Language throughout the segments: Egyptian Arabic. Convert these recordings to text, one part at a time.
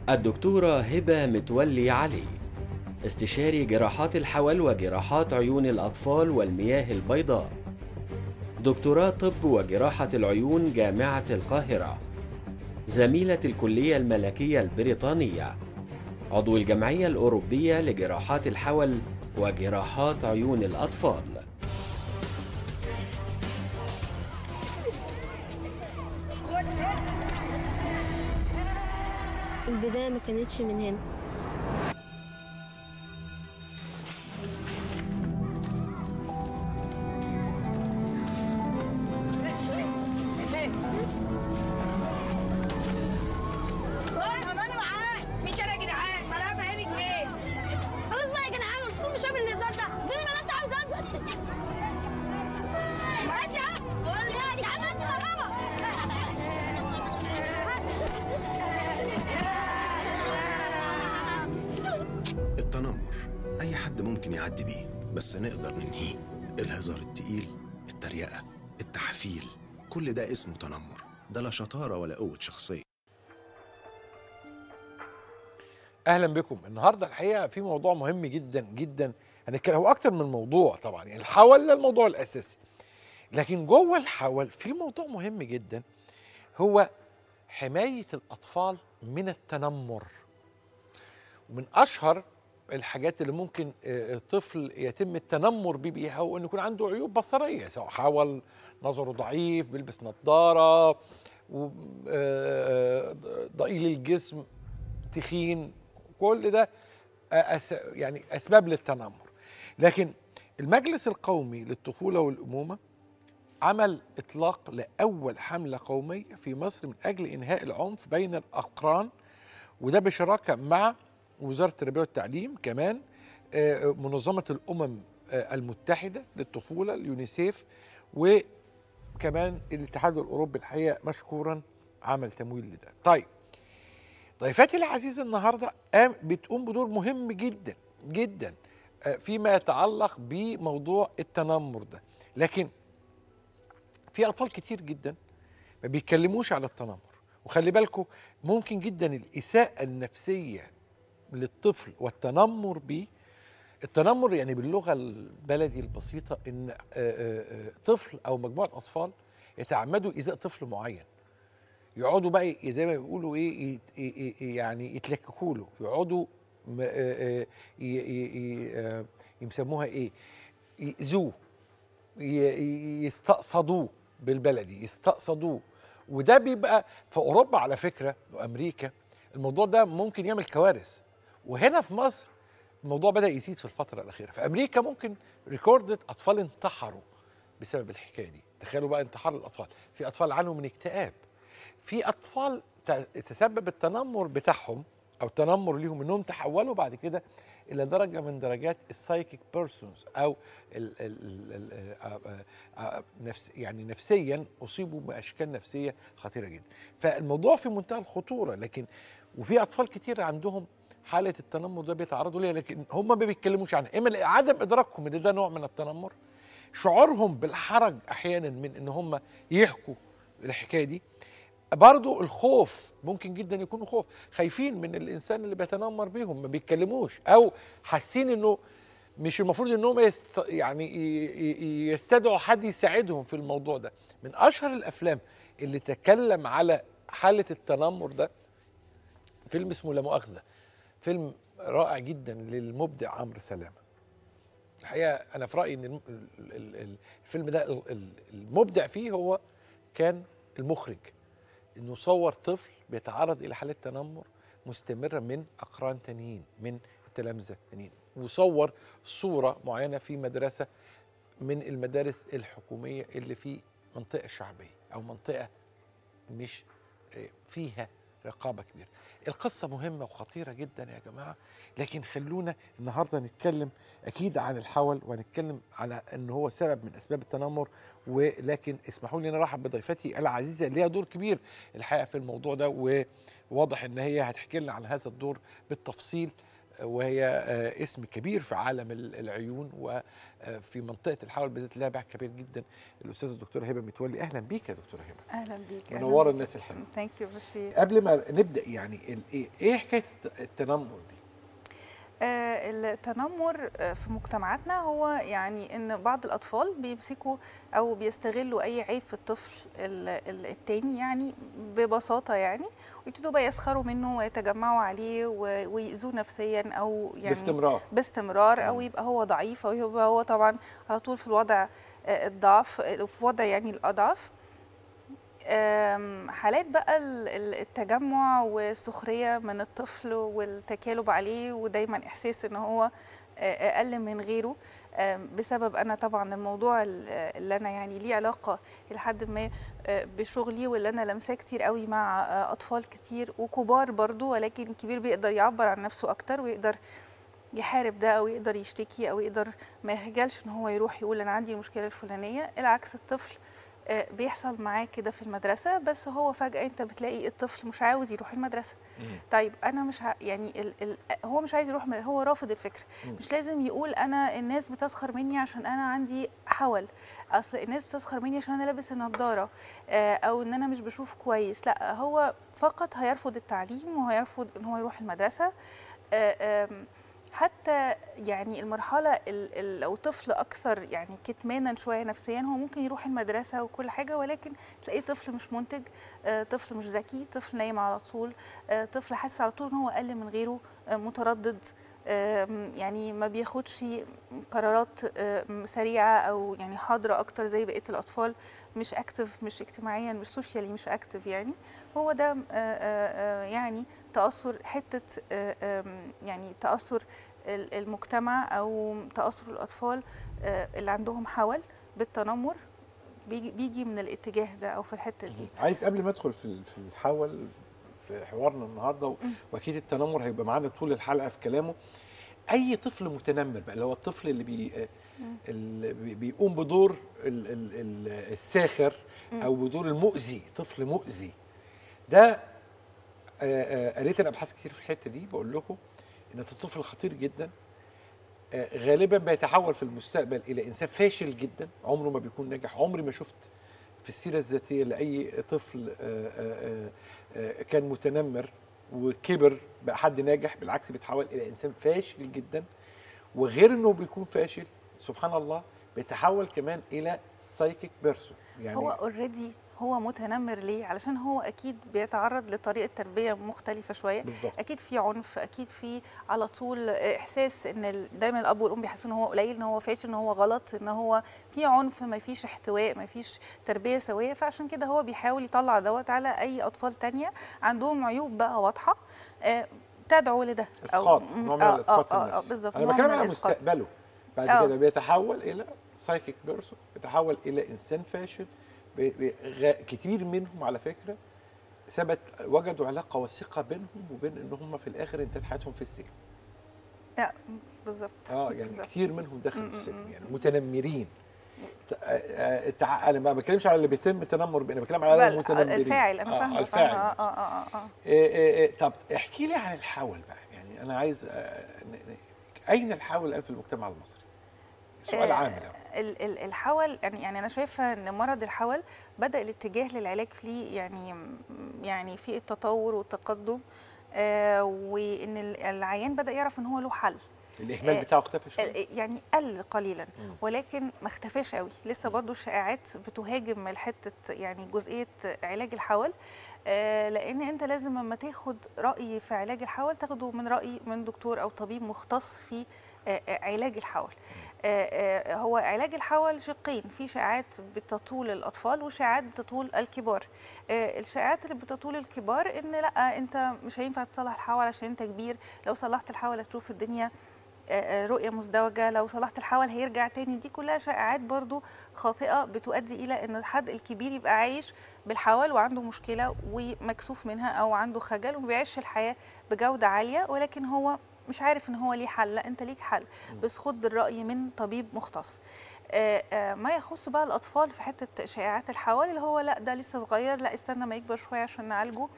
الدكتورة هبة متولي علي استشاري جراحات الحول وجراحات عيون الأطفال والمياه البيضاء دكتوراه طب وجراحة العيون جامعة القاهرة زميلة الكلية الملكية البريطانية عضو الجمعية الأوروبية لجراحات الحول وجراحات عيون الأطفال البداية ما كانتش من هنا طب انا معاك مش انا يا جدعان ما انا فاهمك ليه خلاص بقى يا جدعان قلت لكم مش هعمل النظام ده ادوني ما انت عاوز امشي انت يا عم قول لي يا عم انت يا التنمر أي حد ممكن يعدي بيه بس نقدر ننهيه الهزار التقيل التريقة التحفيل كل ده اسمه تنمر ده لا شطارة ولا قوة شخصية اهلا بكم النهارده الحقيقه في موضوع مهم جدا جدا هنتكلم هو اكتر من موضوع طبعا يعني الحول ده الموضوع الاساسي لكن جوه الحول في موضوع مهم جدا هو حمايه الاطفال من التنمر ومن اشهر الحاجات اللي ممكن آه، الطفل يتم التنمر بيه بيها هو انه يكون عنده عيوب بصريه سواء حول نظره ضعيف بيلبس نظاره و- آه، ضئيل الجسم تخين كل ده أس يعني اسباب للتنمر لكن المجلس القومي للطفوله والامومه عمل اطلاق لاول حمله قوميه في مصر من اجل انهاء العنف بين الاقران وده بشراكه مع وزاره التربيه والتعليم كمان آه، منظمه الامم آه، المتحده للطفوله اليونيسيف وكمان الاتحاد الاوروبي الحقيقه مشكورا عمل تمويل لده طيب ضيفتي العزيزه النهارده قام بتقوم بدور مهم جدا جدا آه، فيما يتعلق بموضوع التنمر ده لكن في اطفال كتير جدا ما بيتكلموش على التنمر وخلي بالكم ممكن جدا الاساءه النفسيه للطفل والتنمر بيه التنمر يعني باللغه البلدي البسيطه ان آه، آه، آه، طفل او مجموعه اطفال يتعمدوا ايذاء طفل معين يقعدوا بقى ي- زي ما بيقولوا ايه يت- ي- ي- يعني يتلككوا له يقعدوا م- آه، آه، ي- ي- ي- آه، يسموها ايه يأذوه ي- ي- يستقصدوه بالبلدي يستقصدوه وده بيبقى في اوروبا على فكره وامريكا الموضوع ده ممكن يعمل كوارث وهنا في مصر الموضوع بدا يزيد في الفتره الاخيره في امريكا ممكن ريكوردد اطفال انتحروا بسبب الحكايه دي تخيلوا بقى انتحار الاطفال في اطفال عانوا من اكتئاب في اطفال ت- تسبب التنمر بتاعهم او التنمر ليهم انهم تحولوا بعد كده الى درجه من درجات السايكيك بيرسونز او ال ال ال ال آه، آه، آه، نفس يعني نفسيا اصيبوا باشكال نفسيه خطيره جدا فالموضوع في منتهى الخطوره لكن وفي اطفال كتير عندهم حاله التنمر ده بيتعرضوا ليها لكن هم ما بيتكلموش عنها اما عدم ادراكهم ان ده نوع من التنمر شعورهم بالحرج احيانا من ان هم يحكوا الحكايه دي برضو الخوف ممكن جدا يكونوا خوف خايفين من الانسان اللي بيتنمر بيهم ما بيتكلموش او حاسين انه مش المفروض انهم يست يعني ي- ي- يستدعوا حد يساعدهم في الموضوع ده من اشهر الافلام اللي تكلم على حاله التنمر ده فيلم اسمه لا مؤاخذه فيلم رائع جدا للمبدع عمرو سلامه الحقيقه انا في رايي ان الم- ال- ال- ال- الفيلم ده ال- ال- المبدع فيه هو كان المخرج انه صور طفل بيتعرض الى حاله تنمر مستمره من اقران تانيين من تلامذه تانيين وصور صوره معينه في مدرسه من المدارس الحكوميه اللي في منطقه شعبيه او منطقه مش آه، فيها رقابه كبيره. القصه مهمه وخطيره جدا يا جماعه لكن خلونا النهارده نتكلم اكيد عن الحول وهنتكلم على ان هو سبب من اسباب التنمر ولكن اسمحوا لي ان ارحب بضيفتي العزيزه اللي ليها دور كبير الحقيقه في الموضوع ده وواضح ان هي هتحكي لنا عن هذا الدور بالتفصيل وهي آه، اسم كبير في عالم ال- العيون وفي منطقه الحول بالذات لها باع كبير جدا الاستاذه الدكتوره هبه متولي اهلا بيك يا دكتوره هبه اهلا بيك منوره الناس الحلوه ثانك يو ميرسي قبل ما نبدا يعني ال- ايه ايه حكايه الت- التنمر دي آه التنمر آه، في مجتمعاتنا هو يعني ان بعض الاطفال بيمسكوا او بيستغلوا اي عيب في الطفل ال- ال- التاني يعني ببساطه يعني ويبتدوا بقى يسخروا منه ويتجمعوا عليه و- ويأذوه نفسيا او يعني باستمرار باستمرار او مم. يبقى هو ضعيف او يبقى هو طبعا على طول في الوضع آه، الضعف آه، في وضع يعني الاضعف آم، حالات بقى ال- ال- التجمع والسخريه من الطفل والتكالب عليه ودايما احساس ان هو آه، اقل من غيره آم، بسبب انا طبعا الموضوع ال- اللي انا يعني ليه علاقه لحد ما آه، بشغلي واللي انا لمساه كتير قوي مع آه، اطفال كتير وكبار برضو ولكن الكبير بيقدر يعبر عن نفسه اكتر ويقدر يحارب ده او يقدر يشتكي او يقدر ما يخجلش ان هو يروح يقول انا عندي المشكله الفلانيه العكس الطفل آه، بيحصل معاه كده في المدرسه بس هو فجاه انت بتلاقي الطفل مش عاوز يروح المدرسه مم. طيب انا مش ه... يعني ال... ال... هو مش عايز يروح مد- هو رافض الفكره مم. مش لازم يقول انا الناس بتسخر مني عشان انا عندي حول اصل الناس بتسخر مني عشان انا لابس النضاره آه، او ان انا مش بشوف كويس لا هو فقط هيرفض التعليم وهيرفض ان هو يروح المدرسه آه، آم، حتى يعني المرحله ال- ال- لو طفل اكثر يعني كتمانا شويه نفسيا هو ممكن يروح المدرسه وكل حاجه ولكن تلاقيه طفل مش منتج آه، طفل مش ذكي طفل نايم على طول آه، طفل حاسس على طول ان هو اقل من غيره آه، متردد آم، يعني ما بياخدش قرارات آم، سريعه او يعني حاضره اكتر زي بقيه الاطفال مش اكتف مش اجتماعيا مش سوشيالي مش اكتف يعني هو ده آه، آه، آه، يعني تاثر حته آه، آم، يعني تاثر ال- المجتمع او تاثر الاطفال آه، اللي عندهم حول بالتنمر بيجي بيجي من الاتجاه ده او في الحته دي عايز قبل ما ادخل في في الحول في حوارنا النهارده و- واكيد التنمر هيبقى معانا طول الحلقه في كلامه اي طفل متنمر بقى اللي هو الطفل اللي بي اللي بي- بيقوم بدور ال- ال- ال- الساخر او بدور المؤذي طفل مؤذي ده آه، آه، قريت انا ابحاث كتير في الحته دي بقول لكم ان ده طفل خطير جدا آه، غالبا بيتحول في المستقبل الى انسان فاشل جدا عمره ما بيكون ناجح عمري ما شفت في السيره الذاتيه لاي طفل آه، آه، آه، كان متنمر وكبر بقى حد ناجح بالعكس بيتحول الى انسان فاشل جدا وغير انه بيكون فاشل سبحان الله بيتحول كمان الى سايكيك بيرسون يعني هو اوريدي هو متنمر ليه علشان هو اكيد بيتعرض لطريقه تربيه مختلفه شويه بالظبط اكيد في عنف اكيد في على طول احساس ان ال- دايما الاب والام بيحسوا ان هو قليل ان هو فاشل ان هو غلط ان هو في عنف ما فيش احتواء ما فيش تربيه سويه فعشان كده هو بيحاول يطلع دوت على اي اطفال تانية عندهم عيوب بقى واضحه آه، تدعو لده أو- اسقاط م- نوع من آه، الاسقاط آه، آه، النفسي بالظبط انا نوع بتكلم من على الإسقاط. مستقبله بعد آه. كده بيتحول الى سايكيك بيرسون بيتحول الى انسان فاشل بي- بي- غ- كتير منهم على فكره ثبت وجدوا علاقه وثيقه بينهم وبين ان هم في الاخر انتهت حياتهم في السجن لا بالظبط اه يعني بالظبط. كتير منهم دخلوا م- م- السجن م. يعني متنمرين ت- آه، آه، التع- انا ما بتكلمش على اللي بيتم التنمر بيه انا بتكلم على بل- المتنمرين الفاعل انا آه، فاهمه الفاعل فاهمة. نفسه. اه اه اه اه إيه إيه إيه طب احكي لي عن الحول بقى يعني انا عايز آه، ن- ن- اين الحول الان في المجتمع المصري؟ سؤال آه، عام يعني. ال- ال- الحول يعني يعني انا شايفه ان مرض الحول بدا الاتجاه للعلاج فيه يعني يعني في التطور والتقدم آه وان ال- العيان بدا يعرف ان هو له حل الاهمال آه، بتاعه اختفى شويه ال- يعني قل قليلا مم. ولكن ما اختفاش قوي لسه برضو الشائعات بتهاجم الحته يعني جزئيه علاج الحول آه، لان انت لازم لما تاخد راي في علاج الحول تاخده من راي من دكتور او طبيب مختص في آه، آه، علاج الحول آه، آه، هو علاج الحول شقين في شائعات بتطول الاطفال وشائعات بتطول الكبار آه، الشائعات اللي بتطول الكبار ان لا انت مش هينفع تصلح الحول عشان انت كبير لو صلحت الحول هتشوف الدنيا آه، آه، رؤية مزدوجة لو صلحت الحول هيرجع تاني دي كلها شائعات برضو خاطئة بتؤدي إلى أن الحد الكبير يبقى عايش بالحول وعنده مشكلة ومكسوف منها أو عنده خجل وما بيعيش الحياة بجودة عالية ولكن هو مش عارف ان هو ليه حل لا انت ليك حل بس خد الرأي من طبيب مختص آه، آه، ما يخص بقى الأطفال في حتة شائعات الحول اللي هو لا ده لسه صغير لا استنى ما يكبر شوية عشان نعالجه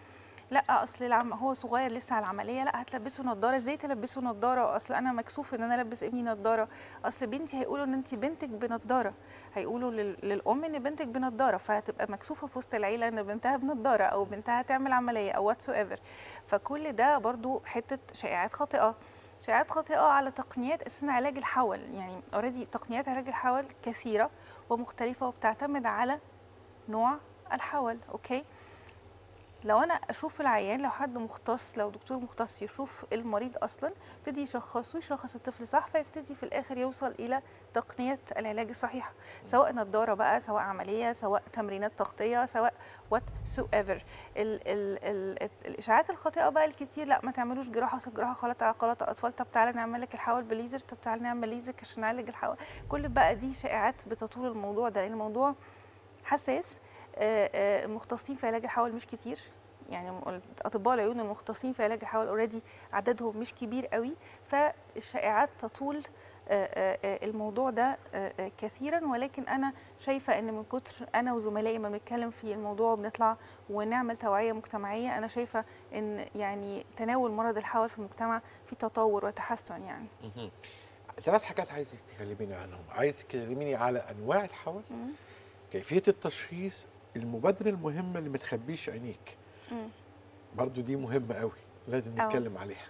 لا اصل العم هو صغير لسه على العمليه لا هتلبسه نظاره ازاي تلبسه نظاره اصل انا مكسوف ان انا البس ابني نظاره اصل بنتي هيقولوا ان انت بنتك بنظاره هيقولوا لل- للام ان بنتك بنظاره فهتبقى مكسوفه في وسط العيله ان بنتها بنظاره او بنتها تعمل عمليه او واتس ايفر فكل ده برضو حته شائعات خاطئه شائعات خاطئه على تقنيات اساسا علاج الحول يعني اوريدي تقنيات علاج الحول كثيره ومختلفه وبتعتمد على نوع الحول اوكي لو انا اشوف العيان لو حد مختص لو دكتور مختص يشوف المريض اصلا يبتدي يشخصه يشخص الطفل صح فيبتدي في الاخر يوصل الى تقنيه العلاج الصحيحه سواء نظاره بقى سواء عمليه سواء تمرينات تغطيه سواء وات سو ايفر ال ال ال الاشاعات الخاطئه بقى الكتير لا ما تعملوش جراحه اصل الجراحه غلط غلط اطفال طب تعالى نعمل لك الحول بليزر طب تعالى نعمل ليزك عشان نعالج الحول كل بقى دي شائعات بتطول الموضوع ده لان الموضوع حساس آه، آه، المختصين في علاج الحول مش كتير يعني اطباء العيون المختصين في علاج الحول اوريدي عددهم مش كبير قوي فالشائعات تطول آه، آه، آه، الموضوع ده آه، آه، كثيرا ولكن انا شايفه ان من كتر انا وزملائي ما بنتكلم في الموضوع وبنطلع ونعمل توعيه مجتمعيه انا شايفه ان يعني تناول مرض الحول في المجتمع في تطور وتحسن يعني ثلاث حاجات عايزك تكلميني عنهم عايز تكلميني على انواع الحول مم. كيفيه التشخيص المبادره المهمه اللي ما تخبيش عينيك مم. برضو دي مهمه قوي لازم أو. نتكلم عليها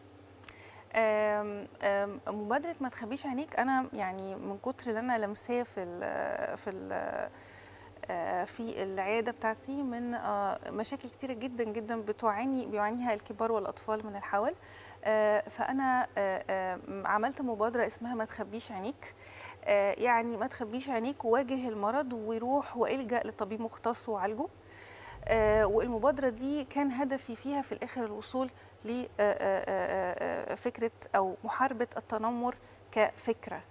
آم، آم، مبادره ما تخبيش عينيك انا يعني من كتر اللي انا لمساه في ال في ال آه، في العياده بتاعتي من آه، مشاكل كتيره جدا جدا بتعاني بيعانيها الكبار والاطفال من الحول آه، فانا آه، آه، عملت مبادره اسمها ما تخبيش عينيك آه، يعني ما تخبيش عينيك وواجه المرض ويروح والجا لطبيب مختص وعالجه آه، والمبادره دي كان هدفي فيها في الاخر الوصول لفكره او محاربه التنمر كفكره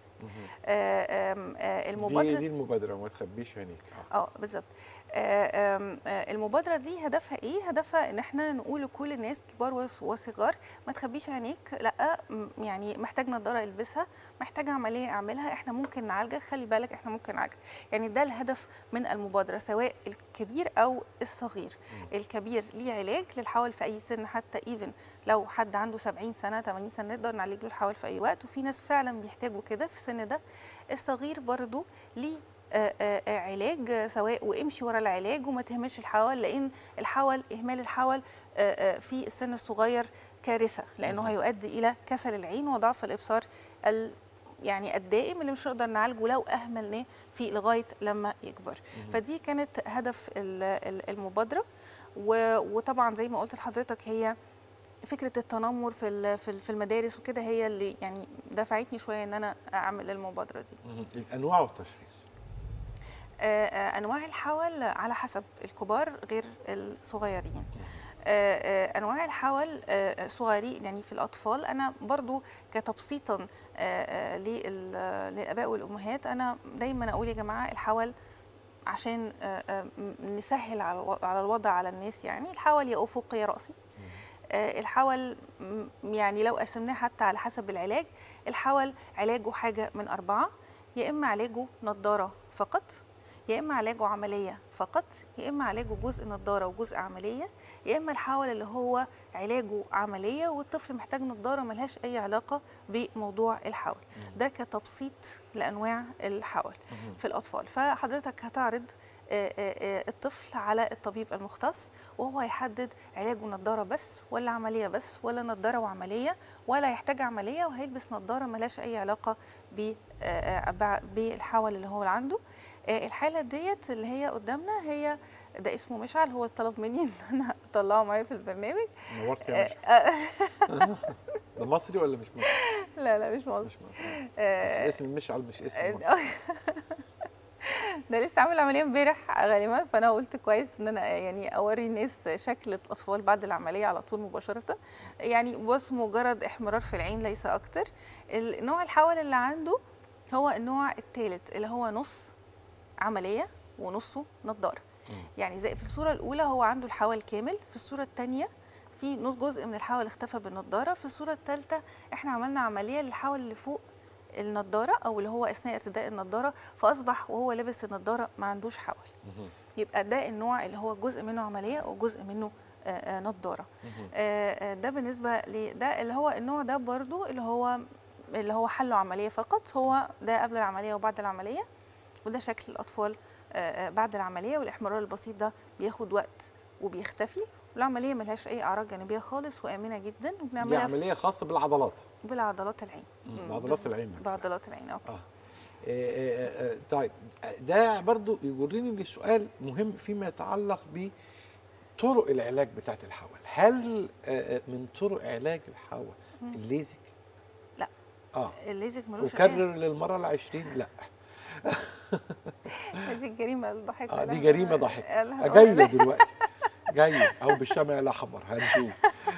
آه، آم، آه، دي المبادره دي المبادره وما تخبيش عينيك آه. اه بالظبط آه، آم، آه، المبادره دي هدفها ايه هدفها ان احنا نقول لكل الناس كبار وص- وصغار ما تخبيش عينيك لا م- يعني محتاج نضاره البسها محتاج عمليه اعملها احنا ممكن نعالجك خلي بالك احنا ممكن نعالجك يعني ده الهدف من المبادره سواء الكبير او الصغير الكبير ليه علاج للحول في اي سن حتى ايفن لو حد عنده 70 سنه 80 سنه نقدر نعالج له الحول في اي وقت وفي ناس فعلا بيحتاجوا كده في السن ده الصغير برضو ليه آه، آه، آه، علاج آه، سواء وامشي ورا العلاج وما تهملش الحول لان الحول اهمال الحول آه، آه، في السن الصغير كارثه لانه هيؤدي الى كسل العين وضعف الابصار ال يعني الدائم اللي مش هنقدر نعالجه لو اهملناه في لغايه لما يكبر فدي كانت هدف ال- ال- المبادره و- وطبعا زي ما قلت لحضرتك هي فكره التنمر في ال- في ال- في المدارس وكده هي اللي يعني دفعتني شويه ان انا اعمل المبادره دي مهم. الانواع والتشخيص آه، آه، انواع الحول على حسب الكبار غير الصغيرين آه، آه، انواع الحول آه، صغيرين يعني في الاطفال انا برضو كتبسيطا آه، آه، لل- للاباء والامهات انا دايما اقول يا جماعه الحول عشان آه، آه، م- نسهل على الو- على الوضع على الناس يعني الحول يا افقي يا راسي آه، الحول م- يعني لو قسمناه حتى على حسب العلاج الحول علاجه حاجه من اربعه يا اما علاجه نضاره فقط يا اما علاجه عمليه فقط يا اما علاجه جزء نضاره وجزء عمليه يا اما الحول اللي هو علاجه عمليه والطفل محتاج نضاره ملهاش اي علاقه بموضوع الحول ده كتبسيط لانواع الحول في الاطفال فحضرتك هتعرض آه، آه، آه، الطفل على الطبيب المختص وهو هيحدد علاجه نضاره بس ولا عمليه بس ولا نضاره وعمليه ولا يحتاج عمليه وهيلبس نضاره ملهاش اي علاقه ب- آه، آه، بالحول اللي هو عنده آه، الحاله ديت اللي هي قدامنا هي ده اسمه مشعل هو طلب مني ان انا اطلعه معايا في البرنامج نورت يا مش آه، ده مصري ولا مش مصري؟ لا لا مش مصر مش مصري بس آه، اسم مشعل مش اسم آه، مصري ده لسه عامل عمليه امبارح غالبا فانا قلت كويس ان انا يعني اوري الناس شكل الاطفال بعد العمليه على طول مباشره يعني بس مجرد احمرار في العين ليس اكتر النوع الحول اللي عنده هو النوع الثالث اللي هو نص عمليه ونصه نضاره يعني زي في الصوره الاولى هو عنده الحول كامل في الصوره الثانيه في نص جزء من الحول اختفى بالنضاره في الصوره الثالثه احنا عملنا عمليه للحول اللي فوق النضاره او اللي هو اثناء ارتداء النضاره فاصبح وهو لابس النضاره ما عندوش حول يبقى ده النوع اللي هو جزء منه عمليه وجزء منه آه، آه، نضاره آه، آه، ده بالنسبه لده اللي هو النوع ده برضو اللي هو اللي هو حله عمليه فقط هو ده قبل العمليه وبعد العمليه وده شكل الاطفال آه، آه، بعد العمليه والاحمرار البسيط ده بياخد وقت وبيختفي والعمليه ملهاش اي اعراض جانبيه خالص وامنه جدا دي وبنعملها في- عمليه خاصه بالعضلات بالعضلات العين مم، مم، بعضلات بالظبط. العين نفسها. بعضلات العين اه اه آه، آه، آه، طيب ده برضو يجرني لسؤال مهم فيما يتعلق بطرق العلاج بتاعت الحول هل آه، آه، من طرق علاج الحول الليزك لا. اه الليزك ملوش وكرر للمره العشرين لا أي- دي الجريمه الضحكه آه اللي دي إحنا- جريمه ضحك اللي هنقولها. جايه دلوقتي جايه او بالشمع الاحمر هنشوف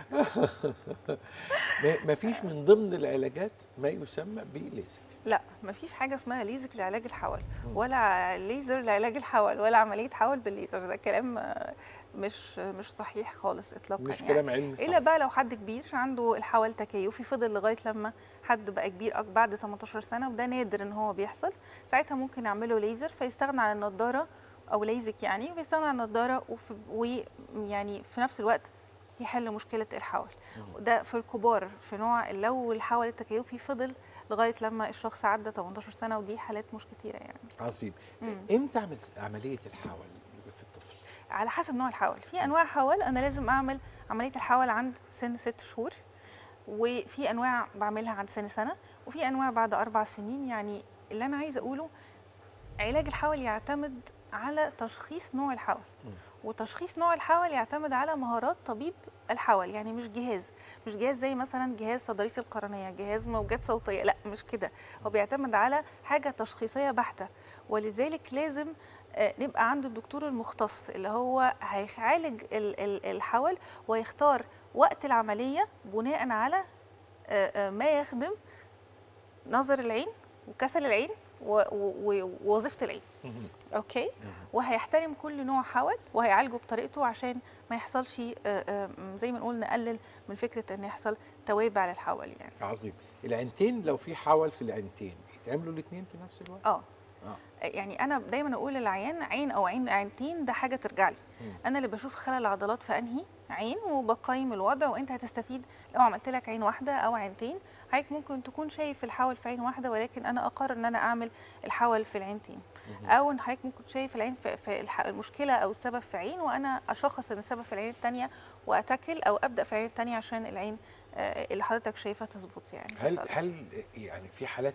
ما فيش من ضمن العلاجات ما يسمى بليزك لا مفيش حاجه اسمها ليزك لعلاج الحول ولا ليزر لعلاج الحول ولا عمليه حول بالليزر ده كلام آه، مش مش صحيح خالص اطلاقا مش يعني. كلام علمي الا صح. بقى لو حد كبير عنده الحول تكيفي فضل لغايه لما حد بقى كبير أك- بعد 18 سنه وده نادر ان هو بيحصل ساعتها ممكن نعمله ليزر فيستغنى عن النضاره او ليزك يعني ويستغنى عن النضاره وفي ويعني في نفس الوقت يحل مشكله الحول ده في الكبار في نوع لو الحول التكيفي فضل لغايه لما الشخص عدى 18 سنه ودي حالات مش كتيره يعني عظيم مم. امتى اعمل عمليه الحول في الطفل على حسب نوع الحول في انواع حول انا لازم اعمل عمليه الحول عند سن ست شهور وفي انواع بعملها عند سن سنه وفي انواع بعد اربع سنين يعني اللي انا عايزه اقوله علاج الحول يعتمد على تشخيص نوع الحول وتشخيص نوع الحول يعتمد على مهارات طبيب الحول يعني مش جهاز مش جهاز زي مثلا جهاز تضاريس القرنيه جهاز موجات صوتيه لا مش كده هو بيعتمد على حاجه تشخيصيه بحته ولذلك لازم آه، نبقى عند الدكتور المختص اللي هو هيعالج ال- ال- الحول ويختار وقت العمليه بناء على آه، آه، ما يخدم نظر العين وكسل العين و- و- ووظيفه العين اوكي وهيحترم كل نوع حول وهيعالجه بطريقته عشان ما يحصلش آه، آه، زي ما نقول نقلل من فكره ان يحصل توابع للحول يعني عظيم العينتين لو في حول في العينتين يتعملوا الاثنين في نفس الوقت اه آه. يعني انا دايما اقول للعيان عين او عين عينتين ده حاجه ترجع لي مم. انا اللي بشوف خلل العضلات في انهي عين وبقيم الوضع وانت هتستفيد لو عملت لك عين واحده او عينتين حضرتك ممكن تكون شايف الحول في عين واحده ولكن انا اقرر ان انا اعمل الحول في العينتين او ان حضرتك ممكن شايف العين في, في الح- المشكله او السبب في عين وانا اشخص ان السبب في العين الثانيه واتكل او ابدا في العين الثانيه عشان العين آه، اللي حضرتك شايفها تظبط يعني هل تحصل. هل يعني في حالات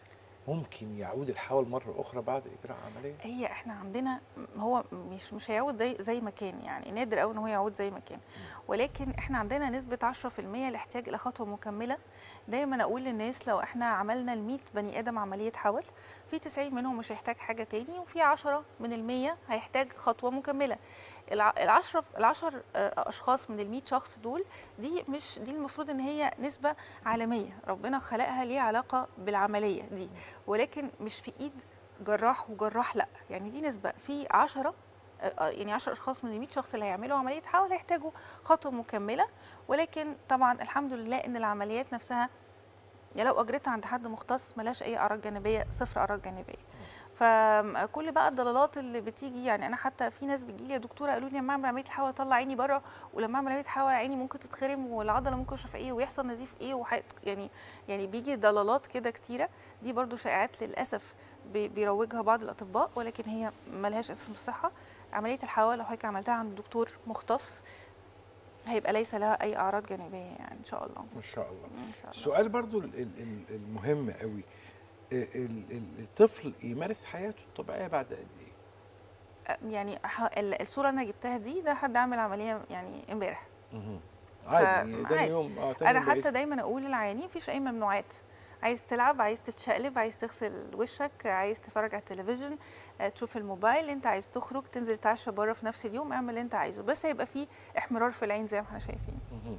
ممكن يعود الحول مره اخرى بعد اجراء عمليه هي احنا عندنا هو مش مش هيعود زي زي ما كان يعني نادر قوي ان هو يعود زي ما كان ولكن احنا عندنا نسبه 10% الاحتياج الى خطوه مكمله دايما اقول للناس لو احنا عملنا ل 100 بني ادم عمليه حول في 90 منهم مش هيحتاج حاجه تاني وفي 10 من ال 100 هيحتاج خطوه مكمله الع- العشرة العشر آه، اشخاص من ال 100 شخص دول دي مش دي المفروض ان هي نسبه عالميه ربنا خلقها ليه علاقه بالعمليه دي ولكن مش في ايد جراح وجراح لا يعني دي نسبه في 10 آه، آه، يعني 10 اشخاص من ال 100 شخص اللي هيعملوا عمليه حول هيحتاجوا خطوه مكمله ولكن طبعا الحمد لله ان العمليات نفسها يعني لو اجرتها عند حد مختص ملاش اي اعراض جانبيه صفر اعراض جانبيه فكل بقى الضلالات اللي بتيجي يعني انا حتى في ناس بتجي لي يا دكتوره قالوا لي لما اعمل عمليه الحول اطلع عيني بره ولما اعمل عمليه حول عيني ممكن تتخرم والعضله ممكن مش عارفه ايه ويحصل نزيف ايه وح... يعني يعني بيجي ضلالات كده كتيره دي برضو شائعات للاسف بي- بيروجها بعض الاطباء ولكن هي ملهاش اسم الصحه عمليه الحول لو حضرتك عملتها عند دكتور مختص هيبقى ليس لها اي اعراض جانبيه يعني ان شاء الله ما شاء الله ان شاء الله السؤال برضو ال- ال- ال- المهم قوي ال- ال- الطفل يمارس حياته الطبيعيه بعد قد ايه يعني ح- ال- الصوره اللي انا جبتها دي ده حد عامل عمليه يعني امبارح عادي تاني عادي. يوم اه تاني انا يوم بقيت- حتى دايما اقول للعيانين مفيش اي ممنوعات عايز تلعب عايز تتشقلب عايز تغسل وشك عايز تتفرج على التلفزيون آه، تشوف الموبايل انت عايز تخرج تنزل تتعشى بره في نفس اليوم اعمل اللي انت عايزه بس هيبقى فيه احمرار في العين زي ما احنا شايفين مهم.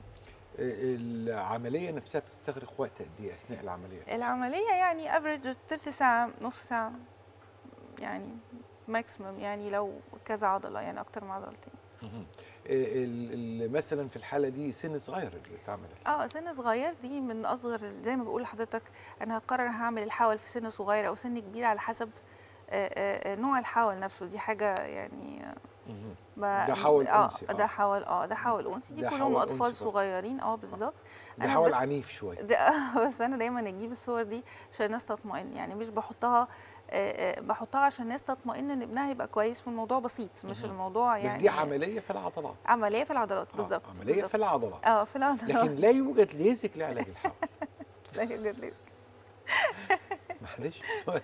العمليه نفسها بتستغرق وقت قد ايه اثناء العمليه العمليه يعني افريج تلت ساعه نص ساعه يعني ماكسيمم يعني لو كذا عضله يعني اكتر من عضلتين مهم. ال- ال- مثلا في الحاله دي سن صغير اللي اتعملت اه سن صغير دي من اصغر زي ما بقول لحضرتك انا هقرر هعمل الحول في سن صغير او سن كبير على حسب آه، آه، نوع الحول نفسه دي حاجه يعني مهم. ما ده حول اه أنثى، آه. ده حول اه ده حول انثى دي ده كلهم حول اطفال أنثى برضه. صغيرين اه بالظبط ده أنا حول بس- عنيف شويه ده بس انا دايما اجيب الصور دي عشان الناس تطمئن يعني مش بحطها آه، آه، بحطها عشان الناس تطمئن ان ابنها يبقى كويس والموضوع بسيط مش مهم. الموضوع بس يعني دي عمليه في العضلات عمليه في العضلات آه، بالظبط عمليه بالظبط. في العضلات اه في العضلات لكن لا يوجد ليزك لعلاج الحول لا يوجد ليه. معلش سؤال.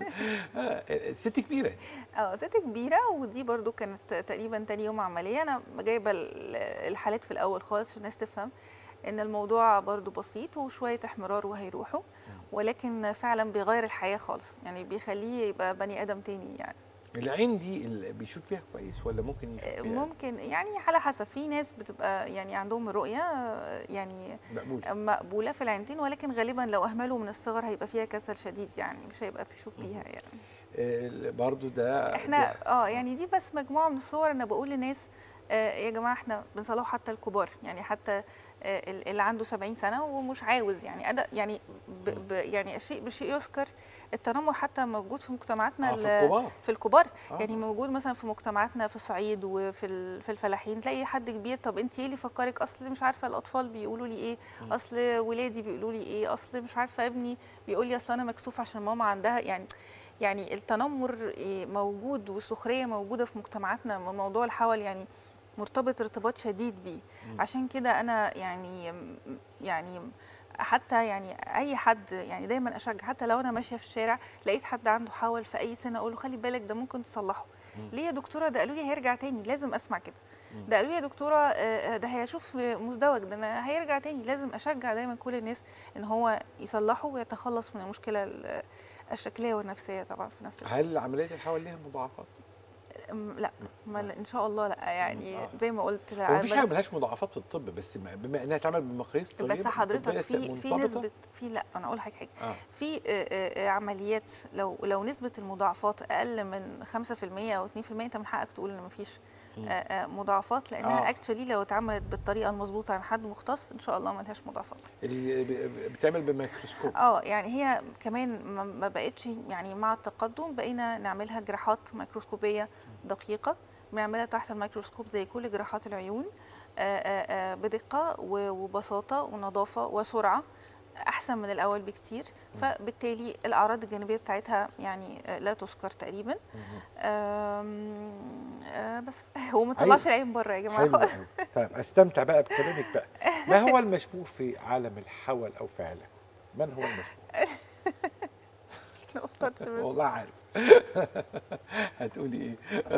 آه، ست كبيره اه ست كبيره ودي برضو كانت تقريبا تاني يوم عمليه انا جايبه ال- الحالات في الاول خالص عشان الناس تفهم ان الموضوع برضو بسيط وشويه احمرار وهيروحوا ولكن فعلا بيغير الحياه خالص يعني بيخليه يبقى بني ادم تاني يعني العين دي اللي بيشوف فيها كويس ولا ممكن يشوف فيها ممكن يعني على حسب في ناس بتبقى يعني عندهم الرؤيه آه، يعني مقبول مقبوله في العينتين ولكن غالبا لو اهملوا من الصغر هيبقى فيها كسل شديد يعني مش هيبقى بيشوف بيها يعني آه، برضو ده احنا ده- اه يعني دي بس مجموعه من الصور انا بقول للناس آه يا جماعه احنا بنصلحه حتى الكبار يعني حتى آه ال- اللي عنده 70 سنه ومش عاوز يعني أدا يعني ب ب يعني شيء بشيء يذكر التنمر حتى موجود في مجتمعاتنا آه، في ال- الكبار في الكبار آه. يعني موجود مثلا في مجتمعاتنا في الصعيد وفي ال- في الفلاحين تلاقي حد كبير طب انت ايه اللي فكرك اصل مش عارفه الاطفال بيقولوا لي ايه مم. اصل ولادي بيقولوا لي ايه اصل مش عارفه ابني بيقول لي اصل انا مكسوف عشان ماما عندها يعني يعني التنمر إيه موجود والسخريه موجوده في مجتمعاتنا موضوع الحول يعني مرتبط ارتباط شديد بيه مم. عشان كده انا يعني يعني حتى يعني اي حد يعني دايما اشجع حتى لو انا ماشيه في الشارع لقيت حد عنده حول في اي سنه اقول له خلي بالك ده ممكن تصلحه مم. ليه يا دكتوره ده قالوا لي هيرجع تاني لازم اسمع كده مم. ده قالوا لي يا دكتوره آه، آه، ده هيشوف مزدوج ده انا هيرجع تاني لازم اشجع دايما كل الناس ان هو يصلحه ويتخلص من المشكله ال- الشكليه والنفسيه طبعا في نفس الوقت هل عمليه الحول ليها مضاعفات؟ أم، لا ما ان شاء الله لا يعني آه. زي ما قلت هو مفيش لا حاجه ملهاش مضاعفات في الطب بس ما- بما انها تعمل بمقاييس طبيه بس حضرتك طبية في في منضبطة. نسبه في لا انا اقول لك حاجه اه في آه، آه، آه، عمليات لو لو نسبه المضاعفات اقل من 5% او 2% انت من حقك تقول ان مفيش مم. آه، آه، مضاعفات لانها آه. اكشولي لو اتعملت بالطريقه المظبوطه عن حد مختص ان شاء الله ملهاش مضاعفات اللي ب- ب- بتعمل بميكروسكوب اه يعني هي كمان ما- ما بقتش يعني مع التقدم بقينا نعملها جراحات ميكروسكوبيه دقيقه بنعملها تحت الميكروسكوب زي كل جراحات العيون آه، آه، آه، بدقه و- وبساطه ونظافه وسرعه احسن من الاول بكتير فبالتالي الاعراض الجانبيه بتاعتها يعني آه، لا تذكر تقريبا مهم. آم، آه، بس وما طلعش العين بره يا جماعه حلو خالص قوي طيب استمتع بقى بكلامك بقى ما هو المشبوه في عالم الحول او فعله من هو المشبوه ما اخترتش منه. والله عارف هتقولي ايه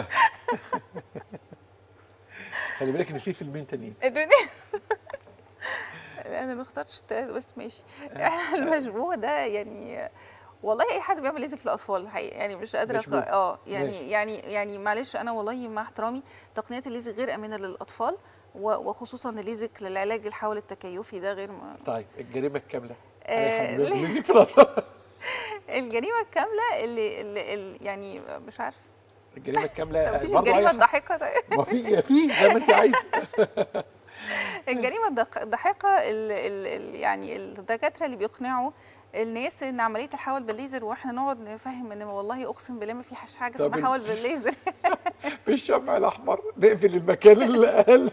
خلي بالك ان في فيلمين تانيين الدنيا لا، انا ما اخترتش التلاتة بس ماشي المشبوه ده يعني والله اي حد بيعمل ليزك للاطفال الحقيقه يعني مش قادره أخ- مشبوه. اه يعني ماشي. يعني يعني معلش انا والله مع احترامي تقنيات الليزك غير امنه للاطفال و- وخصوصا الليزك للعلاج الحول التكيفي ده غير م... طيب الجريمه الكامله آه، أي حد بيعمل ليزك في الأطفال. الجريمه الكامله اللي, اللي, اللي يعني مش عارفه الجريمه الكامله مفيش برضه أي الجريمه حد- الضاحكه طيب ما في في زي ما انت عايز الجريمه الدق- الضاحكه ال ال ال يعني الدكاتره اللي بيقنعوا الناس ان عمليه الحول بالليزر واحنا نقعد نفهم ان والله اقسم بالله ما في حاجه طب اسمها ال- حول بالليزر بالشمع الاحمر نقفل المكان اللي قال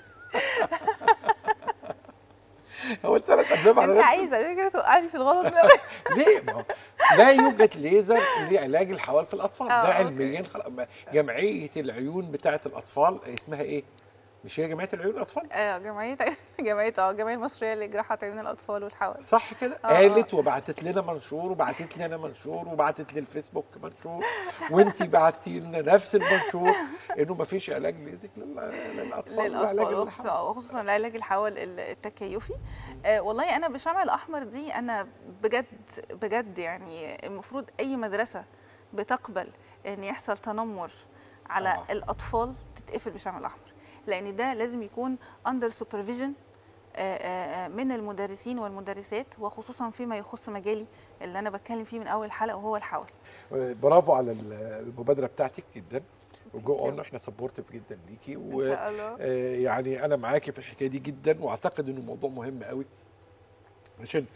هو الثلاث ابواب على انت نفس عايزه على فكره توقعني في الغلط ده ليه؟ ما هو لا يوجد ليزر لعلاج الحوال في الاطفال آه، ده أوكي. علميا خلاص ما- جمعيه العيون بتاعه الاطفال اسمها ايه؟ مش هي جمعيه العيون الاطفال؟ اه جمعيه جمعيه اه الجمعيه المصريه لجراحه عيون الاطفال والحول صح كده؟ آه، قالت وبعتت لنا منشور وبعتت لي انا منشور وبعتت لي الفيسبوك منشور وانت بعتي لنا نفس المنشور انه ما فيش علاج ليزك لل- للاطفال للاطفال وعلاج وخصوصا الحوال. وخصوصا العلاج الحول ال- التكيفي آه والله انا بشمع الاحمر دي انا بجد بجد يعني المفروض اي مدرسه بتقبل ان يحصل تنمر على آه. آه. الاطفال تتقفل بشمع الاحمر لان ده لازم يكون اندر سوبرفيجن من المدرسين والمدرسات وخصوصا فيما يخص مجالي اللي انا بتكلم فيه من اول الحلقه وهو الحول برافو على ال- المبادره بتاعتك جدا وجو اون احنا سبورتيف جدا ليكي ان و شاء الله آه، يعني انا معاكي في الحكايه دي جدا واعتقد انه موضوع مهم قوي عشان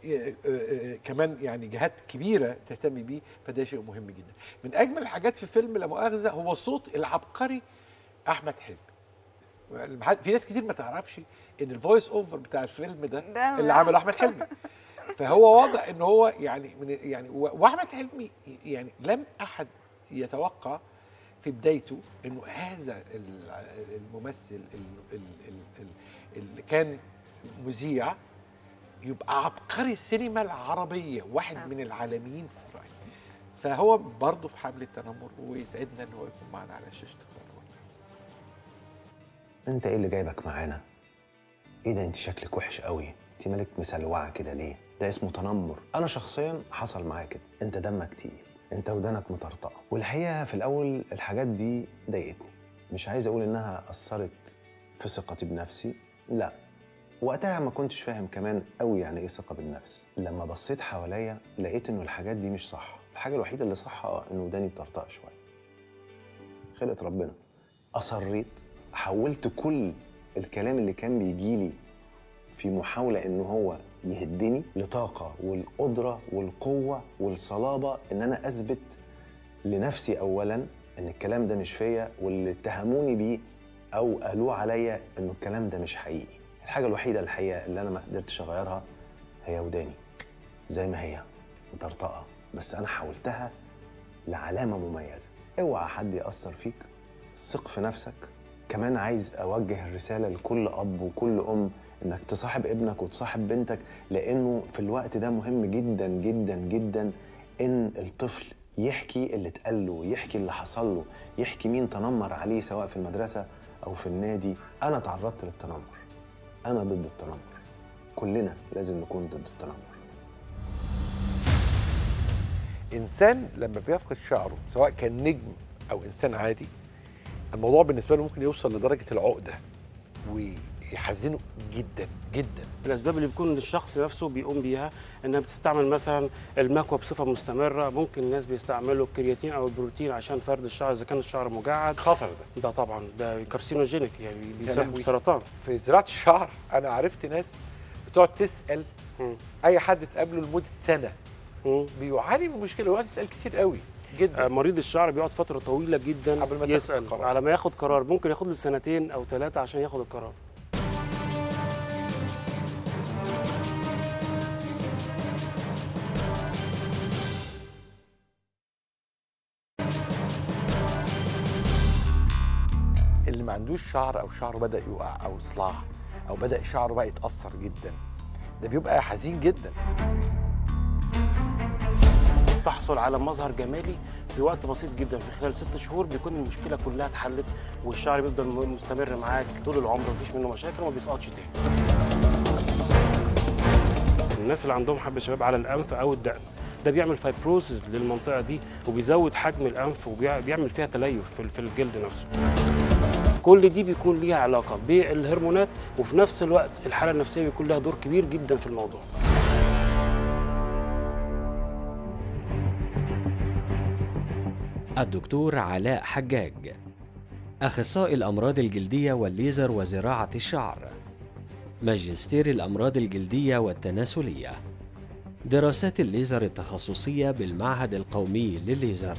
آه، آه، كمان يعني جهات كبيره تهتم بيه فده شيء مهم جدا من اجمل الحاجات في فيلم لا مؤاخذه هو صوت العبقري احمد حلمي المح- في ناس كتير ما تعرفش ان الفويس اوفر بتاع الفيلم ده, ده اللي عمله احمد حلمي فهو واضح ان هو يعني من يعني و- واحمد حلمي يعني لم احد يتوقع في بدايته انه هذا ال- الممثل ال- ال- ال- ال- اللي كان مذيع يبقى عبقري السينما العربيه واحد من العالميين في رايي فهو برضه في حمل التنمر ويسعدنا ان هو يكون معنا على شاشه القناه والناس. انت ايه اللي جايبك معانا ايه ده انت شكلك وحش قوي انت مالك مسلوعه كده ليه ده اسمه تنمر انا شخصيا حصل معايا كده انت دمك تقيل انت ودانك مطرطقه والحقيقه في الاول الحاجات دي ضايقتني مش عايز اقول انها اثرت في ثقتي بنفسي لا وقتها ما كنتش فاهم كمان قوي يعني ايه ثقه بالنفس لما بصيت حواليا لقيت انه الحاجات دي مش صح الحاجه الوحيده اللي صح اه انه وداني بطرطقه شويه خلقه ربنا اصريت حولت كل الكلام اللي كان بيجيلي في محاولة إن هو يهدني لطاقة والقدرة والقوة والصلابة إن أنا أثبت لنفسي أولاً إن الكلام ده مش فيا واللي اتهموني بيه أو قالوه عليا إنه الكلام ده مش حقيقي. الحاجة الوحيدة الحقيقة اللي أنا ما قدرتش أغيرها هي وداني زي ما هي مطرطقة بس أنا حولتها لعلامة مميزة. اوعى حد يأثر فيك ثق في نفسك كمان عايز اوجه الرساله لكل اب وكل ام انك تصاحب ابنك وتصاحب بنتك لانه في الوقت ده مهم جدا جدا جدا ان الطفل يحكي اللي اتقال له يحكي اللي حصل له يحكي مين تنمر عليه سواء في المدرسه او في النادي انا تعرضت للتنمر انا ضد التنمر كلنا لازم نكون ضد التنمر انسان لما بيفقد شعره سواء كان نجم او انسان عادي الموضوع بالنسبه له ممكن يوصل لدرجه العقده ويحزنه جدا جدا الاسباب اللي بيكون الشخص نفسه بيقوم بيها انها بتستعمل مثلا المكوى بصفه مستمره ممكن الناس بيستعملوا الكرياتين او البروتين عشان فرد الشعر اذا كان الشعر مجعد خطر ده ده طبعا ده كارسينوجينيك يعني بيسبب لهوي. سرطان في زراعه الشعر انا عرفت ناس بتقعد تسال مم. اي حد تقابله لمده سنه مم. بيعاني من مشكله ويقعد يسال كتير قوي آه، جدا مريض الشعر بيقعد فتره طويله جدا قبل ما تاخد يسال القرار. على ما ياخد قرار ممكن ياخد له سنتين او ثلاثه عشان ياخد القرار اللي ما عندوش شعر او شعره بدا يقع او صلاح او بدا شعره بقى يتاثر جدا ده بيبقى حزين جدا تحصل على مظهر جمالي في وقت بسيط جدا في خلال ست شهور بيكون المشكله كلها اتحلت والشعر بيفضل م- مستمر معاك طول العمر مفيش منه مشاكل وما بيسقطش تاني الناس اللي عندهم حب شباب على الانف او الدقن ده بيعمل فايبروزز للمنطقه دي وبيزود حجم الانف وبيعمل فيها تليف في- في الجلد نفسه كل دي بيكون ليها علاقه بالهرمونات وفي نفس الوقت الحاله النفسيه بيكون لها دور كبير جدا في الموضوع الدكتور علاء حجاج أخصائي الأمراض الجلدية والليزر وزراعة الشعر ماجستير الأمراض الجلدية والتناسلية دراسات الليزر التخصصية بالمعهد القومي للليزر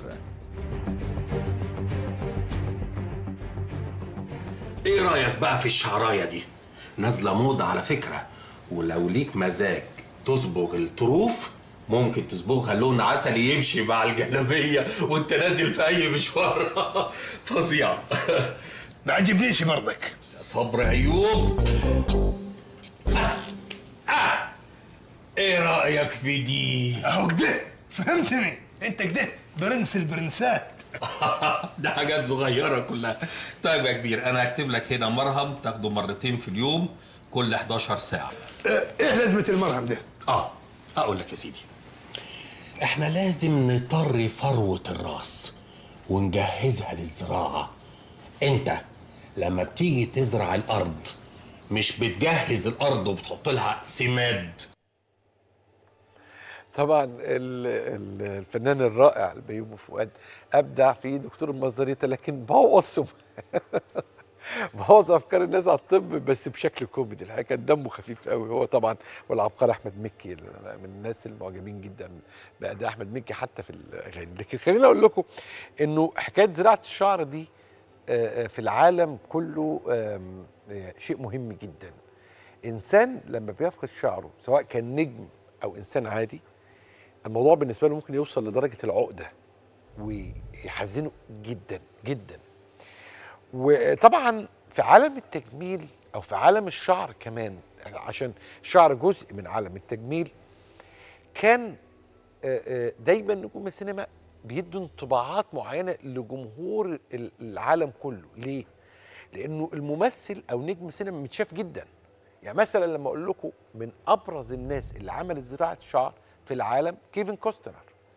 ايه رايك بقى في الشعرايه دي نازله موضه على فكره ولو ليك مزاج تصبغ الطروف ممكن تصبغها لون عسلي يمشي مع الجلابيه وانت نازل في اي مشوار فظيع ما عجبنيش برضك صبر ايوب آه. آه. ايه رايك في دي اهو كده فهمتني انت كده برنس البرنسات ده حاجات صغيره كلها طيب يا كبير انا هكتب لك هنا مرهم تاخده مرتين في اليوم كل 11 ساعه اه، ايه لازمه المرهم ده اه اقول لك يا سيدي احنا لازم نطري فروه الراس ونجهزها للزراعه انت لما بتيجي تزرع الارض مش بتجهز الارض وبتحط لها سماد طبعا ال- ال- الفنان الرائع البيومي فؤاد ابدع في دكتور المزاريطه لكن بوظ سم- بوظ افكار الناس على الطب بس بشكل كوميدي الحقيقه كان دمه خفيف قوي هو طبعا والعبقري احمد مكي اللي أنا من الناس المعجبين جدا باداء احمد مكي حتى في الاغاني لكن خليني اقول لكم انه حكايه زراعه الشعر دي آه، آه، في العالم كله آم، آه، شيء مهم جدا انسان لما بيفقد شعره سواء كان نجم او انسان عادي الموضوع بالنسبه له ممكن يوصل لدرجه العقده ويحزنه جدا جدا وطبعا في عالم التجميل او في عالم الشعر كمان عشان الشعر جزء من عالم التجميل كان آه، آه، دايما نجوم السينما بيدوا انطباعات معينه لجمهور ال- العالم كله ليه لانه الممثل او نجم السينما متشاف جدا يعني مثلا لما اقول لكم من ابرز الناس اللي عملت زراعه شعر في العالم كيفن كوستنر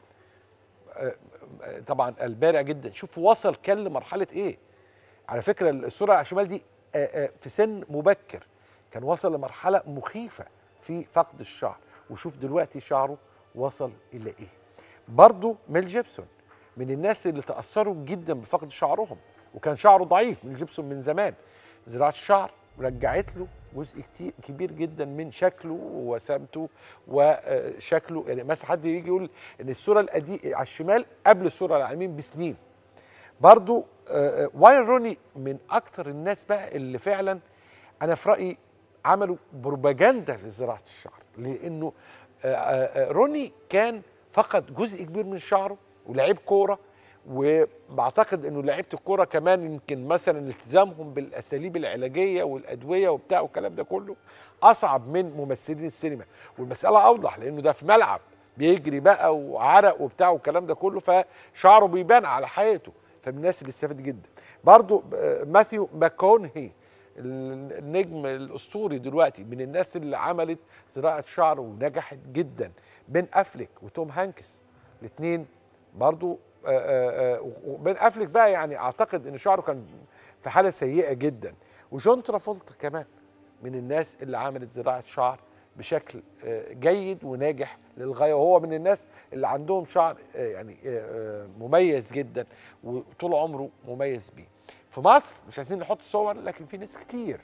آه، آه، طبعا البارع جدا شوف وصل كان لمرحله ايه على فكره الصوره على الشمال دي آه، آه، في سن مبكر كان وصل لمرحله مخيفه في فقد الشعر وشوف دلوقتي شعره وصل الى ايه برضو ميل جيبسون من الناس اللي تاثروا جدا بفقد شعرهم وكان شعره ضعيف ميل جيبسون من زمان زراعه الشعر رجعت له جزء كتير كبير جدا من شكله ووسامته وشكله يعني مثلا حد يجي يقول ان الصوره القديمه على الشمال قبل الصوره اللي على اليمين بسنين برضو آه، آه، واين روني من اكتر الناس بقى اللي فعلا انا في رايي عملوا بروباجندا لزراعه الشعر لانه آه، آه، آه، روني كان فقد جزء كبير من شعره ولعيب كوره وبعتقد انه لعيبه الكوره كمان يمكن مثلا التزامهم بالاساليب العلاجيه والادويه وبتاع والكلام ده كله اصعب من ممثلين السينما والمساله اوضح لانه ده في ملعب بيجري بقى وعرق وبتاع والكلام ده كله فشعره بيبان على حياته فمن الناس اللي استفاد جدا برضو آه، ماثيو ماكونهي النجم الاسطوري دلوقتي من الناس اللي عملت زراعه شعر ونجحت جدا بين افليك وتوم هانكس الاثنين برضو آه، آه، آه، وبين افليك بقى يعني اعتقد ان شعره كان في حاله سيئه جدا وجون ترافولتا كمان من الناس اللي عملت زراعه شعر بشكل آه، جيد وناجح للغايه وهو من الناس اللي عندهم شعر آه، يعني آه، آه، مميز جدا وطول عمره مميز بيه. في مصر مش عايزين نحط صور لكن في ناس كتير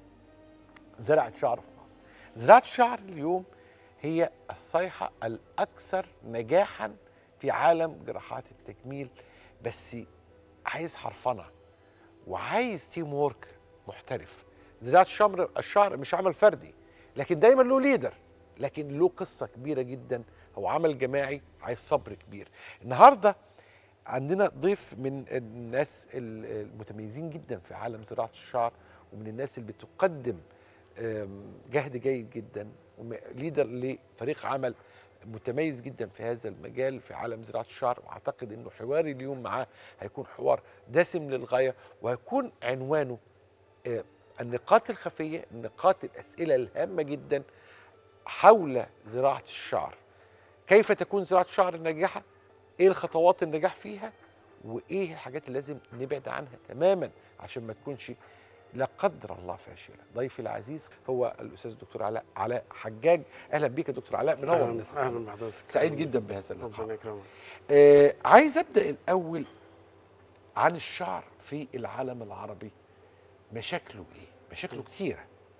زرعت شعر في مصر. زراعه الشعر اليوم هي الصيحه الاكثر نجاحا في عالم جراحات التجميل بس عايز حرفنه وعايز تيم وورك محترف زراعه الشمر الشعر مش عمل فردي لكن دايما له ليدر لكن له قصه كبيره جدا هو عمل جماعي عايز صبر كبير النهارده عندنا ضيف من الناس المتميزين جدا في عالم زراعه الشعر ومن الناس اللي بتقدم آم، جهد جيد جدا وم- ليدر لفريق عمل متميز جدا في هذا المجال في عالم زراعه الشعر واعتقد انه حواري اليوم معاه هيكون حوار دسم للغايه وهيكون عنوانه آه، النقاط الخفيه نقاط الاسئله الهامه جدا حول زراعه الشعر كيف تكون زراعه الشعر ناجحه ايه الخطوات النجاح فيها وايه الحاجات اللي لازم نبعد عنها تماما عشان ما تكونش لا قدر الله فاشله ضيفي العزيز هو الاستاذ الدكتور علاء علاء حجاج اهلا بيك يا دكتور علاء منور اهلا الناس اهلا بحضرتك سعيد جدا بهذا اللقاء ربنا يكرمك آه عايز ابدا الاول عن الشعر في العالم العربي مشاكله ايه مشاكله كتيره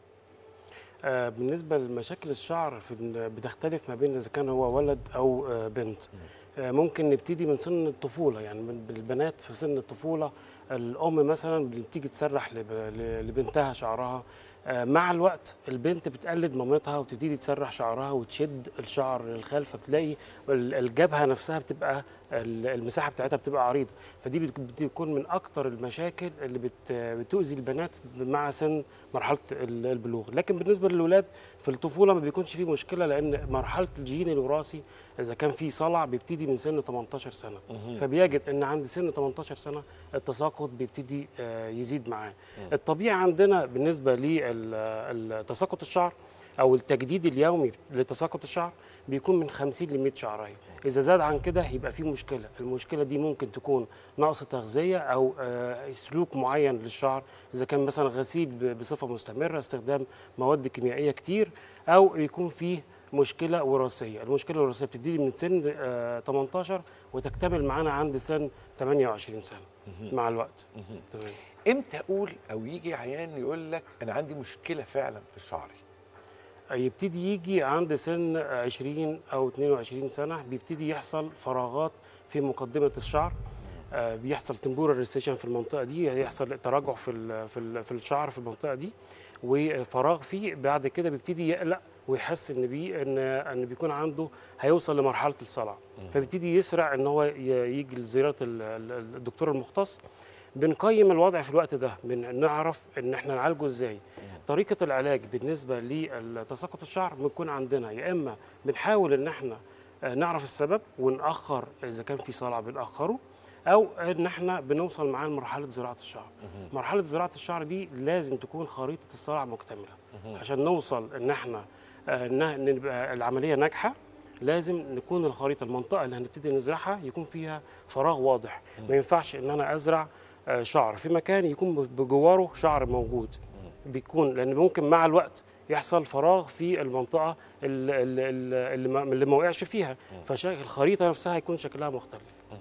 آه، بالنسبة لمشاكل الشعر في بتختلف ما بين إذا كان هو ولد أو آه، بنت آه، ممكن نبتدي من سن الطفولة يعني من بالبنات في سن الطفولة الأم مثلا اللي بتيجي تسرح لب- ل- لبنتها شعرها آه، مع الوقت البنت بتقلد مامتها وتبتدي تسرح شعرها وتشد الشعر للخلف فبتلاقي ال- الجبهة نفسها بتبقى ال- المساحة بتاعتها بتبقى عريضة فدي بت- بتكون من أكتر المشاكل اللي بت- بتؤذي البنات مع سن مرحلة ال- البلوغ لكن بالنسبة للولاد في الطفولة ما بيكونش فيه مشكلة لأن مرحلة الجين الوراثي إذا كان في صلع بيبتدي من سن 18 سنة فبيجد ان عند سن 18 سنه التساقط بيبتدي آه، يزيد معاه الطبيعي عندنا بالنسبه لتساقط الشعر او التجديد اليومي لتساقط الشعر بيكون من 50 ل 100 شعريه اذا زاد عن كده يبقى في مشكله المشكله دي ممكن تكون نقص تغذيه او آه، سلوك معين للشعر اذا كان مثلا غسيل ب- بصفه مستمره استخدام مواد كيميائيه كتير او يكون فيه مشكله وراثيه المشكله الوراثيه بتبتدي من سن آه، 18 وتكتمل معانا عند سن 28 سنه مع الوقت تمام امتى اقول او يجي عيان يقول لك انا عندي مشكله فعلا في شعري يبتدي يجي عند سن 20 او 22 سنه بيبتدي يحصل فراغات في مقدمه الشعر آه، بيحصل تمبورال ريسيشن في المنطقه دي يحصل تراجع في ال في ال في الشعر في المنطقه دي وفراغ فيه بعد كده بيبتدي يقلق ويحس ان بي ان ان بيكون عنده هيوصل لمرحله الصلع فبيبتدي يسرع ان هو ي- يجي لزياره ال- ال- الدكتور المختص بنقيم الوضع في الوقت ده بنعرف ان احنا نعالجه ازاي طريقه العلاج بالنسبه لتساقط الشعر بنكون عندنا يا اما بنحاول ان احنا آه، نعرف السبب ونأخر اذا كان في صلع بنأخره او ان احنا بنوصل معاه لمرحله زراعه الشعر مرحله زراعه الشعر دي لازم تكون خريطه الصلع مكتمله عشان نوصل ان احنا آه، ن- نبقى العمليه ناجحه لازم نكون الخريطه المنطقه اللي هنبتدي نزرعها يكون فيها فراغ واضح ما ينفعش ان انا ازرع آه، شعر في مكان يكون بجواره شعر موجود بيكون لان ممكن مع الوقت يحصل فراغ في المنطقه اللي, اللي, اللي ما- اللي ما وقعش فيها فالخريطه نفسها هيكون شكلها مختلف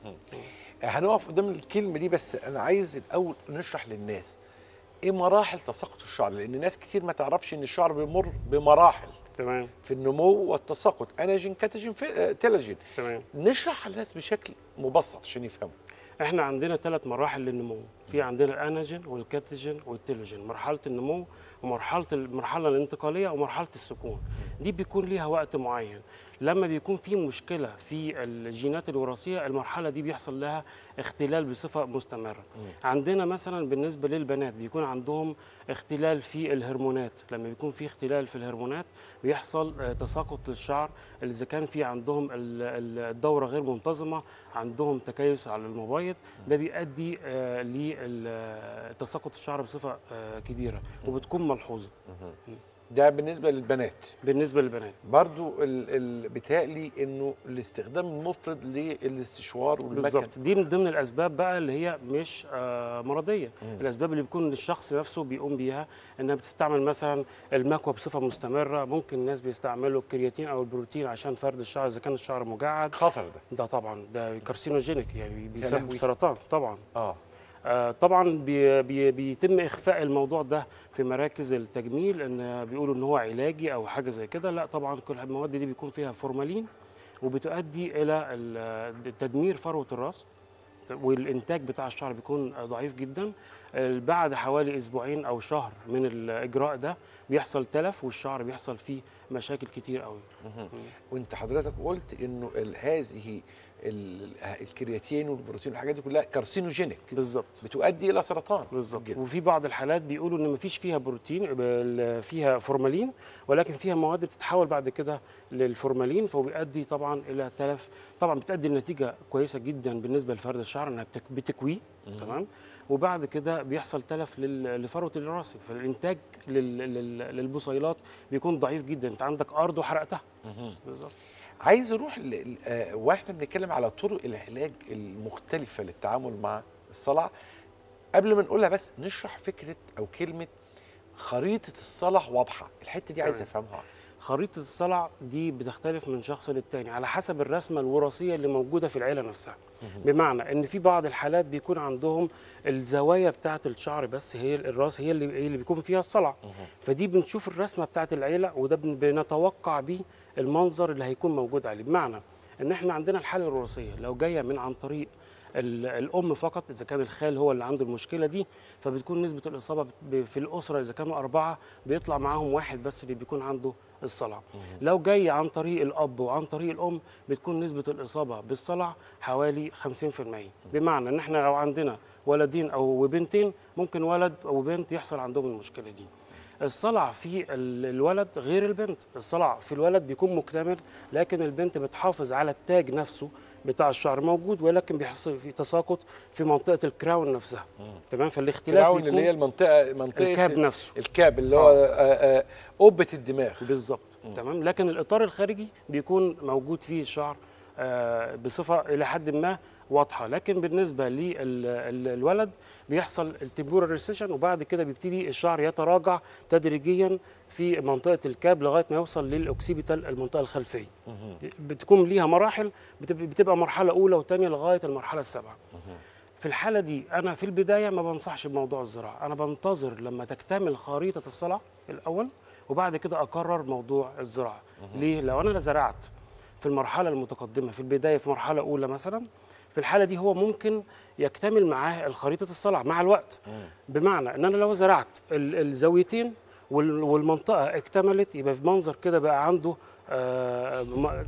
هنقف قدام الكلمه دي بس انا عايز الاول نشرح للناس ايه مراحل تساقط الشعر لان ناس كتير ما تعرفش ان الشعر بيمر بمراحل تمام في النمو والتساقط اناجين كاتاجين في- آه، تيلاجين تمام نشرح للناس بشكل مبسط عشان يفهموا احنا عندنا ثلاث مراحل للنمو في عندنا الاناجين والكاتيجين والتيلوجين مرحله النمو ومرحله المرحله الانتقاليه ومرحله السكون دي بيكون ليها وقت معين لما بيكون في مشكله في الجينات الوراثيه المرحله دي بيحصل لها اختلال بصفه مستمره عندنا مثلا بالنسبه للبنات بيكون عندهم اختلال في الهرمونات لما بيكون في اختلال في الهرمونات بيحصل آه، تساقط للشعر اللي اذا كان في عندهم ال- ال- الدوره غير منتظمه عندهم تكيس على المبيض ده بيؤدي آه، لتساقط الشعر بصفه آه، كبيره وبتكون ملحوظه ده بالنسبه للبنات بالنسبه للبنات برضو ال- ال- بيتهيألي انه الاستخدام المفرط للاستشوار والمكن بالظبط دي من ضمن الاسباب بقى اللي هي مش آه مرضيه مم. الاسباب اللي بيكون الشخص نفسه بيقوم بيها انها بتستعمل مثلا المكوى بصفه مستمره ممكن الناس بيستعملوا الكرياتين او البروتين عشان فرد الشعر اذا كان الشعر مجعد خطر ده ده طبعا ده كارسينوجينيك يعني بيسبب لهوي. سرطان طبعا اه آه، طبعا بي بي بيتم اخفاء الموضوع ده في مراكز التجميل ان بيقولوا ان هو علاجي او حاجه زي كده لا طبعا كل المواد دي بيكون فيها فورمالين وبتؤدي الى ال- تدمير فروه الراس والانتاج بتاع الشعر بيكون ضعيف جدا آه، بعد حوالي اسبوعين او شهر من الاجراء ده بيحصل تلف والشعر بيحصل فيه مشاكل كتير قوي وانت حضرتك قلت انه ال- هذه ال- الكرياتين والبروتين والحاجات دي كلها كارسينوجينيك بالظبط بتؤدي الى سرطان بالظبط وفي بعض الحالات بيقولوا ان مفيش فيها بروتين بل- فيها فورمالين ولكن فيها مواد بتتحول بعد كده للفورمالين فبيؤدي طبعا الى تلف طبعا بتؤدي لنتيجه كويسه جدا بالنسبه لفرد الشعر انها بتك- بتكويه تمام وبعد كده بيحصل تلف لل- لفروه الراسي فالانتاج لل- لل- للبصيلات بيكون ضعيف جدا انت عندك ارض وحرقتها بالظبط عايز اروح ل... ل- آه، واحنا بنتكلم على طرق العلاج المختلفه للتعامل مع الصلع قبل ما نقولها بس نشرح فكره او كلمه خريطه الصلع واضحه الحته دي عايز تمام. افهمها خريطة الصلع دي بتختلف من شخص للتاني على حسب الرسمة الوراثية اللي موجودة في العيلة نفسها بمعنى ان في بعض الحالات بيكون عندهم الزوايا بتاعة الشعر بس هي الراس هي اللي هي اللي بيكون فيها الصلع فدي بنشوف الرسمة بتاعة العيلة وده بن- بنتوقع بيه المنظر اللي هيكون موجود عليه بمعنى ان احنا عندنا الحالة الوراثية لو جاية من عن طريق ال- الام فقط اذا كان الخال هو اللي عنده المشكله دي فبتكون نسبه الاصابه بت- ب- في الاسره اذا كانوا اربعه بيطلع معاهم واحد بس اللي بيكون عنده الصلع لو جاي عن طريق الاب وعن طريق الام بتكون نسبه الاصابه بالصلع حوالي 50% بمعنى ان احنا لو عندنا ولدين او بنتين ممكن ولد او بنت يحصل عندهم المشكله دي الصلع في ال- الولد غير البنت الصلع في الولد بيكون مكتمل لكن البنت بتحافظ على التاج نفسه بتاع الشعر موجود ولكن بيحصل في تساقط في منطقه الكراون نفسها تمام فالاختلاف كراون بيكون اللي هي المنطقه منطقه الكاب نفسه الكاب اللي هو آه، آه، قبه الدماغ بالظبط تمام لكن الاطار الخارجي بيكون موجود فيه الشعر آه، بصفه الى حد ما واضحه لكن بالنسبه للولد بيحصل التمبورال ريسيشن وبعد كده بيبتدي الشعر يتراجع تدريجيا في منطقه الكاب لغايه ما يوصل للاوكسيبيتال المنطقه الخلفيه بتكون ليها مراحل بتب- بتبقى مرحله اولى وثانيه لغايه المرحله السابعه في الحاله دي انا في البدايه ما بنصحش بموضوع الزراعه انا بنتظر لما تكتمل خريطه الصلع الاول وبعد كده اقرر موضوع الزراعه ليه لو انا زرعت في المرحله المتقدمه في البدايه في مرحله اولى مثلا في الحاله دي هو ممكن يكتمل معاه الخريطه الصلع مع الوقت بمعنى ان انا لو زرعت ال- الزاويتين وال- والمنطقه اكتملت يبقى في منظر كده بقى عنده آه، م-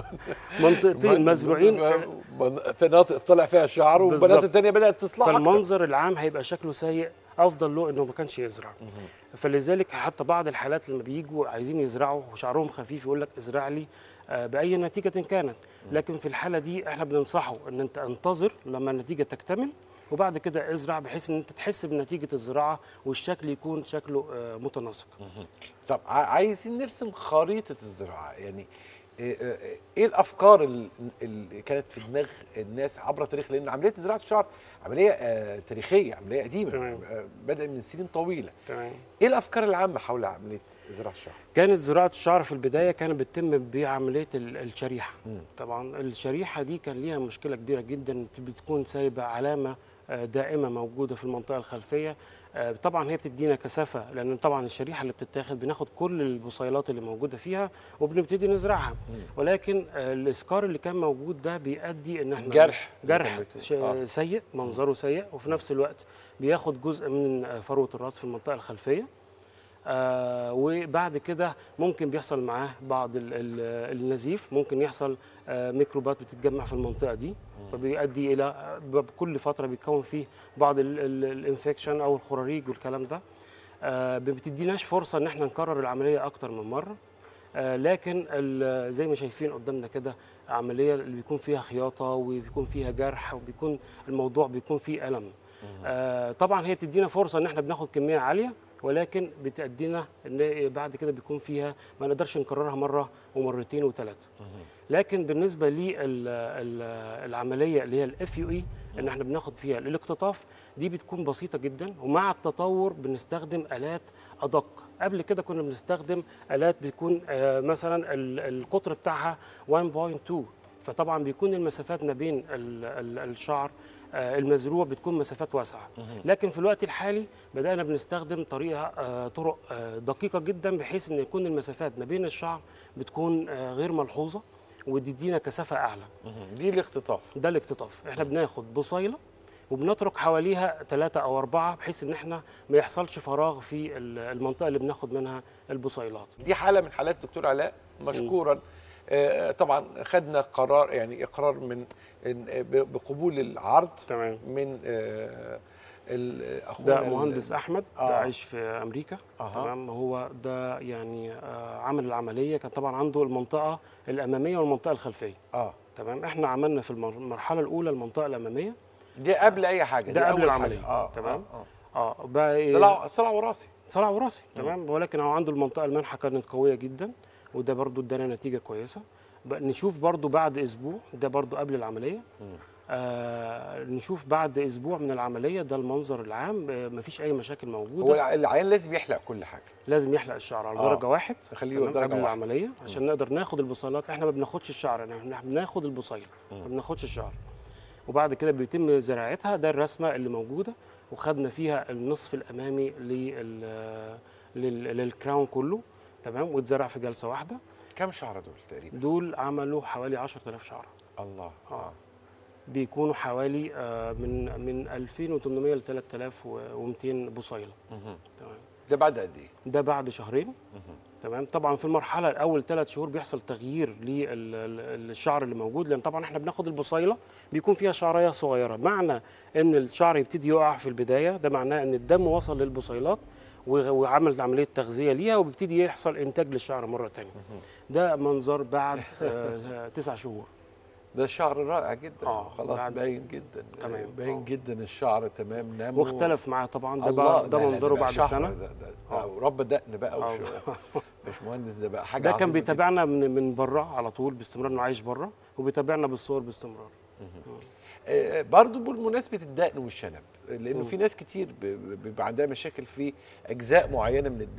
منطقتين مزروعين في مناطق طلع فيها شعر والبنات بالظبط. التانية بدات تصلح أكتر. فالمنظر العام هيبقى شكله سيء افضل له انه ما كانش يزرع فلذلك حتى بعض الحالات لما بيجوا عايزين يزرعوا وشعرهم خفيف يقول لك ازرع لي آه، باي نتيجه كانت لكن في الحاله دي احنا بننصحه ان انت انتظر لما النتيجه تكتمل وبعد كده ازرع بحيث ان انت تحس بنتيجه الزراعه والشكل يكون شكله آه، متناسق طب ع- عايزين نرسم خريطة الزراعة يعني إيه- إيه إيه الأفكار ال- اللي كانت في دماغ الناس عبر التاريخ لأن عملية زراعة الشعر عملية آه، تاريخية عملية قديمة تمام. آه، بدأ من سنين طويلة تمام إيه الأفكار العامة حول عملية زراعة الشعر؟ كانت زراعه الشعر في البدايه كانت بتتم بعمليه ال- الشريحه طبعا الشريحه دي كان ليها مشكله كبيره جدا بتكون سايبه علامه آه، دائمه موجوده في المنطقه الخلفيه آه، طبعا هي بتدينا كثافه لان طبعا الشريحه اللي بتتاخد بناخد كل البصيلات اللي موجوده فيها وبنبتدي نزرعها ولكن آه، الاسكار اللي كان موجود ده بيؤدي ان احنا جرح. جرح ممكن ش- آه. سيء منظره سيء وفي نفس الوقت بياخد جزء من آه، فروه الراس في المنطقه الخلفيه آه وبعد كده ممكن بيحصل معاه بعض ال ال النزيف ممكن يحصل آه ميكروبات بتتجمع في المنطقه دي فبيؤدي الى آه، بكل فتره بيتكون فيه بعض ال- ال- الانفكشن او الخراريج والكلام ده آه ما بتديناش فرصه ان احنا نكرر العمليه اكتر من مره آه لكن ال- زي ما شايفين قدامنا كده عمليه اللي بيكون فيها خياطه وبيكون فيها جرح وبيكون الموضوع بيكون فيه الم آه طبعا هي بتدينا فرصه ان احنا بناخد كميه عاليه ولكن بتأدينا ان بعد كده بيكون فيها ما نقدرش نكررها مره ومرتين وثلاثه لكن بالنسبه للعمليه اللي هي الاف يو اي ان احنا بناخد فيها الاقتطاف دي بتكون بسيطه جدا ومع التطور بنستخدم الات ادق قبل كده كنا بنستخدم الات بيكون آه، مثلا ال- القطر بتاعها 1.2 فطبعا بيكون المسافات ما بين ال- ال- الشعر آه، المزروع بتكون مسافات واسعه لكن في الوقت الحالي بدانا بنستخدم طريقه آه، طرق آه، دقيقه جدا بحيث ان يكون المسافات ما بين الشعر بتكون آه، غير ملحوظه وتدينا كثافه اعلى دي الاختطاف ده الاقتطاف احنا بناخد بصيله وبنترك حواليها ثلاثة أو أربعة بحيث إن إحنا ما يحصلش فراغ في ال- المنطقة اللي بناخد منها البصيلات. دي حالة من حالات دكتور علاء مشكورا آه، طبعا خدنا قرار يعني اقرار من إن- ب- بقبول العرض تمام من آه، ال- اخونا ده ال- مهندس أحمد آه. ده عايش في أمريكا أها. تمام هو ده يعني آه، عمل العملية كان طبعا عنده المنطقة الأمامية والمنطقة الخلفية. اه تمام احنا عملنا في المر- المرحلة الأولى المنطقة الأمامية دي قبل اي حاجه ده دي قبل أول حاجة. العملية اه تمام آه. اه بقى آه. إيه؟ طلع صلع وراثي صلع وراثي تمام ولكن هو عنده المنطقه المنحه كانت قويه جدا وده برضو ادانا نتيجه كويسه بقى نشوف برضو بعد اسبوع ده برضو قبل العمليه آه نشوف بعد اسبوع من العمليه ده المنظر العام آه مفيش اي مشاكل هو موجوده العيان لازم يحلق كل حاجه لازم يحلق الشعر على آه. درجه واحد نخليه تمام؟ درجة قبل واحد. العمليه عشان نقدر ناخد البصيلات احنا ما بناخدش الشعر احنا بناخد البصيله ما بناخدش الشعر وبعد كده بيتم زراعتها ده الرسمه اللي موجوده وخدنا فيها النصف الامامي لل لل- للكراون كله تمام واتزرع في جلسه واحده كم شعره دول تقريبا دول عملوا حوالي 10000 شعره الله اه بيكونوا حوالي آه، من من 2800 ل 3200 بصيله مهم. تمام ده بعد قد ايه ده بعد شهرين تمام طبعا في المرحله الاول ثلاث شهور بيحصل تغيير للشعر اللي موجود لان طبعا احنا بناخد البصيله بيكون فيها شعريه صغيره معنى ان الشعر يبتدي يقع في البدايه ده معناه ان الدم وصل للبصيلات وغ- وعمل عمليه تغذيه ليها وبيبتدي يحصل انتاج للشعر مره ثانيه ده منظر بعد آه، تسع شهور ده شعر رائع جدا آه، خلاص بعد- باين جدا تمام. باين آه. جدا الشعر تمام نمو واختلف معاه طبعا ده الله، بقى ده لا، لا، منظره بقى بعد شهر، سنه ده, ده, ده آه. ورب دقن بقى آه. وش- مش مهندس ده بقى حاجه ده كان عظيمة جداً. بيتابعنا من من بره على طول باستمرار انه عايش بره وبيتابعنا بالصور باستمرار آه، برضو بالمناسبه الدقن والشنب لانه مم. في ناس كتير ب- ب- بيبقى عندها مشاكل في اجزاء معينه من الدقن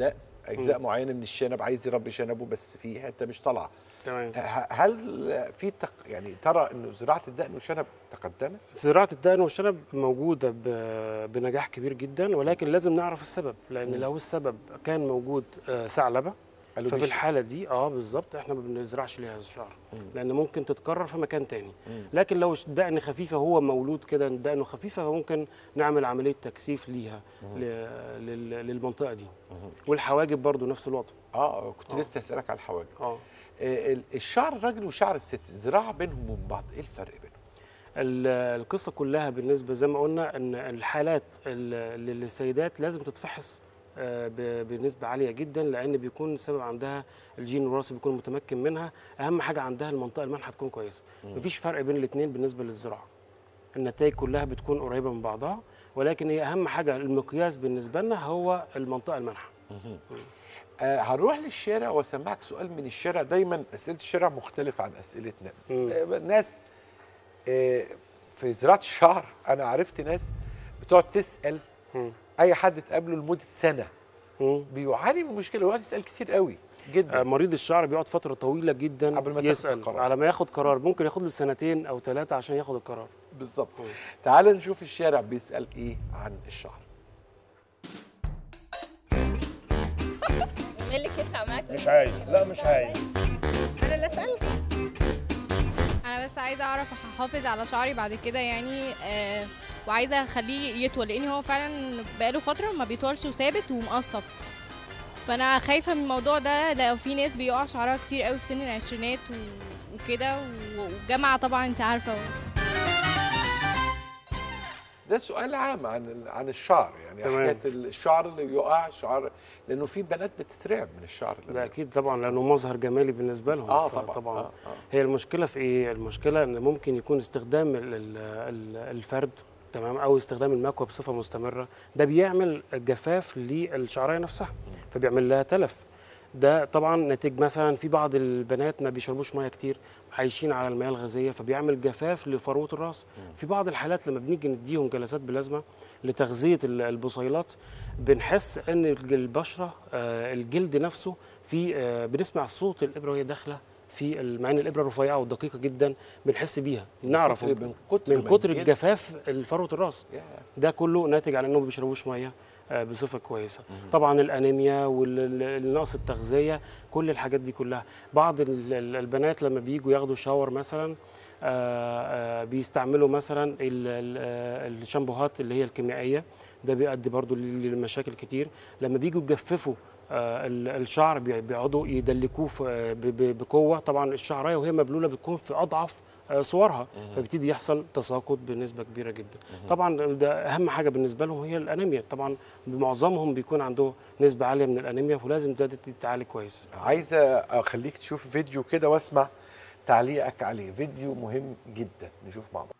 اجزاء مم. معينه من الشنب عايز يربي شنبه بس في حته مش طالعه تمام ه- هل في تق... يعني ترى انه زراعه الدقن والشنب تقدمت زراعة الدقن والشنب موجودة ب- بنجاح كبير جدا ولكن لازم نعرف السبب لأن مم. لو السبب كان موجود آه، ثعلبة ففي ألوبيشيا. الحالة دي اه بالظبط احنا ما بنزرعش ليها الشعر مم. لأن ممكن تتكرر في مكان تاني مم. لكن لو دقن خفيفة هو مولود كده دقنه خفيفة فممكن نعمل عملية تكثيف ليها ل- لل- للمنطقة دي والحواجب برضو نفس الوضع اه كنت آه. لسه هسالك على الحواجب اه آه، ال- الشعر الراجل وشعر الست الزراعه بينهم وبين بعض ايه الفرق بينهم ال- القصه كلها بالنسبه زي ما قلنا ان الحالات ال- للسيدات لازم تتفحص آه، ب- بنسبه عاليه جدا لان بيكون السبب عندها الجين الوراثي بيكون متمكن منها اهم حاجه عندها المنطقه المنحه تكون كويسه مفيش فرق بين الاثنين بالنسبه للزراعه النتائج كلها بتكون قريبه من بعضها ولكن هي اهم حاجه المقياس بالنسبه لنا هو المنطقه المنحه آه هنروح للشارع واسمعك سؤال من الشارع دايما اسئله الشارع مختلفه عن اسئلتنا مم. آه ناس آه في زراعه الشعر انا عرفت ناس بتقعد تسال مم. اي حد تقابله لمده سنه مم. بيعاني من مشكله ويقعد يسال كتير قوي جدا آه، مريض الشعر بيقعد فتره طويله جدا قبل ما تاخد يسال القرار. على ما ياخد قرار ممكن ياخد له سنتين او ثلاثه عشان ياخد القرار بالظبط تعال نشوف الشارع بيسال ايه عن الشعر مين اللي يطلع معاك مش عايز لا مش عايز انا اللي اسال انا بس عايزه اعرف احافظ على شعري بعد كده يعني آه وعايزه اخليه يطول لان هو فعلا بقاله فتره ما بيطولش وثابت ومقصف فانا خايفه من الموضوع ده لو في ناس بيقع شعرها كتير قوي في سن العشرينات و- وكده و- والجامعه طبعا انت عارفه ده سؤال عام عن عن الشعر يعني تمام. حكايه الشعر اللي بيقع الشعر لانه في بنات بتترعب من الشعر اللي ده اكيد طبعا لانه مظهر جمالي بالنسبه لهم اه ف- طبعا آه آه. هي المشكله في ايه المشكله ان ممكن يكون استخدام ال- ال- ال- الفرد تمام او استخدام المكوى بصفه مستمره ده بيعمل جفاف للشعريه نفسها فبيعمل لها تلف ده طبعا ناتج مثلا في بعض البنات ما بيشربوش ميه كتير عايشين على المياه الغازيه فبيعمل جفاف لفروه الراس في بعض الحالات لما بنيجي نديهم جلسات بلازما لتغذيه ال- البصيلات بنحس ان الج- البشره آه، الجلد نفسه في آه، بنسمع صوت الابره وهي داخله في ال- مع ان الابره رفيعه ودقيقه جدا بنحس بيها نعرف كتر- من كتر من ما كتر الجلد- الجفاف فروه الراس يا. ده كله ناتج عن انهم ما بيشربوش ميه آه، بصفه كويسه طبعا الانيميا والنقص التغذيه كل الحاجات دي كلها بعض ال- ال- البنات لما بييجوا ياخدوا شاور مثلا آه، آه، بيستعملوا مثلا ال- ال- آه، الشامبوهات اللي هي الكيميائيه ده بيؤدي برضو ل- لمشاكل كتير لما بيجوا يجففوا آه، ال- الشعر بي- بيقعدوا يدلكوه في- آه، ب- ب- بقوه طبعا الشعرايه وهي مبلوله بتكون في اضعف آه، صورها فبيبتدي يحصل تساقط بنسبه كبيره جدا طبعا ده اهم حاجه بالنسبه لهم هي الانيميا طبعا معظمهم بيكون عنده نسبه عاليه من الانيميا فلازم ده تتعالج كويس عايزه اخليك تشوف فيديو كده واسمع تعليقك عليه فيديو مهم جدا نشوف مع بعض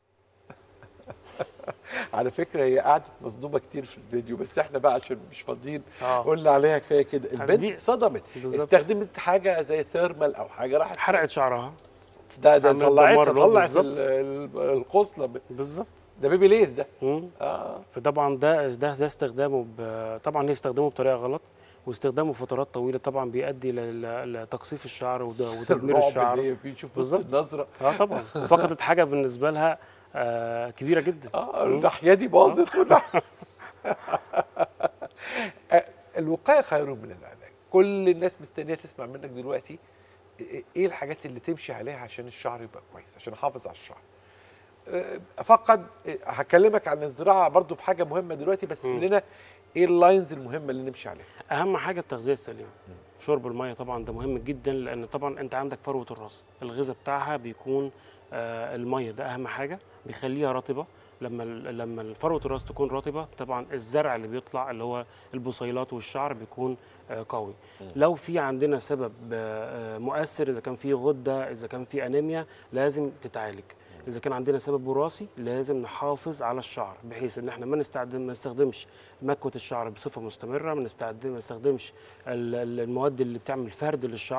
على فكره هي قعدت مصدومه كتير في الفيديو بس احنا بقى عشان مش فاضيين آه. قلنا عليها كفايه كده البنت دي- اتصدمت بالظبط. استخدمت حاجه زي ثيرمال او حاجه راحت حرقت شعرها ده ده عملت طلعت دمار الواد طلعت بالظبط. ال- ال- القصله بالظبط ده بيبي ليز ده مم. اه فطبعا ده ده ده استخدامه ب- طبعا هي استخدامه بطريقه غلط واستخدامه فترات طويله طبعا بيؤدي ل- ل- لتقصيف الشعر وده- وتدمير الرعب الشعر اللي هي فيه شوف بص بالظبط. النظره اه طبعا فقدت حاجه بالنسبه لها آه كبيره جدا اه الناحيه دي باظت والناح- آه، الوقايه خير من العلاج كل الناس مستنيه تسمع منك دلوقتي إيه- ايه الحاجات اللي تمشي عليها عشان الشعر يبقى كويس عشان احافظ على الشعر آه، فقد آه، هكلمك عن الزراعه برضو في حاجه مهمه دلوقتي بس مم. قول لنا ايه اللاينز المهمه اللي نمشي عليها اهم حاجه التغذيه السليمه شرب الميه طبعا ده مهم جدا لان طبعا انت عندك فروه الراس الغذاء بتاعها بيكون آه الميه ده اهم حاجه بيخليها رطبه لما ال- لما فروه الراس تكون رطبه طبعا الزرع اللي بيطلع اللي هو البصيلات والشعر بيكون آه قوي لو في عندنا سبب آه آه، مؤثر اذا كان في غده اذا كان في انيميا لازم تتعالج اذا كان عندنا سبب وراثي لازم نحافظ على الشعر بحيث ان احنا ما نستخدم ما نستخدمش مكوه الشعر بصفه مستمره ما نستخدم ما نستخدمش ال- ال- المواد اللي بتعمل فرد للشعر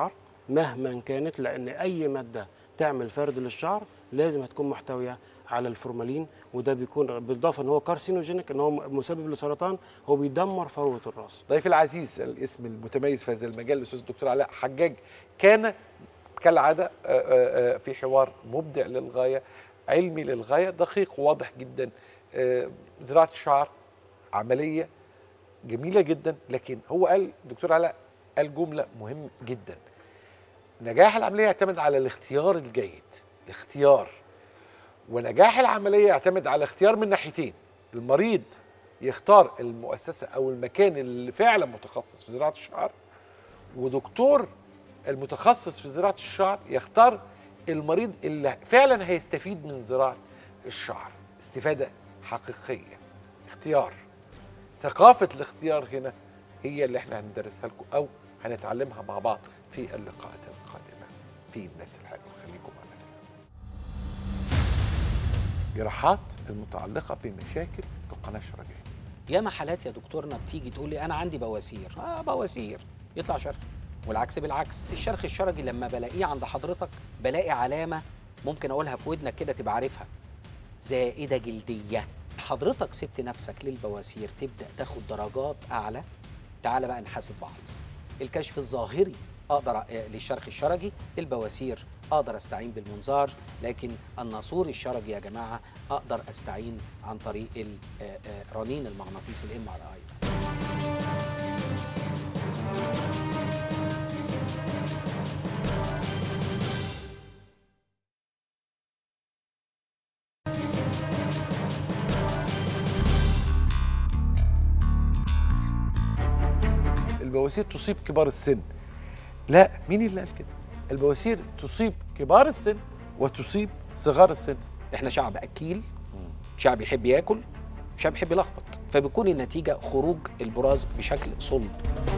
مهما كانت لان اي ماده تعمل فرد للشعر لازم هتكون محتويه على الفورمالين وده بيكون بالاضافه ان هو كارسينوجينيك ان هو مسبب لسرطان هو بيدمر فروه الراس ضيفي العزيز الاسم المتميز في هذا المجال الاستاذ الدكتور علاء حجاج كان كالعاده آه، آه، آه، في حوار مبدع للغايه علمي للغايه دقيق وواضح جدا آه، زراعه الشعر عمليه جميله جدا لكن هو قال دكتور علاء قال جمله مهم جدا نجاح العمليه يعتمد على الاختيار الجيد الاختيار ونجاح العمليه يعتمد على اختيار من ناحيتين المريض يختار المؤسسه او المكان اللي فعلا متخصص في زراعه الشعر ودكتور المتخصص في زراعه الشعر يختار المريض اللي فعلا هيستفيد من زراعه الشعر استفاده حقيقيه اختيار ثقافه الاختيار هنا هي اللي احنا هندرسها لكم او هنتعلمها مع بعض في اللقاءات القادمه في الناس الحلوه خليكم مع الناس الحلوه جراحات المتعلقه بمشاكل القناه الشرجيه ياما حالات يا دكتورنا بتيجي تقول لي انا عندي بواسير اه بواسير يطلع شرخ والعكس بالعكس الشرخ الشرجي لما بلاقيه عند حضرتك بلاقي علامه ممكن اقولها في ودنك كده تبقى عارفها زائده جلديه حضرتك سبت نفسك للبواسير تبدا تاخد درجات اعلى تعال بقى نحاسب بعض الكشف الظاهري اقدر أ- للشرخ الشرجي البواسير اقدر استعين بالمنظار لكن الناسور الشرجي يا جماعه اقدر استعين عن طريق ال- آه، آه، رنين المغناطيسي الام ار اي البواسير تصيب كبار السن لا مين اللي قال كده البواسير تصيب كبار السن وتصيب صغار السن احنا شعب اكيل شعب يحب ياكل شعب يحب يلخبط فبيكون النتيجه خروج البراز بشكل صلب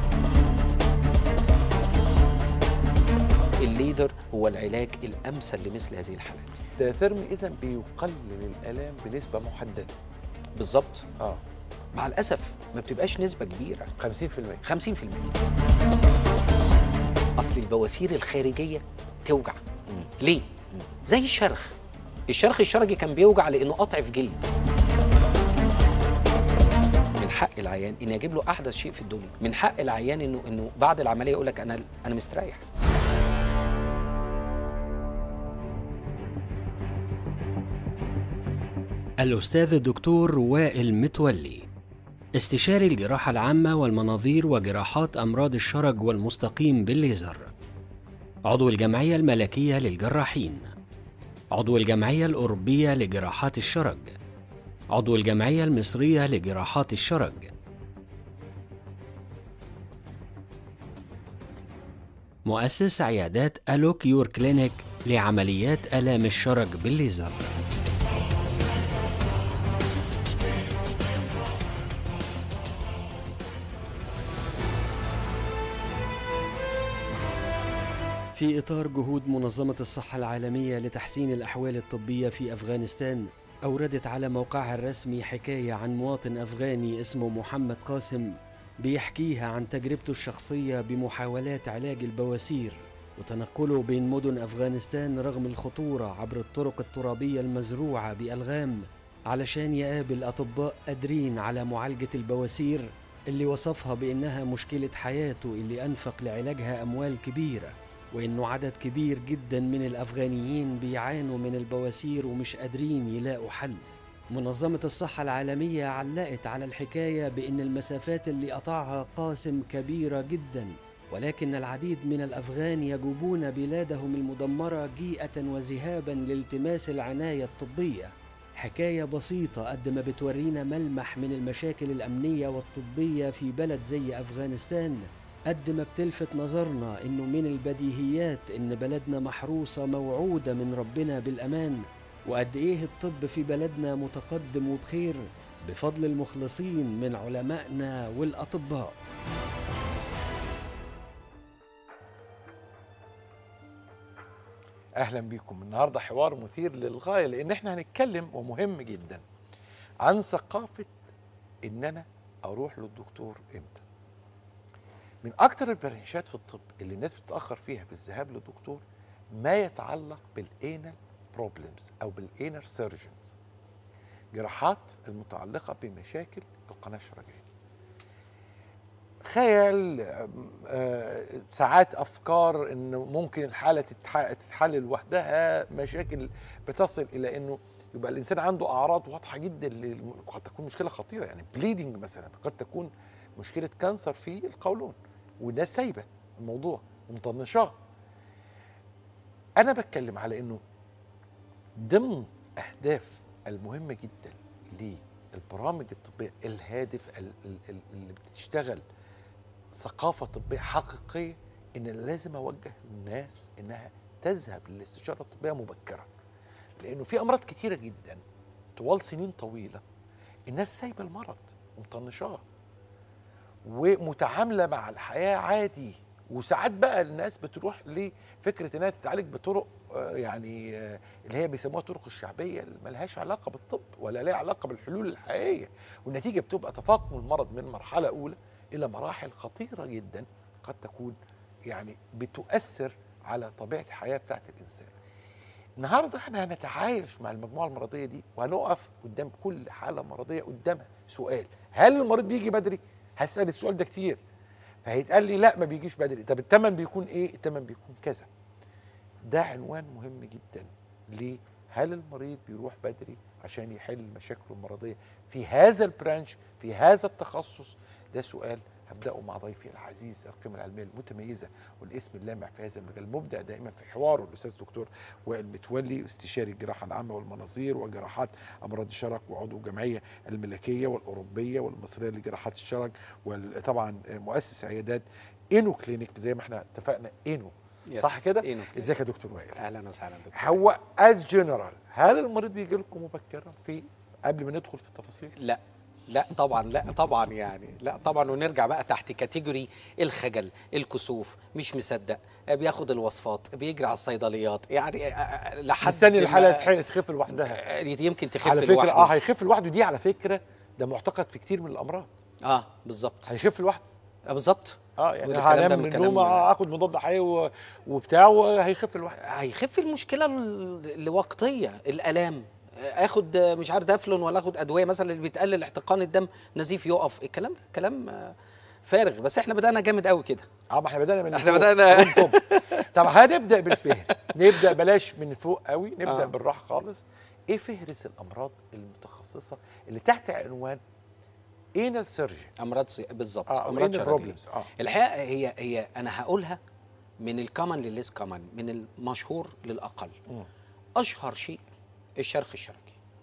الليذر هو العلاج الامثل لمثل هذه الحالات الداثرمي اذا بيقلل الالام بنسبه محدده بالظبط اه مع الاسف ما بتبقاش نسبه كبيره 50% 50% اصل البواسير الخارجيه توجع ليه زي الشرخ الشرخ الشرجي كان بيوجع لانه قطع في جلد من حق العيان ان يجيب له احدث شيء في الدنيا من حق العيان انه انه بعد العمليه يقول لك انا انا مستريح الأستاذ الدكتور وائل متولي استشاري الجراحة العامة والمناظير وجراحات أمراض الشرج والمستقيم بالليزر عضو الجمعية الملكية للجراحين عضو الجمعية الأوروبية لجراحات الشرج عضو الجمعية المصرية لجراحات الشرج مؤسس عيادات ألو كيور كلينيك لعمليات آلام الشرج بالليزر في إطار جهود منظمة الصحة العالمية لتحسين الأحوال الطبية في أفغانستان أوردت على موقعها الرسمي حكاية عن مواطن أفغاني اسمه محمد قاسم بيحكيها عن تجربته الشخصية بمحاولات علاج البواسير وتنقله بين مدن أفغانستان رغم الخطورة عبر الطرق الترابية المزروعة بألغام علشان يقابل أطباء قادرين على معالجة البواسير اللي وصفها بإنها مشكلة حياته اللي أنفق لعلاجها أموال كبيرة وإنه عدد كبير جدا من الأفغانيين بيعانوا من البواسير ومش قادرين يلاقوا حل منظمة الصحة العالمية علقت على الحكاية بأن المسافات اللي قطعها قاسم كبيرة جدا ولكن العديد من الأفغان يجوبون بلادهم المدمرة جيئة وذهابا لالتماس العناية الطبية حكاية بسيطة قد ما بتورينا ملمح من المشاكل الأمنية والطبية في بلد زي أفغانستان قد ما بتلفت نظرنا إنه من البديهيات إن بلدنا محروسة موعودة من ربنا بالأمان وقد إيه الطب في بلدنا متقدم وبخير بفضل المخلصين من علمائنا والأطباء اهلا بيكم النهارده حوار مثير للغايه لان احنا هنتكلم ومهم جدا عن ثقافه ان انا اروح للدكتور امتى من اكتر البرنشات في الطب اللي الناس بتتاخر فيها في الذهاب للدكتور ما يتعلق بالانال بروبلمز او بالانر سيرجنز جراحات المتعلقه بمشاكل القناه الشرجيه خيال آه، ساعات افكار ان ممكن الحاله تتح- تتحل لوحدها مشاكل بتصل الى انه يبقى الانسان عنده اعراض واضحه جدا للم- قد تكون مشكله خطيره يعني بليدنج مثلا قد تكون مشكله كانسر في القولون والناس سايبه الموضوع ومطنشاه انا بتكلم على انه ضمن اهداف المهمه جدا للبرامج الطبيه الهادف ال- ال- ال- اللي بتشتغل ثقافه طبيه حقيقيه ان لازم اوجه الناس انها تذهب للاستشاره الطبيه مبكرا لانه في امراض كتيره جدا طوال سنين طويله الناس سايبه المرض ومطنشاه ومتعامله مع الحياه عادي وساعات بقى الناس بتروح لفكره انها تتعالج بطرق آه، يعني آه، اللي هي بيسموها طرق الشعبيه اللي ملهاش علاقه بالطب ولا لها علاقه بالحلول الحقيقيه والنتيجه بتبقى تفاقم المرض من مرحله اولى الى مراحل خطيره جدا قد تكون يعني بتؤثر على طبيعه الحياه بتاعت الانسان. النهارده احنا هنتعايش مع المجموعه المرضيه دي وهنقف قدام كل حاله مرضيه قدامها سؤال هل المريض بيجي بدري؟ هسال السؤال ده كتير فهيتقال لي لا ما بيجيش بدري طب الثمن بيكون ايه؟ الثمن بيكون كذا. ده عنوان مهم جدا ليه؟ هل المريض بيروح بدري عشان يحل مشاكله المرضيه في هذا البرانش في هذا التخصص؟ ده سؤال هبداه مع ضيفي العزيز القيمه العلميه المتميزه والاسم اللامع في هذا المجال المبدع دائما في حواره الاستاذ دكتور وائل متولي استشاري الجراحه العامه والمناظير وجراحات امراض الشرج وعضو الجمعيه الملكيه والاوروبيه والمصريه لجراحات الشرج وطبعا مؤسس عيادات انو كلينيك زي ما احنا اتفقنا انو يس، صح كده؟ إنو. ازيك يا دكتور وائل؟ اهلا وسهلا دكتور هو از جنرال هل المريض بيجي لكم مبكرا في قبل ما ندخل في التفاصيل؟ لا لا طبعا لا طبعا يعني لا طبعا ونرجع بقى تحت كاتيجوري الخجل الكسوف مش مصدق بياخد الوصفات بيجري على الصيدليات يعني آه، آه، لحد مستني ما- الحاله تح- تخف لوحدها آه، يمكن تخف على فكره لوحده. اه هيخف لوحده دي على فكره ده معتقد في كتير من الامراض اه بالظبط هيخف لوحده آه بالظبط اه يعني والكلام ده هنام من من كلام- النوم آه، اخد مضاد حيوي و- وبتاع وهيخف لوحده هيخف المشكله ال- الوقتيه الالام اخد مش عارف دافلون ولا اخد ادويه مثلا اللي بتقلل احتقان الدم نزيف يقف الكلام ده كلام آه، فارغ بس احنا بدانا جامد قوي كده اه ما احنا بدانا من احنا فوق. بدانا طب طب هنبدا بالفهرس نبدا بلاش من فوق قوي نبدا آه. بالراحه خالص ايه فهرس الامراض المتخصصه اللي تحت عنوان انال سيرجي امراض صي... بالظبط آه، امراض anal شرجيه problems، آه. الحقيقه هي هي انا هقولها من الكومن للليس كومن من المشهور للاقل مم. اشهر شيء الشرخ الشرجي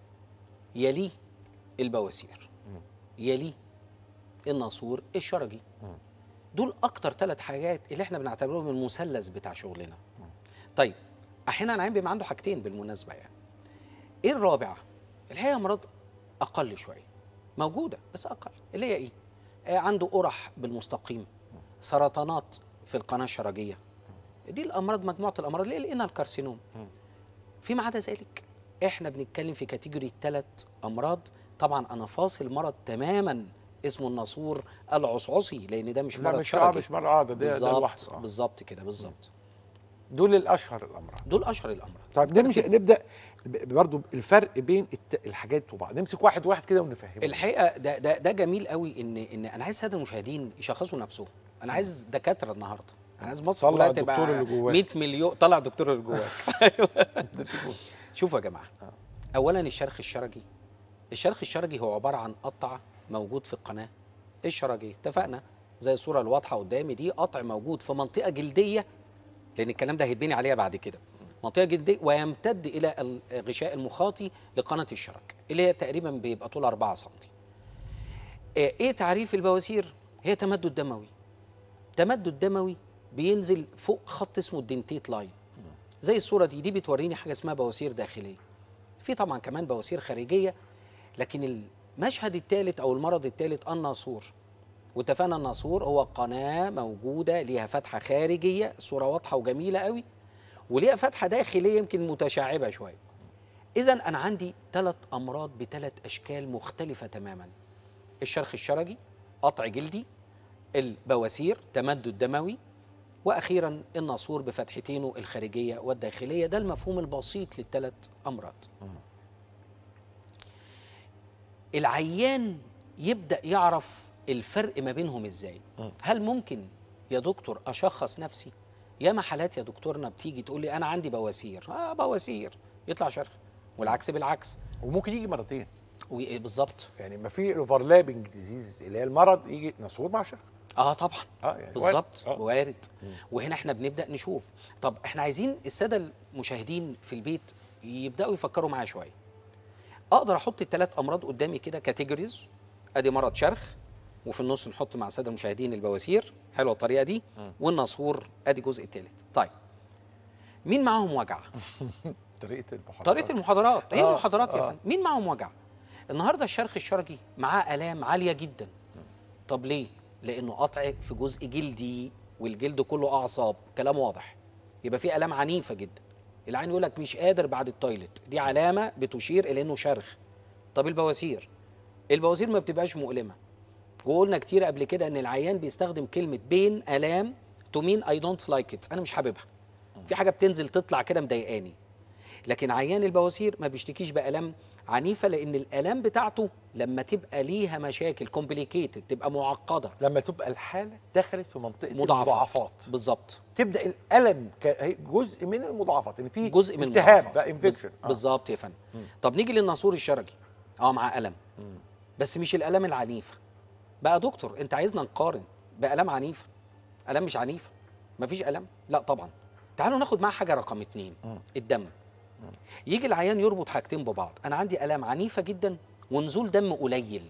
يليه البواسير يليه الناسور الشرجي دول اكتر ثلاث حاجات اللي احنا بنعتبرهم المثلث بتاع شغلنا طيب احيانا العين بيبقى عنده حاجتين بالمناسبه يعني ايه الرابعه الحقيقه امراض اقل شويه موجوده بس اقل اللي هي ايه آه عنده قرح بالمستقيم سرطانات في القناه الشرجيه دي الامراض مجموعه الامراض اللي هي الانال كارسينوم فيما عدا ذلك احنا بنتكلم في كاتيجوري ثلاث امراض طبعا انا فاصل مرض تماما اسمه الناسور العصعصي لان ده مش لا، مرض مش- شرجي آه، مش مرض- آه، ده- ده- ده بالظبط لوحده، آه. بالظبط كده بالظبط دول الاشهر الامراض دول اشهر الامراض طيب نمشي نبدا برضه الفرق بين الت- الحاجات وبعض نمسك واحد واحد كده ونفهمه الحقيقه ده ده ده جميل قوي ان ان انا عايز الساده المشاهدين يشخصوا نفسهم انا عايز دكاتره النهارده انا عايز مصر طلع كلها الدكتور تبقى اللي جواك. 100 مليون طلع الدكتور اللي جواك أيوة. شوفوا يا جماعه اولا الشرخ الشرجي الشرخ الشرجي هو عباره عن قطع موجود في القناه الشرجيه اتفقنا زي الصوره الواضحه قدامي دي قطع موجود في منطقه جلديه لان الكلام ده هيتبني عليها بعد كده منطقه جلديه ويمتد الى الغشاء المخاطي لقناه الشرج اللي هي تقريبا بيبقى طول 4 سم آه، ايه تعريف البواسير هي تمدد دموي تمدد دموي بينزل فوق خط اسمه الدنتيت لاين زي الصوره دي دي بتوريني حاجه اسمها بواسير داخليه في طبعا كمان بواسير خارجيه لكن المشهد الثالث او المرض الثالث الناسور واتفقنا الناسور هو قناه موجوده ليها فتحه خارجيه الصوره واضحه وجميله قوي وليها فتحه داخليه يمكن متشعبه شويه اذا انا عندي ثلاث امراض بثلاث اشكال مختلفه تماما الشرخ الشرجي قطع جلدي البواسير تمدد دموي واخيرا الناسور بفتحتينه الخارجيه والداخليه ده المفهوم البسيط للثلاث امراض العيان يبدا يعرف الفرق ما بينهم ازاي هل ممكن يا دكتور اشخص نفسي ياما حالات يا دكتورنا بتيجي تقول لي انا عندي بواسير اه بواسير يطلع شرخ والعكس بالعكس وممكن يجي مرتين بالظبط يعني ما في اوفرلابنج ديزيز اللي هي المرض يجي ناسور مع شرخ اه طبعا اه يعني بالظبط وارد. آه. وارد وهنا احنا بنبدا نشوف طب احنا عايزين الساده المشاهدين في البيت يبداوا يفكروا معايا شويه اقدر احط الثلاث امراض قدامي كده كاتيجوريز ادي مرض شرخ وفي النص نحط مع الساده المشاهدين البواسير حلوه الطريقه دي والناسور ادي الجزء الثالث طيب مين معاهم وجع طريقه المحاضرات طريقه المحاضرات هي آه، المحاضرات يا آه. فندم مين معاهم وجع النهارده الشرخ الشرجي معاه الام عاليه جدا طب ليه لانه قطع في جزء جلدي والجلد كله اعصاب كلام واضح يبقى في الام عنيفه جدا العين يقول لك مش قادر بعد التويلت دي علامه بتشير الى انه شرخ طب البواسير البواسير ما بتبقاش مؤلمه وقلنا كتير قبل كده ان العيان بيستخدم كلمه بين الام تو مين اي دونت لايك ات انا مش حاببها في حاجه بتنزل تطلع كده مضايقاني لكن عيان البواسير ما بيشتكيش بالام عنيفه لان الالام بتاعته لما تبقى ليها مشاكل كومبليكيتد تبقى معقده لما تبقى الحاله دخلت في منطقه مضاعفات. المضاعفات بالظبط تبدا الالم ك- هي جزء من المضاعفات ان في جزء من التهاب المضاعفات. بقى انفكشن بز- بالظبط يا فندم طب نيجي للناسور الشرجي اه معاه الم بس مش الالام العنيفه بقى دكتور انت عايزنا نقارن بالام عنيفه الام مش عنيفه مفيش الم لا طبعا تعالوا ناخد معاه حاجه رقم اتنين الدم يجي العيان يربط حاجتين ببعض انا عندي الام عنيفه جدا ونزول دم قليل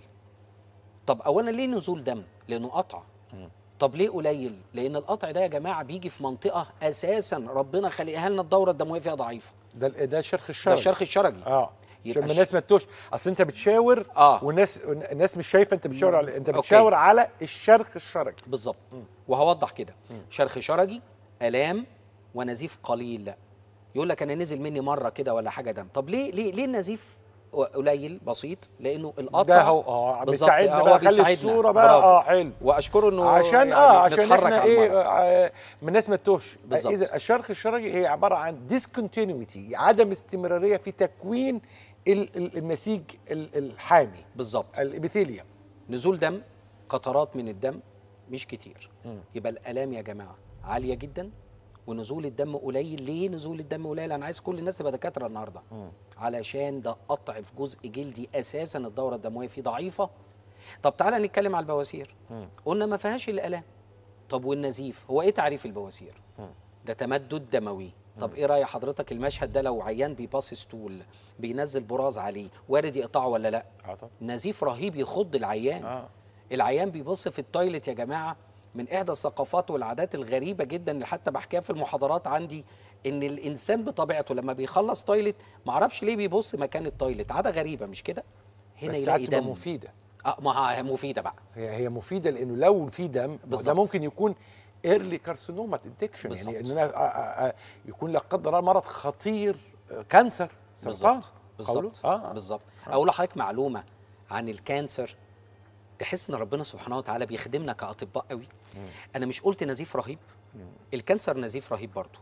طب اولا ليه نزول دم لانه قطع طب ليه قليل لان القطع ده يا جماعه بيجي في منطقه اساسا ربنا خلقها لنا الدوره الدمويه فيها ضعيفه ده ده الشرخ الشرجي ده الشرخ الشرجي اه يبقى عشان الش- الناس ما تتوش اصل انت بتشاور اه والناس الناس مش شايفه انت بتشاور على انت أوكي. بتشاور على الشرخ الشرجي بالظبط وهوضح كده شرخ شرجي الام ونزيف قليل يقول لك انا نزل مني مره كده ولا حاجه دم طب ليه ليه ليه النزيف قليل بسيط لانه القطع ده هو اه بالظبط، بيساعدنا هو بقى خلي بيساعدنا. الصوره بقى برافو. اه حلو واشكره انه عشان يعني اه عشان نتحرك احنا على ايه المرض. آه من الناس ما تتوهش بالظبط. اذا الشرخ الشرجي هي عباره عن ديسكونتينيوتي عدم استمراريه في تكوين ال- ال- النسيج ال- الحامي بالظبط الابيثيليوم نزول دم قطرات من الدم مش كتير يبقى الالام يا جماعه عاليه جدا ونزول الدم قليل ليه نزول الدم قليل انا عايز كل الناس تبقى دكاتره النهارده علشان ده قطع في جزء جلدي اساسا الدوره الدمويه فيه ضعيفه طب تعالى نتكلم على البواسير قلنا ما فيهاش الالام طب والنزيف هو ايه تعريف البواسير ده تمدد دموي طب ايه راي حضرتك المشهد ده لو عيان بيباص ستول بينزل براز عليه وارد يقطعه ولا لا اه طبعا نزيف رهيب يخض العيان آه. العيان بيبص في التويلت يا جماعه من احدى الثقافات والعادات الغريبه جدا اللي حتى بحكيها في المحاضرات عندي ان الانسان بطبيعته لما بيخلص تويلت معرفش ليه بيبص مكان التويلت عاده غريبه مش كده هنا بس يلاقي ساعات تبقى دم مفيده اه ما هي مفيده بقى هي هي مفيده لانه لو في دم ما هو ده بالظبط. ممكن يكون ايرلي كارسينوما ديتكشن يعني بالظبط. ان انا آه، آه، آه، يكون لا قدر الله مرض خطير آه، كانسر سرطان بالظبط قوله. بالظبط اه بالظبط اقول لحضرتك معلومه عن الكانسر تحس ان ربنا سبحانه وتعالى بيخدمنا كاطباء قوي انا مش قلت نزيف رهيب الكانسر نزيف رهيب برضه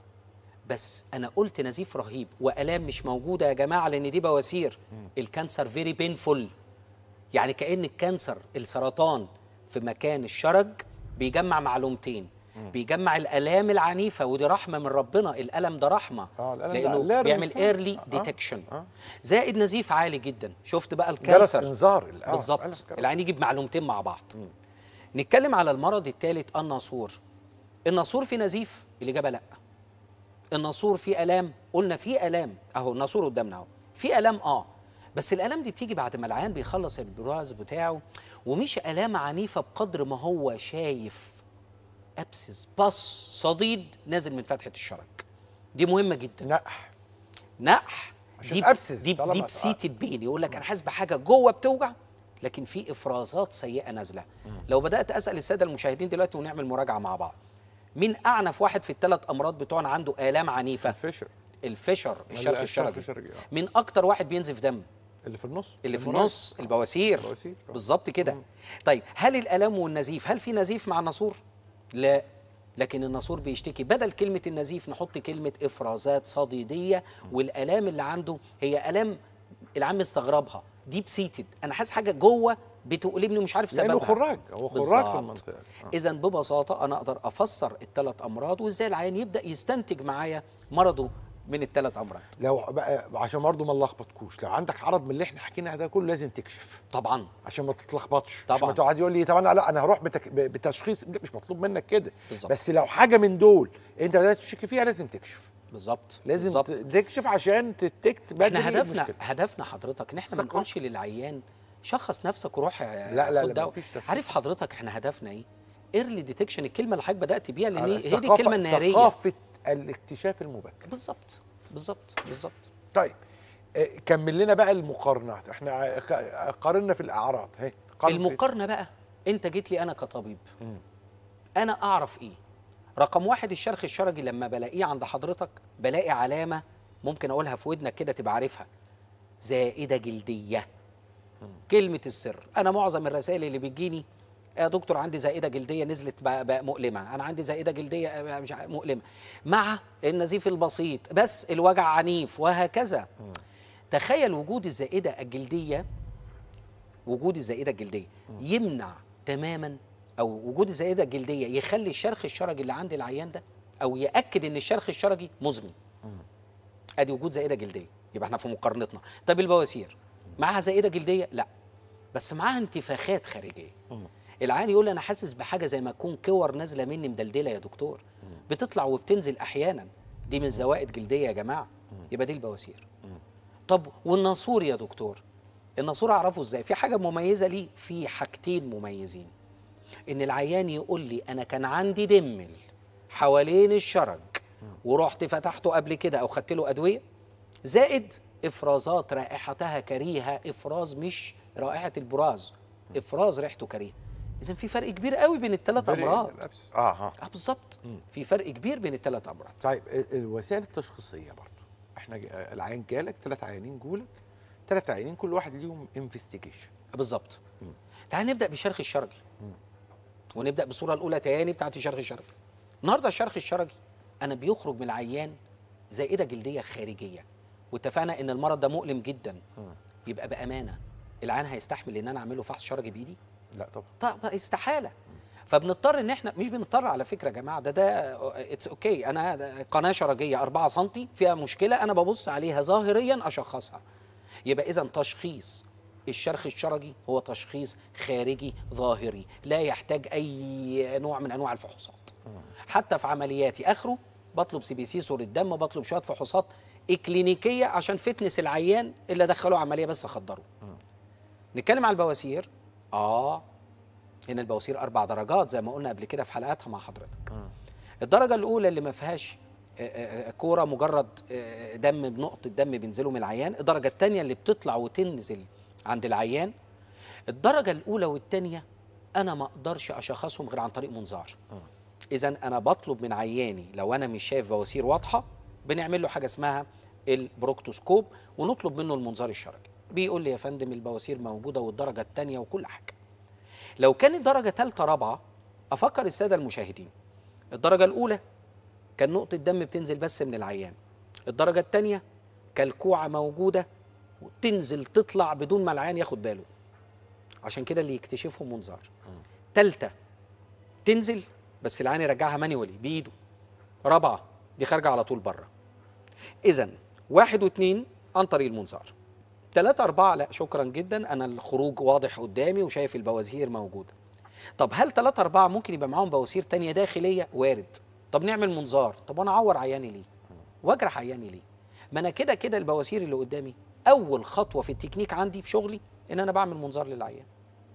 بس انا قلت نزيف رهيب والام مش موجوده يا جماعه لان دي بواسير الكانسر فيري بينفول يعني كان الكانسر السرطان في مكان الشرج بيجمع معلومتين بيجمع الالام العنيفه ودي رحمه من ربنا الالم ده رحمه آه، الألم ده لانه alarm بيعمل إنسان. ايرلي آه، ديتكشن آه. زائد نزيف عالي جدا شفت بقى جرس الكانسر انذار آه، ألم بالظبط جرس. العين يجيب معلومتين مع بعض نتكلم على المرض الثالث الناسور الناسور في نزيف الاجابه لا الناسور فيه الام قلنا فيه الام اهو الناسور قدامنا اهو في الام اه بس الالام دي بتيجي بعد ما العيان بيخلص البراز بتاعه ومش الام عنيفه بقدر ما هو شايف ابسس بص صديد نازل من فتحه الشرج دي مهمه جدا نقح نقح عشان دي أبسس دي طالما- دي بسيتد بين يقول لك انا حاسس بحاجه جوه بتوجع لكن في افرازات سيئه نازله لو بدات اسال الساده المشاهدين دلوقتي ونعمل مراجعه مع بعض مين اعنف واحد في الثلاث امراض بتوعنا عنده الام عنيفه الفشر الفشر الشرخ الشرخ الشرجي الشرجي، آه. مين اكتر واحد بينزف دم اللي في النص اللي في المراية. النص البواسير البواسير آه. بالظبط كده طيب هل الالام والنزيف هل في نزيف مع الناسور لا لكن الناسور بيشتكي بدل كلمه النزيف نحط كلمه افرازات صديديه والالام اللي عنده هي الام العم استغربها ديب سيتد انا حاسس حاجه جوه بتؤلمني ومش عارف سببها لانه خراج هو خراج في بالظبط. المنطقه آه. اذا ببساطه انا اقدر افسر الثلاث امراض وازاي العيان يبدا يستنتج معايا مرضه من الثلاث امراض لو بقى عشان برضه ما نلخبطكوش لو عندك عرض من اللي احنا حكيناه ده كله لازم تكشف طبعا عشان ما تتلخبطش عشان طبعاً. ما تقعد يقول لي طب انا لا انا هروح بتك... ب- بتشخيص لا، مش مطلوب منك كده بالظبط. بس لو حاجه من دول انت بدات تشك فيها لازم تكشف بالظبط لازم بالظبط. ت- تكشف عشان تتكت بدري احنا هدفنا المشكلة. هدفنا حضرتك ان احنا ما الثقافة. نقولش للعيان شخص نفسك وروح لا، لا، لا، خد دواء. مفيش تشخيص. عارف حضرتك احنا هدفنا ايه؟ ايرلي ديتكشن الكلمه اللي حضرتك بدات بيها لان على هي دي الثقافة- الكلمه النهاريه ثقافه الاكتشاف المبكر بالظبط بالظبط بالظبط طيب آه، كمل لنا بقى المقارنات احنا ع- ق- قارنا في الاعراض اهي قارن في- المقارنه بقى انت جيت لي انا كطبيب انا اعرف ايه رقم واحد الشرخ الشرجي لما بلاقيه عند حضرتك بلاقي علامه ممكن اقولها في ودنك كده تبقى عارفها زائده جلديه كلمه السر انا معظم الرسائل اللي بتجيني يا دكتور عندي زائده جلديه نزلت بقى, بقى مؤلمه انا عندي زائده جلديه آه، مش عارف- مؤلمه مع النزيف البسيط بس الوجع عنيف وهكذا تخيل وجود الزائده الجلديه وجود الزائده الجلديه يمنع تماما او وجود الزائده الجلديه يخلي الشرخ الشرجي اللي عند العيان ده او ياكد ان الشرخ الشرجي مزمن ادي وجود زائده جلديه يبقى احنا في مقارنتنا طب البواسير معاها زائده جلديه لا بس معاها انتفاخات خارجيه العيان يقول لي انا حاسس بحاجه زي ما تكون كور نازله مني مدلدله يا دكتور بتطلع وبتنزل احيانا دي مش زوائد جلديه يا جماعه يبقى دي البواسير طب والناسور يا دكتور الناسور اعرفه ازاي في حاجه مميزه ليه في حاجتين مميزين ان العيان يقول لي انا كان عندي دمل حوالين الشرج ورحت فتحته قبل كده او خدت له ادويه زائد افرازات رائحتها كريهه افراز مش رائحه البراز افراز ريحته كريهه اذا في فرق كبير قوي بين الثلاث Very امراض labs. اه اه اه بالظبط في فرق كبير بين الثلاث امراض طيب ال- الوسائل التشخيصيه برضو احنا ج- العيان جالك ثلاث عيانين جولك ثلاث عيانين كل واحد ليهم انفستيجيشن بالظبط تعال نبدا بالشرخ الشرجي ونبدا بالصوره الاولى تاني بتاعت الشرخ الشرجي النهارده الشرخ الشرجي انا بيخرج من العيان زائده جلديه خارجيه واتفقنا ان المرض ده مؤلم جدا يبقى بامانه العيان هيستحمل ان انا اعمل له فحص شرجي بايدي لا طبعا طب استحاله فبنضطر ان احنا مش بنضطر على فكره يا جماعه ده ده اتس اوكي انا ده قناه شرجيه 4 سم فيها مشكله انا ببص عليها ظاهريا اشخصها يبقى اذا تشخيص الشرخ الشرجي هو تشخيص خارجي ظاهري لا يحتاج اي نوع من انواع الفحوصات حتى في عملياتي اخره بطلب سي بي سي صوره دم بطلب شويه فحوصات اكلينيكيه عشان فتنس العيان اللي ادخله عمليه بس اخدره نتكلم على البواسير اه هنا البواسير اربع درجات زي ما قلنا قبل كده في حلقاتها مع حضرتك الدرجه الاولى اللي ما فيهاش آه، آه، آه، كوره مجرد آه، دم بنقطه دم بينزلوا من العيان الدرجه الثانيه اللي بتطلع وتنزل عند العيان الدرجه الاولى والثانيه انا ما اقدرش اشخصهم غير عن طريق منظار اذا انا بطلب من عياني لو انا مش شايف بواسير واضحه بنعمل له حاجه اسمها البروكتوسكوب ونطلب منه المنظار الشرجي بيقول لي يا فندم البواسير موجوده والدرجه الثانيه وكل حاجه لو كانت درجه ثالثه رابعه افكر الساده المشاهدين الدرجه الاولى كان نقطه دم بتنزل بس من العيان الدرجه الثانيه كالكوعه موجوده وتنزل تطلع بدون ما العيان ياخد باله عشان كده اللي يكتشفهم منظار ثالثه تنزل بس العيان يرجعها مانيولي بايده رابعه دي خارجه على طول بره اذا واحد واثنين عن طريق المنظار ثلاثة أربعة لا شكرا جدا أنا الخروج واضح قدامي وشايف البواسير موجودة طب هل ثلاثة أربعة ممكن يبقى معاهم بواسير تانية داخلية وارد طب نعمل منظار طب وأنا أعور عياني ليه وأجرح عياني ليه ما أنا كده كده البواسير اللي قدامي أول خطوة في التكنيك عندي في شغلي إن أنا بعمل منظار للعيان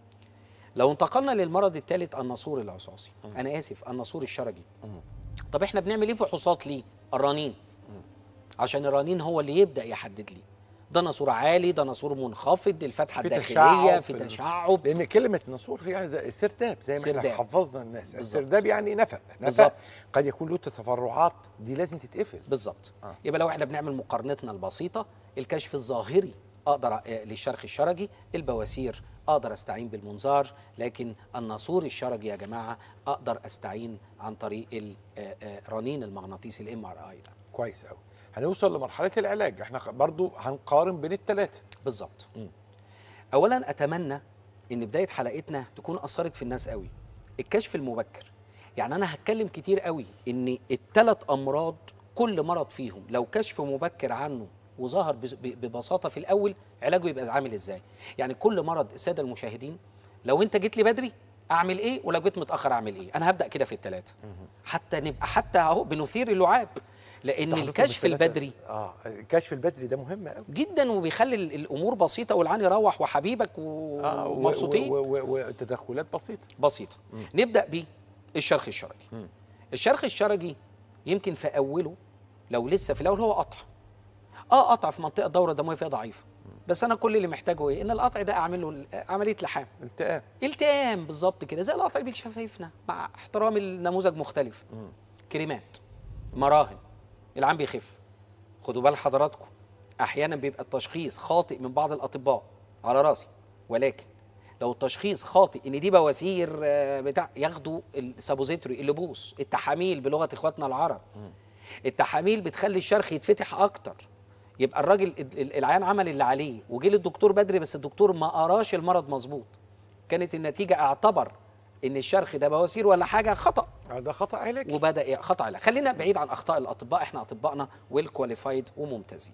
لو انتقلنا للمرض الثالث الناسور العصاصي أنا آسف الناسور الشرجي طب احنا بنعمل ايه فحوصات ليه الرنين عشان الرنين هو اللي يبدا يحدد لي ده ناسور عالي ده ناسور منخفض الفتحه في الداخليه تشعب في في ال- تشعب لان كلمه ناسور هي زي- سرداب زي ما احنا سرداب. حفظنا الناس بالظبط. السرداب يعني نفق نفق بالظبط. قد يكون له تفرعات دي لازم تتقفل بالظبط آه. يبقى لو احنا بنعمل مقارنتنا البسيطه الكشف الظاهري اقدر أ- للشرخ الشرجي البواسير اقدر استعين بالمنظار لكن الناسور الشرجي يا جماعه اقدر استعين عن طريق ال- آه، آه، رنين المغناطيسي الام ار اي ده كويس قوي هنوصل لمرحله العلاج احنا خ- برضو هنقارن بين الثلاثه بالظبط اولا اتمنى ان بدايه حلقتنا تكون اثرت في الناس قوي الكشف المبكر يعني انا هتكلم كتير قوي ان الثلاث امراض كل مرض فيهم لو كشف مبكر عنه وظهر بز- ب- ببساطه في الاول علاجه يبقى عامل ازاي يعني كل مرض الساده المشاهدين لو انت جيت لي بدري اعمل ايه ولو جيت متاخر اعمل ايه انا هبدا كده في الثلاثه حتى نبقى حتى اهو بنثير اللعاب لان تحضرتهم الكشف بالثلاثة؟ البدري اه الكشف البدري ده مهم قوي جدا وبيخلي ال- الامور بسيطه والعين يروح وحبيبك و- اه و- ومبسوطين و- و- و- وتدخلات بسيطه بسيطه نبدا بالشرخ الشرجي الشرخ الشرجي يمكن في اوله لو لسه في الاول هو قطع اه قطع في منطقه الدوره الدمويه فيها ضعيفه بس انا كل اللي محتاجه ايه ان القطع ده اعمل له ال- عمليه لحام التئام التئام بالظبط كده زي القطع بيك شفايفنا مع احترام النموذج مختلف كريمات مراهم العام بيخف خدوا بال حضراتكم احيانا بيبقى التشخيص خاطئ من بعض الاطباء على راسي ولكن لو التشخيص خاطئ ان دي بواسير آه، بتاع ياخدوا السابوزيتوري اللبوس التحاميل بلغه اخواتنا العرب التحاميل بتخلي الشرخ يتفتح اكتر يبقى الراجل ال- ال- العيان عمل اللي عليه وجه للدكتور بدري بس الدكتور ما قراش المرض مظبوط كانت النتيجه اعتبر ان الشرخ ده بواسير ولا حاجه خطا ده خطا علاجي وبدا ي- خطا علاجي خلينا بعيد عن اخطاء الاطباء احنا اطبائنا ويل كواليفايد وممتازين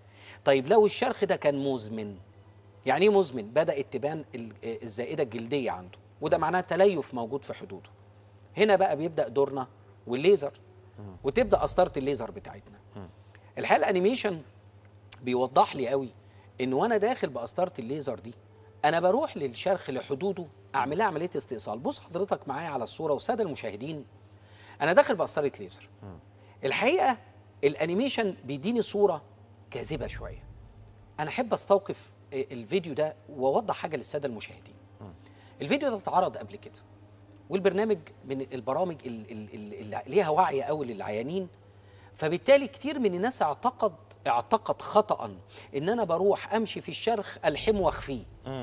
طيب لو الشرخ ده كان مزمن يعني ايه مزمن بدات تبان ال- الزائده الجلديه عنده وده معناه تليف موجود في حدوده هنا بقى بيبدا دورنا والليزر وتبدا قسطره الليزر بتاعتنا الحقيقه الانيميشن بيوضح لي قوي ان وانا داخل بقسطره الليزر دي انا بروح للشرخ لحدوده اعمل لها عمليه استئصال بص حضرتك معايا على الصوره والساده المشاهدين انا داخل بقسطره ليزر الحقيقه الانيميشن بيديني صوره كاذبه شويه انا احب استوقف الفيديو ده واوضح حاجه للساده المشاهدين الفيديو ده اتعرض قبل كده والبرنامج من البرامج ال- ال- ال- اللي ليها وعي قوي للعيانين فبالتالي كتير من الناس اعتقد اعتقد خطأ ان انا بروح امشي في الشرخ الحمه واخفيه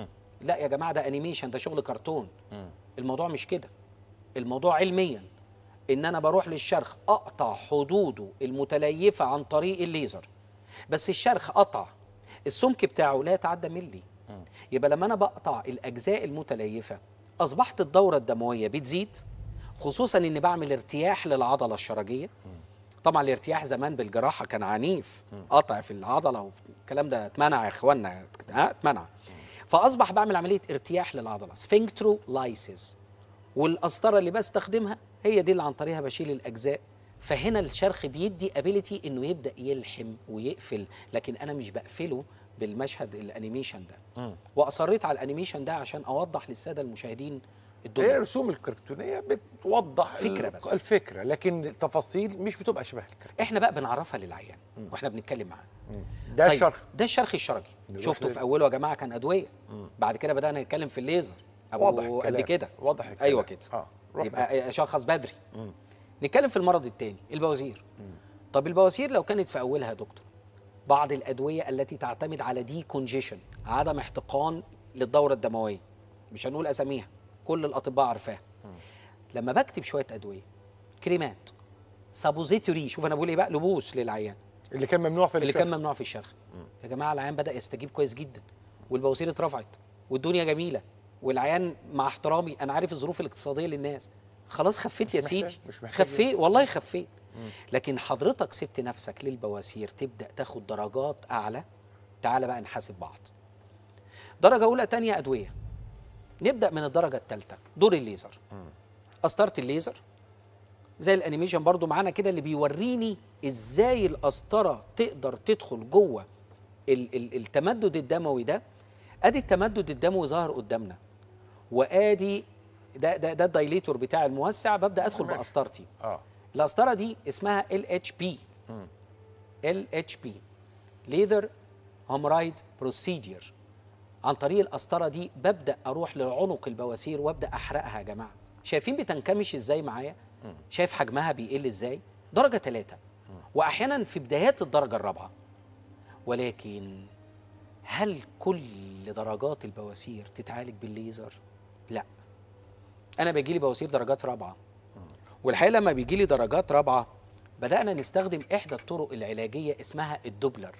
لا يا جماعه ده انيميشن ده شغل كرتون الموضوع مش كده الموضوع علميا ان انا بروح للشرخ اقطع حدوده المتليفه عن طريق الليزر بس الشرخ قطع السمك بتاعه لا يتعدى ملي يبقى لما انا بقطع الاجزاء المتليفه اصبحت الدوره الدمويه بتزيد خصوصا اني بعمل ارتياح للعضله الشرجيه طبعا الارتياح زمان بالجراحه كان عنيف قطع في العضله والكلام ده اتمنع يا اخوانا ها اتمنع فاصبح بعمل عمليه ارتياح للعضله سفنكترولايسيس والقسطره اللي بستخدمها هي دي اللي عن طريقها بشيل الاجزاء فهنا الشرخ بيدي ابيليتي انه يبدا يلحم ويقفل لكن انا مش بقفله بالمشهد الانيميشن ده واصريت على الانيميشن ده عشان اوضح للساده المشاهدين هي الدنيا الرسوم الكرتونيه بتوضح فكرة ال- بس. الفكره لكن التفاصيل مش بتبقى شبه الكرتون احنا بقى بنعرفها للعيان واحنا بنتكلم معاه ده طيب، الشرخ ده الشرخ الشرجي نروح شفته لل- في اوله يا جماعه كان ادويه بعد كده بدانا نتكلم في الليزر واضح ابو قد الكلام. كده واضح الكلام. ايوه كده اه روح يبقى اشخص بدري نتكلم في المرض الثاني البواسير طب البواسير لو كانت في اولها يا دكتور بعض الادويه التي تعتمد على دي كونجيشن عدم احتقان للدوره الدمويه مش هنقول اساميها كل الاطباء عارفاها لما بكتب شويه ادويه كريمات سابوزيتوري شوف انا بقول ايه بقى لبوس للعيان اللي كان ممنوع في اللي الشرخ. كان ممنوع في الشرخ يا جماعه العيان بدا يستجيب كويس جدا والبواسير اترفعت والدنيا جميله والعيان مع احترامي انا عارف الظروف الاقتصاديه للناس خلاص خفيت يا مش محتاج- سيدي مش محتاج خفيت والله خفيت لكن حضرتك سبت نفسك للبواسير تبدا تاخد درجات اعلى تعال بقى نحاسب بعض درجه اولى تانية ادويه نبدا من الدرجه الثالثه دور الليزر قسطره الليزر زي الانيميشن برضو معانا كده اللي بيوريني ازاي القسطره تقدر تدخل جوه ال- ال- التمدد الدموي ده ادي التمدد الدموي ظاهر قدامنا وادي ده ده ده الدايليتور بتاع الموسع ببدا ادخل ماشي. بقسطرتي اه القسطره دي اسمها ال اتش بي ال اتش بي ليذر هومرايد بروسيدير عن طريق القسطره دي ببدا اروح لعنق البواسير وابدا احرقها يا جماعه شايفين بتنكمش ازاي معايا شايف حجمها بيقل ازاي درجه ثلاثة واحيانا في بدايات الدرجه الرابعه ولكن هل كل درجات البواسير تتعالج بالليزر لا انا بيجي لي بواسير درجات رابعه والحقيقه لما بيجي لي درجات رابعه بدانا نستخدم احدى الطرق العلاجيه اسمها الدوبلر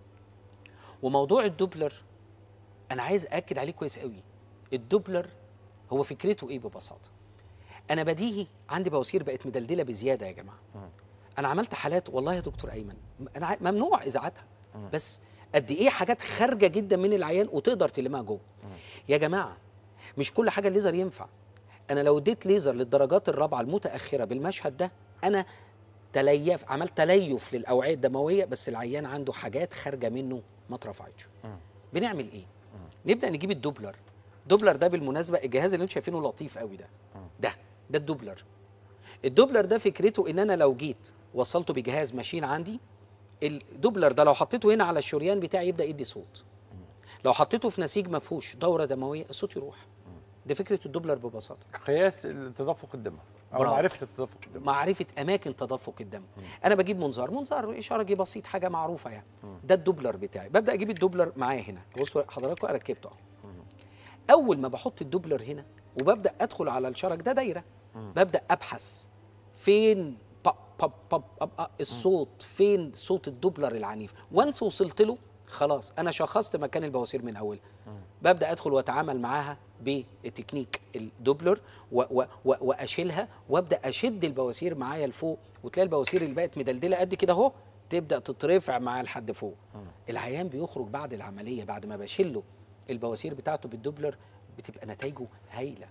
وموضوع الدوبلر انا عايز اكد عليه كويس قوي الدوبلر هو فكرته ايه ببساطه انا بديهي عندي بواسير بقت مدلدله بزياده يا جماعه انا عملت حالات والله يا دكتور ايمن انا ع- ممنوع اذاعتها بس قد ايه حاجات خارجه جدا من العيان وتقدر تلمها جوه يا جماعه مش كل حاجه الليزر ينفع انا لو اديت ليزر للدرجات الرابعه المتاخره بالمشهد ده انا تليف عملت تليف للاوعيه الدمويه بس العيان عنده حاجات خارجه منه ما اترفعتش بنعمل ايه نبدا نجيب الدوبلر دوبلر ده بالمناسبه الجهاز اللي انتم شايفينه لطيف قوي ده ده ده الدوبلر الدوبلر ده فكرته ان انا لو جيت وصلته بجهاز ماشين عندي الدوبلر ده لو حطيته هنا على الشريان بتاعي يبدا يدي صوت لو حطيته في نسيج ما فيهوش دوره دمويه الصوت يروح دي فكره الدوبلر ببساطه قياس تدفق الدم او برافو. معرفه التدفق الدم معرفه اماكن تدفق الدم انا بجيب منظار منظار اشارجي بسيط حاجه معروفه يعني ده الدوبلر بتاعي ببدا اجيب الدوبلر معايا هنا بصوا حضراتكم انا ركبته اهو اول ما بحط الدوبلر هنا وببدا ادخل على الشرج ده دايره ببدا ابحث فين باب باب باب باب آه، الصوت فين صوت الدوبلر العنيف وانس وصلت له خلاص انا شخصت مكان البواسير من اولها ببدا ادخل واتعامل معاها بتكنيك الدوبلر و و و واشيلها وابدا اشد البواسير معايا لفوق وتلاقي البواسير اللي بقت مدلدله قد كده اهو تبدا تترفع معاه لحد فوق العيان بيخرج بعد العمليه بعد ما بشيله البواسير بتاعته بالدوبلر بتبقى نتائجه هايله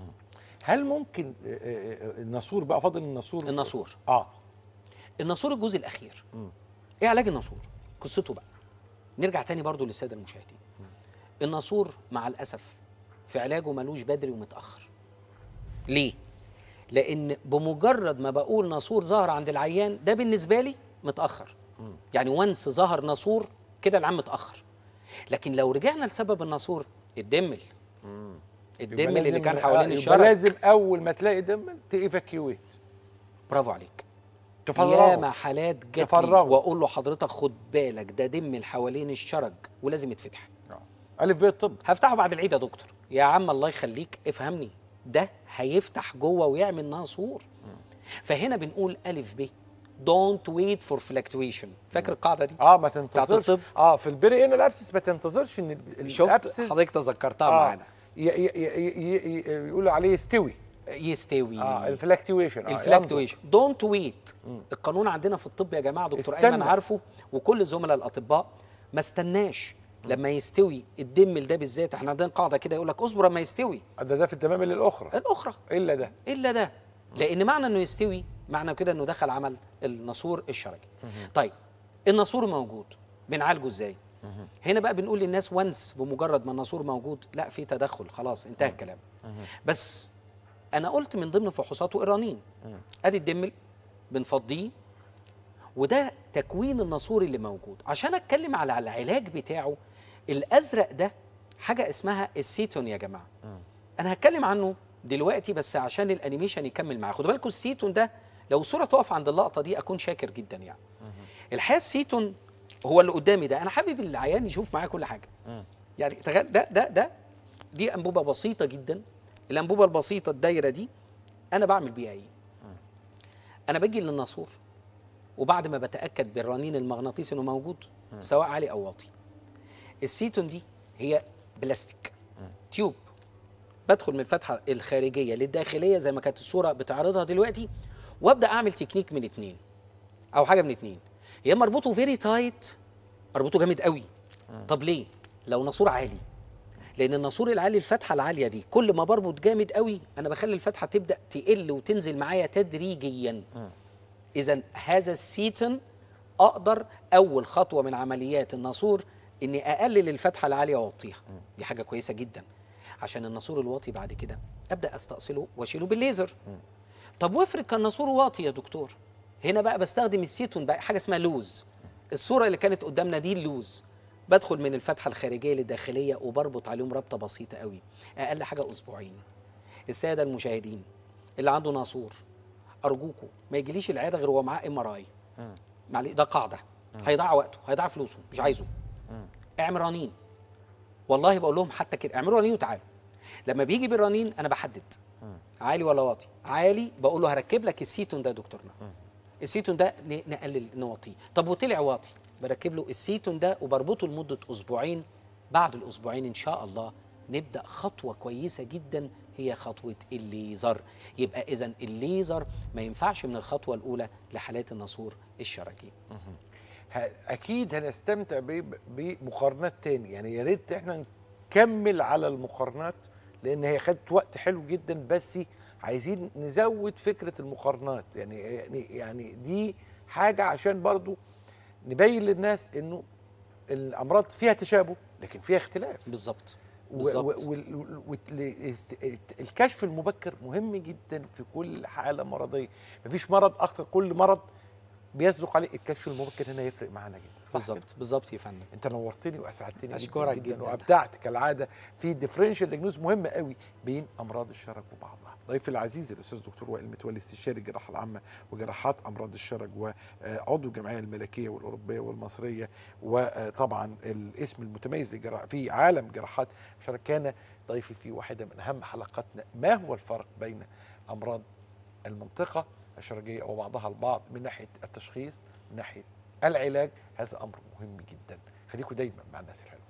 هل ممكن آه، آه، آه، الناسور بقى فاضل الناسور الناسور اه الناسور الجزء الاخير ايه علاج الناسور قصته بقى نرجع تاني برضو للساده المشاهدين الناسور مع الاسف في علاجه ملوش بدري ومتاخر ليه لان بمجرد ما بقول ناسور ظهر عند العيان ده بالنسبه لي متاخر يعني وانس ظهر ناسور كده العام متاخر لكن لو رجعنا لسبب الناسور الدمل يبقى الدمل اللي لازم- كان آه، حوالين يبقى الشرج لازم اول ما تلاقي دم تيفاكيويت برافو عليك تفرغه. ياما حالات جات لي تفرغه. واقول له حضرتك خد بالك ده دم اللي حوالين الشرج ولازم يتفتح الف ب الطب هفتحه بعد العيد يا دكتور يا عم الله يخليك افهمني ده هيفتح جوه ويعمل ناسور فهنا بنقول الف ب دونت ويت فور فلكتويشن فاكر القاعده دي اه ما بتاعت تنتظرش الطب اه في البري ان الابسس ما تنتظرش ان ال- شفت الابسس حضرتك تذكرتها آه معانا ي- ي- ي- ي- ي- يقولوا عليه يستوي يستوي اه الفلاكتويشن آه الفلاكتويشن دونت ويت القانون عندنا في الطب يا جماعه دكتور استنى. ايمن عارفه وكل زملاء الاطباء ما استناش لما يستوي الدم ده بالذات احنا عندنا قاعده كده يقول لك اصبر اما يستوي ده ده في التمام للاخرى الاخرى الا ده الا ده لان معنى انه يستوي معنى كده انه دخل عمل الناسور الشرجي طيب الناسور موجود بنعالجه ازاي هنا بقى بنقول للناس وانس بمجرد ما الناسور موجود لا في تدخل خلاص انتهى الكلام بس انا قلت من ضمن فحوصاته الرنين ادي الدمل بنفضيه وده تكوين الناسور اللي موجود عشان اتكلم على العلاج بتاعه الازرق ده حاجه اسمها السيتون يا جماعه انا هتكلم عنه دلوقتي بس عشان الانيميشن يكمل معاه خدوا بالكم السيتون ده لو الصوره تقف عند اللقطه دي اكون شاكر جدا يعني الحقيقه السيتون هو اللي قدامي ده انا حابب العيان يشوف معايا كل حاجه يعني تخيل ده ده ده دي انبوبه بسيطه جدا الانبوبه البسيطه الدايره دي انا بعمل بيها ايه انا باجي للناسور وبعد ما بتاكد بالرنين المغناطيسي انه موجود سواء عالي او واطي السيتون دي هي بلاستيك تيوب بدخل من الفتحه الخارجيه للداخليه زي ما كانت الصوره بتعرضها دلوقتي وابدا اعمل تكنيك من اتنين او حاجه من اتنين يا اما اربطه فيري تايت اربطه جامد قوي طب ليه لو ناسور عالي لان الناسور العالي الفتحه العاليه دي كل ما بربط جامد قوي انا بخلي الفتحه تبدا تقل وتنزل معايا تدريجيا اذا هذا السيتن اقدر اول خطوه من عمليات الناسور اني اقلل الفتحه العاليه واوطيها دي حاجه كويسه جدا عشان الناسور الواطي بعد كده ابدا استأصله واشيله بالليزر طب وافرض كان ناسور واطي يا دكتور هنا بقى بستخدم السيتون بقى حاجه اسمها لوز الصوره اللي كانت قدامنا دي اللوز بدخل من الفتحه الخارجيه للداخليه وبربط عليهم ربطه بسيطه قوي اقل حاجه اسبوعين الساده المشاهدين اللي عنده ناسور ارجوكم ما يجيليش العياده غير وهو معاه ام ار اي ده قاعده هيضيع وقته هيضيع فلوسه مش عايزه اعمل رنين والله بقول لهم حتى كده اعملوا رنين وتعالوا لما بيجي بالرنين انا بحدد عالي ولا واطي عالي بقول له هركب لك السيتون ده يا دكتورنا السيتون ده ن- نقلل نواطيه طب وطلع واطي بركب له السيتون ده وبربطه لمده اسبوعين بعد الاسبوعين ان شاء الله نبدا خطوه كويسه جدا هي خطوه الليزر يبقى اذا الليزر ما ينفعش من الخطوه الاولى لحالات الناسور الشرجي ه- اكيد هنستمتع ب- بمقارنات تاني يعني يا ريت احنا نكمل على المقارنات لان هي خدت وقت حلو جدا بس عايزين نزود فكره المقارنات يعني يعني يعني دي حاجه عشان برضو نبين للناس انه الامراض فيها تشابه لكن فيها اختلاف بالظبط و- بالظبط. و- وال- وال- وال- الكشف المبكر مهم جدا في كل حاله مرضيه مفيش مرض اخطر كل مرض بيصدق عليه الكشف المبكر هنا يفرق معانا جدا صح بالظبط بالظبط يا فندم انت نورتني واسعدتني أشكرك جدا, جداً. جدا وابدعت كالعاده في ديفرنشال دياجنوز مهم قوي بين امراض الشرج وبعضها ضيفي العزيز الاستاذ دكتور وائل متولي استشاري الجراحه العامه وجراحات امراض الشرج وعضو الجمعيه الملكيه والاوروبيه والمصريه وطبعا الاسم المتميز للجراحة- في عالم جراحات الشرج كان ضيفي في واحده من اهم حلقاتنا ما هو الفرق بين امراض المنطقه الشرجيه وبعضها البعض من ناحيه التشخيص من ناحيه العلاج هذا امر مهم جدا خليكم دايما مع الناس الحلوه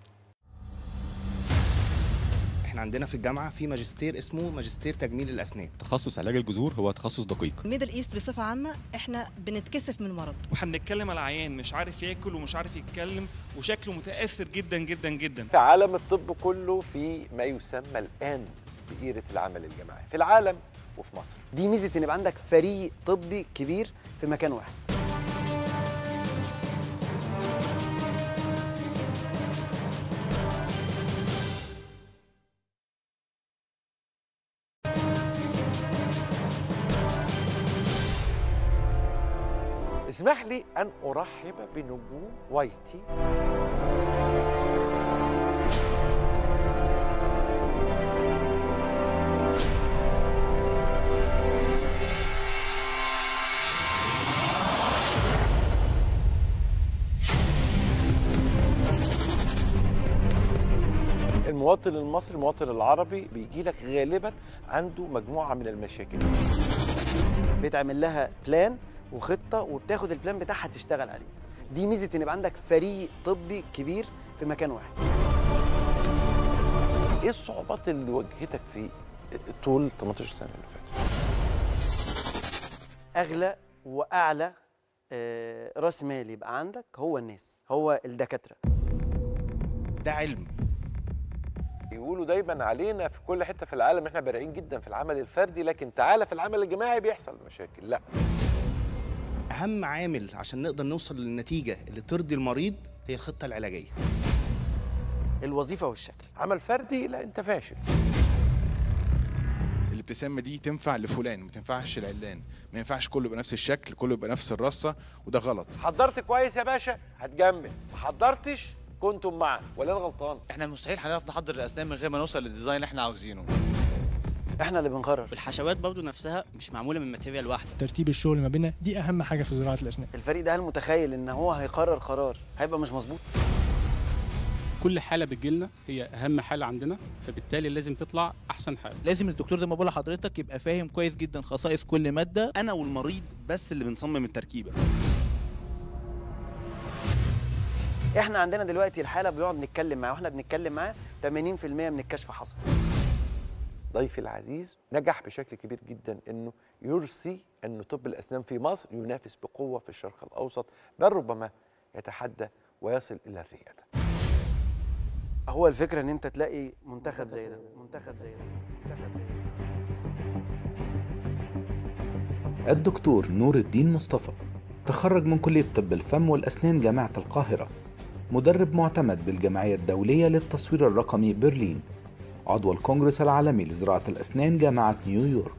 احنا عندنا في الجامعه في ماجستير اسمه ماجستير تجميل الاسنان تخصص علاج الجذور هو تخصص دقيق ميدل ايست بصفه عامه احنا بنتكسف من المرض واحنا بنتكلم على عيان مش عارف ياكل ومش عارف يتكلم وشكله متاثر جدا جدا جدا في عالم الطب كله في ما يسمى الان بإيرة العمل الجماعي في العالم وفي مصر دي ميزه ان يبقى عندك فريق طبي كبير في مكان واحد اسمح لي أن أرحب بنجوم وايتي المواطن المصري المواطن العربي بيجي لك غالبا عنده مجموعة من المشاكل بيتعمل لها بلان وخطه وبتاخد البلان بتاعها تشتغل عليه دي ميزه ان يبقى عندك فريق طبي كبير في مكان واحد ايه الصعوبات اللي واجهتك في طول 18 سنه اللي فاتت اغلى واعلى آه، راس مال يبقى عندك هو الناس هو الدكاتره ده علم يقولوا دايما علينا في كل حته في العالم احنا بارعين جدا في العمل الفردي لكن تعالى في العمل الجماعي بيحصل مشاكل لا اهم عامل عشان نقدر نوصل للنتيجه اللي ترضي المريض هي الخطه العلاجيه الوظيفه والشكل عمل فردي لا انت فاشل الابتسامه دي تنفع لفلان ما تنفعش لعلان ما ينفعش كله يبقى نفس الشكل كله يبقى نفس الرصه وده غلط حضرت كويس يا باشا هتجمل ما حضرتش كنتم معا ولا انا غلطان احنا مستحيل هنعرف نحضر الاسنان من غير ما نوصل للديزاين اللي احنا عاوزينه احنا اللي بنقرر الحشوات برضو نفسها مش معموله من ماتيريال واحده ترتيب الشغل ما بيننا دي اهم حاجه في زراعه الاسنان الفريق ده هل متخيل ان هو هيقرر قرار هيبقى مش مظبوط كل حاله بتجيلنا هي اهم حاله عندنا فبالتالي لازم تطلع احسن حاله لازم الدكتور زي ما بقول لحضرتك يبقى فاهم كويس جدا خصائص كل ماده انا والمريض بس اللي بنصمم التركيبه احنا عندنا دلوقتي الحاله بيقعد نتكلم معاه واحنا بنتكلم معاه 80% من الكشف حصل ضيفي العزيز نجح بشكل كبير جدا انه يرسي ان طب الاسنان في مصر ينافس بقوه في الشرق الاوسط بل ربما يتحدى ويصل الى الرياده هو الفكره ان انت تلاقي منتخب زي ده منتخب زي ده منتخب زي ده الدكتور نور الدين مصطفى تخرج من كلية طب الفم والأسنان جامعة القاهرة مدرب معتمد بالجمعية الدولية للتصوير الرقمي برلين عضو الكونغرس العالمي لزراعة الأسنان جامعة نيويورك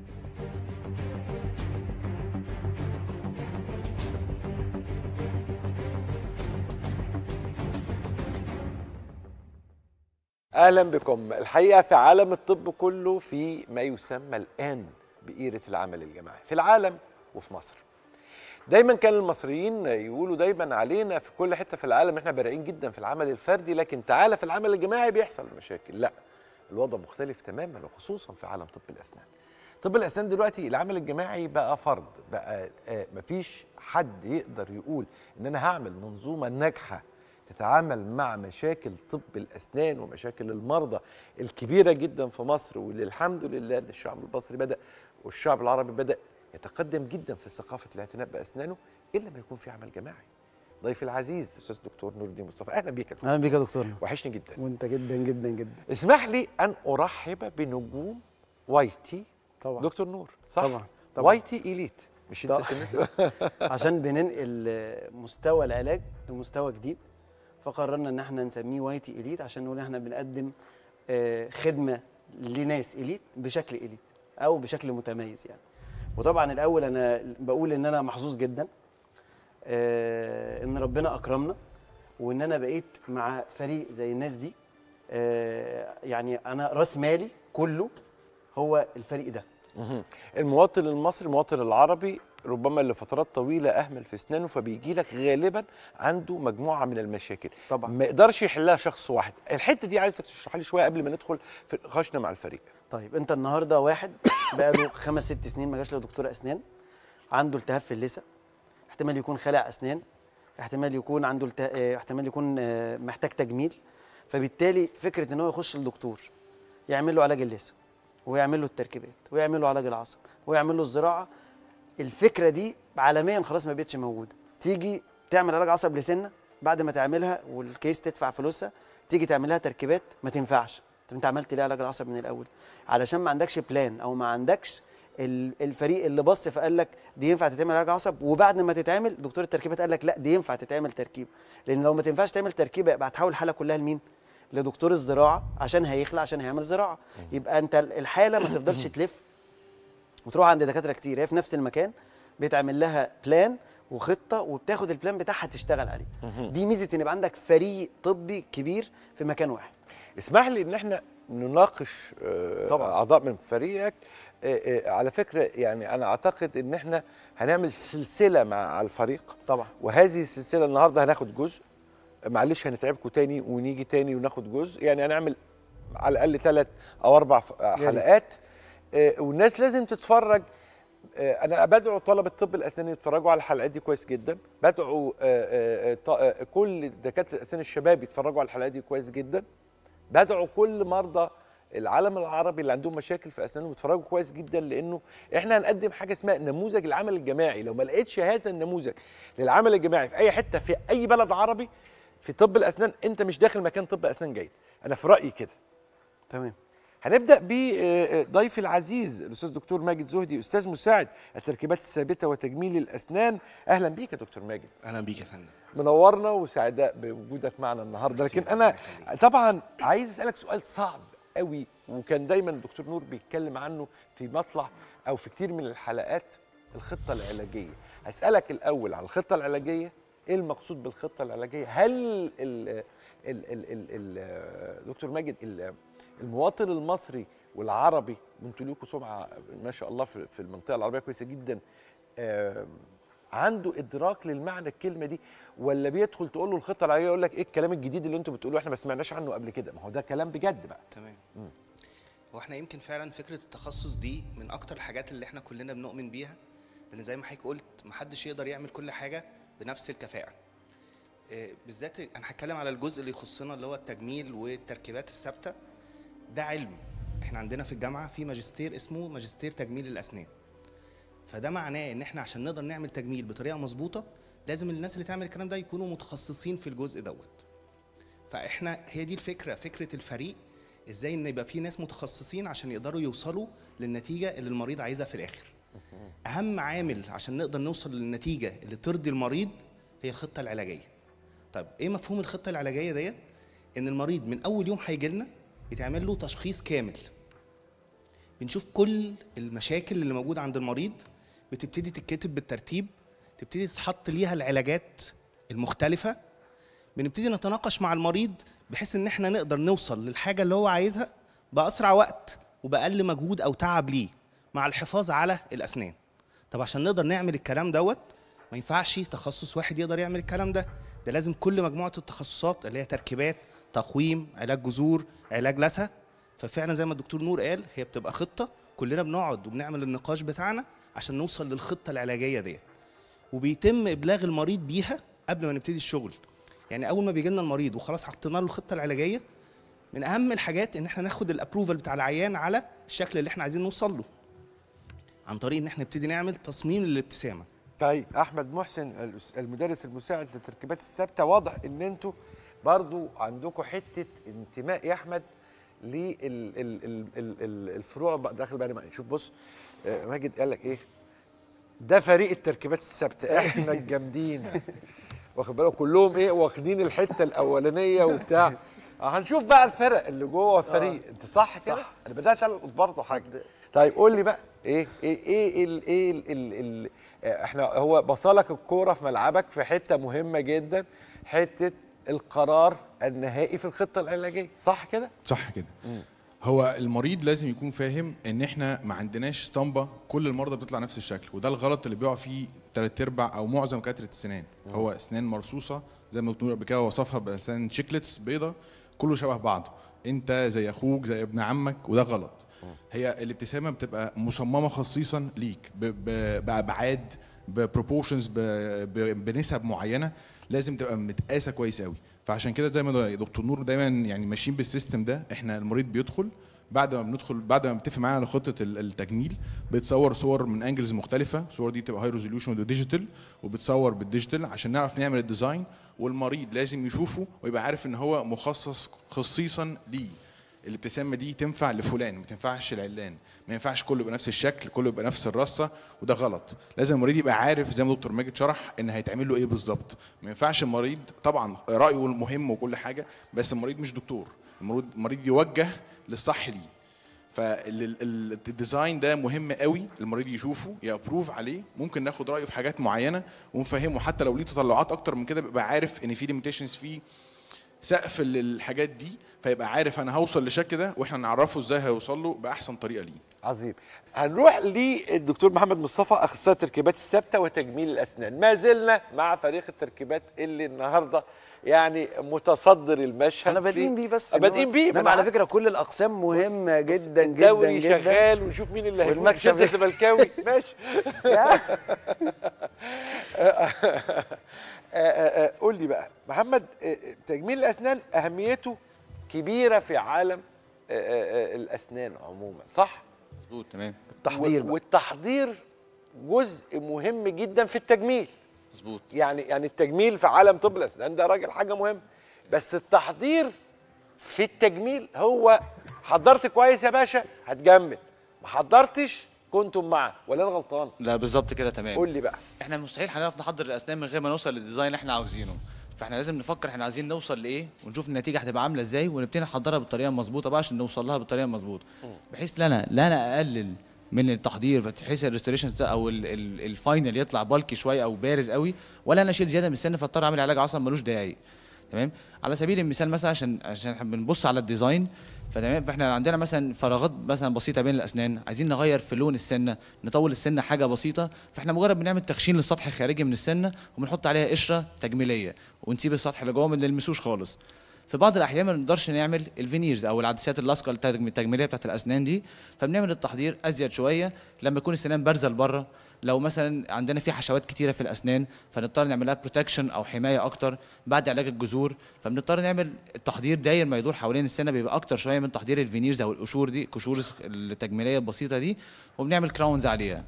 اهلا بكم الحقيقه في عالم الطب كله في ما يسمى الان بإيرة العمل الجماعي في العالم وفي مصر دايما كان المصريين يقولوا دايما علينا في كل حته في العالم احنا بارعين جدا في العمل الفردي لكن تعالى في العمل الجماعي بيحصل مشاكل لا الوضع مختلف تماما وخصوصا في عالم طب الاسنان طب الاسنان دلوقتي العمل الجماعي بقى فرض بقى آه مفيش حد يقدر يقول ان انا هعمل منظومه ناجحه تتعامل مع مشاكل طب الاسنان ومشاكل المرضى الكبيره جدا في مصر واللي الحمد لله ان الشعب المصري بدا والشعب العربي بدا يتقدم جدا في ثقافه الاعتناء باسنانه الا ما يكون في عمل جماعي ضيفي العزيز استاذ دكتور نور الدين مصطفى اهلا بيك يا دكتور اهلا بيك يا دكتور وحشني جدا وانت جدا جدا جدا اسمح لي ان ارحب بنجوم وايتي طبعا دكتور نور صح طبعا طبعا وايتي اليت مش انت طبعا. سميته عشان بننقل مستوى العلاج لمستوى جديد فقررنا ان احنا نسميه وايتي اليت عشان نقول احنا بنقدم آه، خدمه لناس اليت بشكل اليت او بشكل متميز يعني وطبعا الاول انا بقول ان انا محظوظ جدا آه، ان ربنا اكرمنا وان انا بقيت مع فريق زي الناس دي آه، يعني انا راس مالي كله هو الفريق ده مهم. المواطن المصري المواطن العربي ربما لفترات طويله اهمل في اسنانه فبيجي لك غالبا عنده مجموعه من المشاكل طبعا ما يقدرش يحلها شخص واحد الحته دي عايزك تشرح لي شويه قبل ما ندخل في نقاشنا مع الفريق طيب انت النهارده واحد بقاله خمس ست سنين ما جاش لدكتور اسنان عنده التهاب في اللثه احتمال يكون خلع اسنان احتمال يكون عنده الته... اه، احتمال يكون اه، محتاج تجميل فبالتالي فكره ان هو يخش للدكتور يعمل له علاج اللثه ويعمل له التركيبات ويعمل له علاج العصب ويعمل له الزراعه الفكره دي عالميا خلاص ما بقتش موجوده تيجي تعمل علاج عصب لسنه بعد ما تعملها والكيس تدفع فلوسها تيجي تعملها تركيبات ما تنفعش طب انت عملت ليه علاج العصب من الاول علشان ما عندكش بلان او ما عندكش ال- الفريق اللي بص فقال لك دي ينفع تتعمل علاج عصب وبعد ما تتعمل دكتور التركيبات قال لك لا دي ينفع تتعمل تركيب لان لو ما تنفعش تعمل تركيبه يبقى هتحول الحاله كلها لمين لدكتور الزراعه عشان هيخلع عشان هيعمل زراعه يبقى انت الحاله ما تفضلش تلف وتروح عند دكاتره كتير هي في نفس المكان بيتعمل لها بلان وخطه وبتاخد البلان بتاعها تشتغل عليه مهم. دي ميزه ان يبقى عندك فريق طبي كبير في مكان واحد اسمح لي ان احنا نناقش طبعا اعضاء من فريقك آه، آه، على فكره يعني انا اعتقد ان احنا هنعمل سلسله مع الفريق طبعا وهذه السلسله النهارده هناخد جزء معلش هنتعبكم تاني ونيجي تاني وناخد جزء يعني هنعمل على الاقل ثلاث او اربع ف- ريت. حلقات آه، والناس لازم تتفرج آه، انا بدعو طلبه طب الاسنان يتفرجوا على الحلقات دي كويس جدا بدعو آه، آه، ط- آه، كل دكاتره الاسنان الشباب يتفرجوا على الحلقات دي كويس جدا بدعو كل مرضى العالم العربي اللي عندهم مشاكل في اسنانهم يتفرجوا كويس جدا لانه احنا هنقدم حاجه اسمها نموذج العمل الجماعي لو ما لقيتش هذا النموذج للعمل الجماعي في اي حته في اي بلد عربي في طب الاسنان انت مش داخل مكان طب اسنان جيد انا في رايي كده تمام هنبدا بضيفي العزيز الاستاذ دكتور ماجد زهدي استاذ مساعد التركيبات الثابته وتجميل الاسنان اهلا بيك يا دكتور ماجد اهلا بيك يا فندم منورنا وسعداء بوجودك معنا النهارده لكن انا طبعا عايز اسالك سؤال صعب قوي وكان دايما الدكتور نور بيتكلم عنه في مطلع او في كتير من الحلقات الخطه العلاجيه هسالك الاول على الخطه العلاجيه ايه المقصود بالخطه العلاجيه هل ال ال ال ال ال دكتور ماجد ال- المواطن المصري والعربي وانتوا ليكوا سمعه ما شاء الله في في المنطقه العربيه كويسه جدا آم، عنده ادراك للمعنى الكلمه دي ولا بيدخل تقول له الخطه العلاجيه يقول لك ايه الكلام الجديد اللي انتوا بتقولوه احنا ما سمعناش عنه قبل كده ما هو ده كلام بجد بقى تمام مم. هو احنا يمكن فعلا فكره التخصص دي من اكتر الحاجات اللي احنا كلنا بنؤمن بيها لان زي ما حضرتك قلت محدش يقدر يعمل كل حاجه بنفس الكفاءه إيه، بالذات انا هتكلم على الجزء اللي يخصنا اللي هو التجميل والتركيبات الثابته ده علم احنا عندنا في الجامعه في ماجستير اسمه ماجستير تجميل الاسنان فده معناه ان احنا عشان نقدر نعمل تجميل بطريقه مظبوطه لازم الناس اللي تعمل الكلام ده يكونوا متخصصين في الجزء دوت فاحنا هي دي الفكره فكره الفريق ازاي ان يبقى في ناس متخصصين عشان يقدروا يوصلوا للنتيجه اللي المريض عايزها في الاخر اهم عامل عشان نقدر نوصل للنتيجه اللي ترضي المريض هي الخطه العلاجيه طيب ايه مفهوم الخطه العلاجيه ديت ان المريض من اول يوم هيجي لنا يتعمل له تشخيص كامل بنشوف كل المشاكل اللي موجوده عند المريض بتبتدي تتكتب بالترتيب تبتدي تتحط ليها العلاجات المختلفه بنبتدي نتناقش مع المريض بحيث ان احنا نقدر نوصل للحاجه اللي هو عايزها باسرع وقت وباقل مجهود او تعب ليه مع الحفاظ على الاسنان طب عشان نقدر نعمل الكلام دوت ما ينفعش تخصص واحد يقدر يعمل الكلام ده ده لازم كل مجموعه التخصصات اللي هي تركيبات تقويم علاج جذور علاج لثه ففعلا زي ما الدكتور نور قال هي بتبقى خطه كلنا بنقعد وبنعمل النقاش بتاعنا عشان نوصل للخطه العلاجيه ديت وبيتم ابلاغ المريض بيها قبل ما نبتدي الشغل يعني اول ما بيجي لنا المريض وخلاص حطينا له الخطه العلاجيه من اهم الحاجات ان احنا ناخد الابروفال بتاع العيان على الشكل اللي احنا عايزين نوصل له عن طريق ان احنا نبتدي نعمل تصميم للابتسامه طيب احمد محسن الأس- المدرس المساعد للتركيبات الثابته واضح ان انتوا برضو عندكم حته انتماء يا احمد للفروع داخل بقى معايا شوف بص آه، ماجد قال لك ايه ده فريق التركيبات الثابته احنا الجامدين واخد بالك كلهم ايه واخدين الحته الاولانيه وبتاع آه، هنشوف بقى الفرق اللي جوه الفريق انت صح كده صح. انا بدات القط برضه حاجه طيب قول لي بقى ايه ايه ايه ال ايه ال ال ال احنا هو بصلك الكوره في ملعبك في حته مهمه جدا حته القرار النهائي في الخطه العلاجيه صح كده صح كده هو المريض لازم يكون فاهم ان احنا ما عندناش اسطمبه كل المرضى بتطلع نفس الشكل وده الغلط اللي بيقع فيه تلات ارباع او معظم دكاتره السنان هو اسنان مرصوصه زي ما الدكتور قبل كده وصفها باسنان شيكلتس بيضه كله شبه بعضه انت زي اخوك زي ابن عمك وده غلط هي الابتسامه بتبقى مصممه خصيصا ليك ب- ب- بابعاد ببروبورشنز بنسب معينه لازم تبقى متقاسه كويس قوي فعشان كده زي ما دكتور نور دايما يعني ماشيين بالسيستم ده احنا المريض بيدخل بعد ما بندخل بعد ما بنتفق معاه على خطه ال- التجميل بتصور صور من انجلز مختلفه الصور دي بتبقى هاي ريزوليوشن وديجيتال وبتصور بالديجيتال عشان نعرف نعمل الديزاين والمريض لازم يشوفه ويبقى عارف ان هو مخصص خصيصا ليه الابتسامه دي تنفع لفلان ما تنفعش لعلان ما ينفعش كله يبقى نفس الشكل كله يبقى نفس الرصه وده غلط لازم المريض يبقى عارف زي ما دكتور ماجد شرح ان هيتعمل له ايه بالظبط ما ينفعش المريض طبعا رايه مهم وكل حاجه بس المريض مش دكتور المريض المريض يوجه للصح ليه فالديزاين ده مهم قوي المريض يشوفه يابروف عليه ممكن ناخد رايه في حاجات معينه ونفهمه حتى لو ليه تطلعات اكتر من كده بيبقى عارف ان في ليميتيشنز فيه سقف للحاجات دي فيبقى عارف انا هوصل للشكل ده واحنا نعرفه ازاي هيوصل له باحسن طريقه ليه عظيم هنروح للدكتور محمد مصطفى اخصائي التركيبات الثابته وتجميل الاسنان ما زلنا مع فريق التركيبات اللي النهارده يعني متصدر المشهد احنا بادئين في- بيه بس بادئين بيه انما على فكره كل الاقسام مهمه جدا جدا الدوري جدا شغال ونشوف مين اللي هيكون والمكسب شد الزملكاوي ماشي آه، آه، آه، قول لي بقى محمد آه، تجميل الاسنان اهميته كبيره في عالم آه، آه، آه، الاسنان عموما صح مظبوط تمام التحضير بقى. والتحضير جزء مهم جدا في التجميل مظبوط يعني يعني التجميل في عالم طب الاسنان ده راجل حاجه مهمه بس التحضير في التجميل هو حضرت كويس يا باشا هتجمل ما حضرتش كنتم معه ولا انا غلطان لا بالظبط كده تمام قول لي بقى احنا مستحيل هنعرف نحضر الاسنان من غير ما نوصل للديزاين اللي احنا عاوزينه فاحنا لازم نفكر احنا عايزين نوصل لايه ونشوف النتيجه هتبقى عامله ازاي ونبتدي نحضرها بالطريقه المظبوطه بقى عشان نوصل لها بالطريقه المظبوطه بحيث لا انا لا انا اقلل من التحضير بحيث الريستوريشن او ال- ال- الفاينل يطلع بالكي شويه او بارز قوي ولا انا اشيل زياده من السن فاضطر اعمل علاج اصلا ملوش داعي تمام على سبيل المثال مثلا عشان عشان احنا بنبص على الديزاين فتمام فاحنا عندنا مثلا فراغات مثلا بسيطه بين الاسنان عايزين نغير في لون السنه نطول السنه حاجه بسيطه فاحنا مجرد بنعمل تخشين للسطح الخارجي من السنه وبنحط عليها قشره تجميليه ونسيب السطح اللي جوه ما نلمسوش خالص في بعض الاحيان ما نقدرش نعمل الفينيرز او العدسات اللاصقه التجم- التجميليه بتاعت الاسنان دي فبنعمل التحضير ازيد شويه لما يكون السنان بارزه لبره لو مثلا عندنا في حشوات كتيره في الاسنان فنضطر نعمل لها بروتكشن او حمايه اكتر بعد علاج الجذور فبنضطر نعمل التحضير داير ما يدور حوالين السنه بيبقى اكتر شويه من تحضير الفينيرز او القشور دي قشور التجميليه البسيطه دي وبنعمل كراونز عليها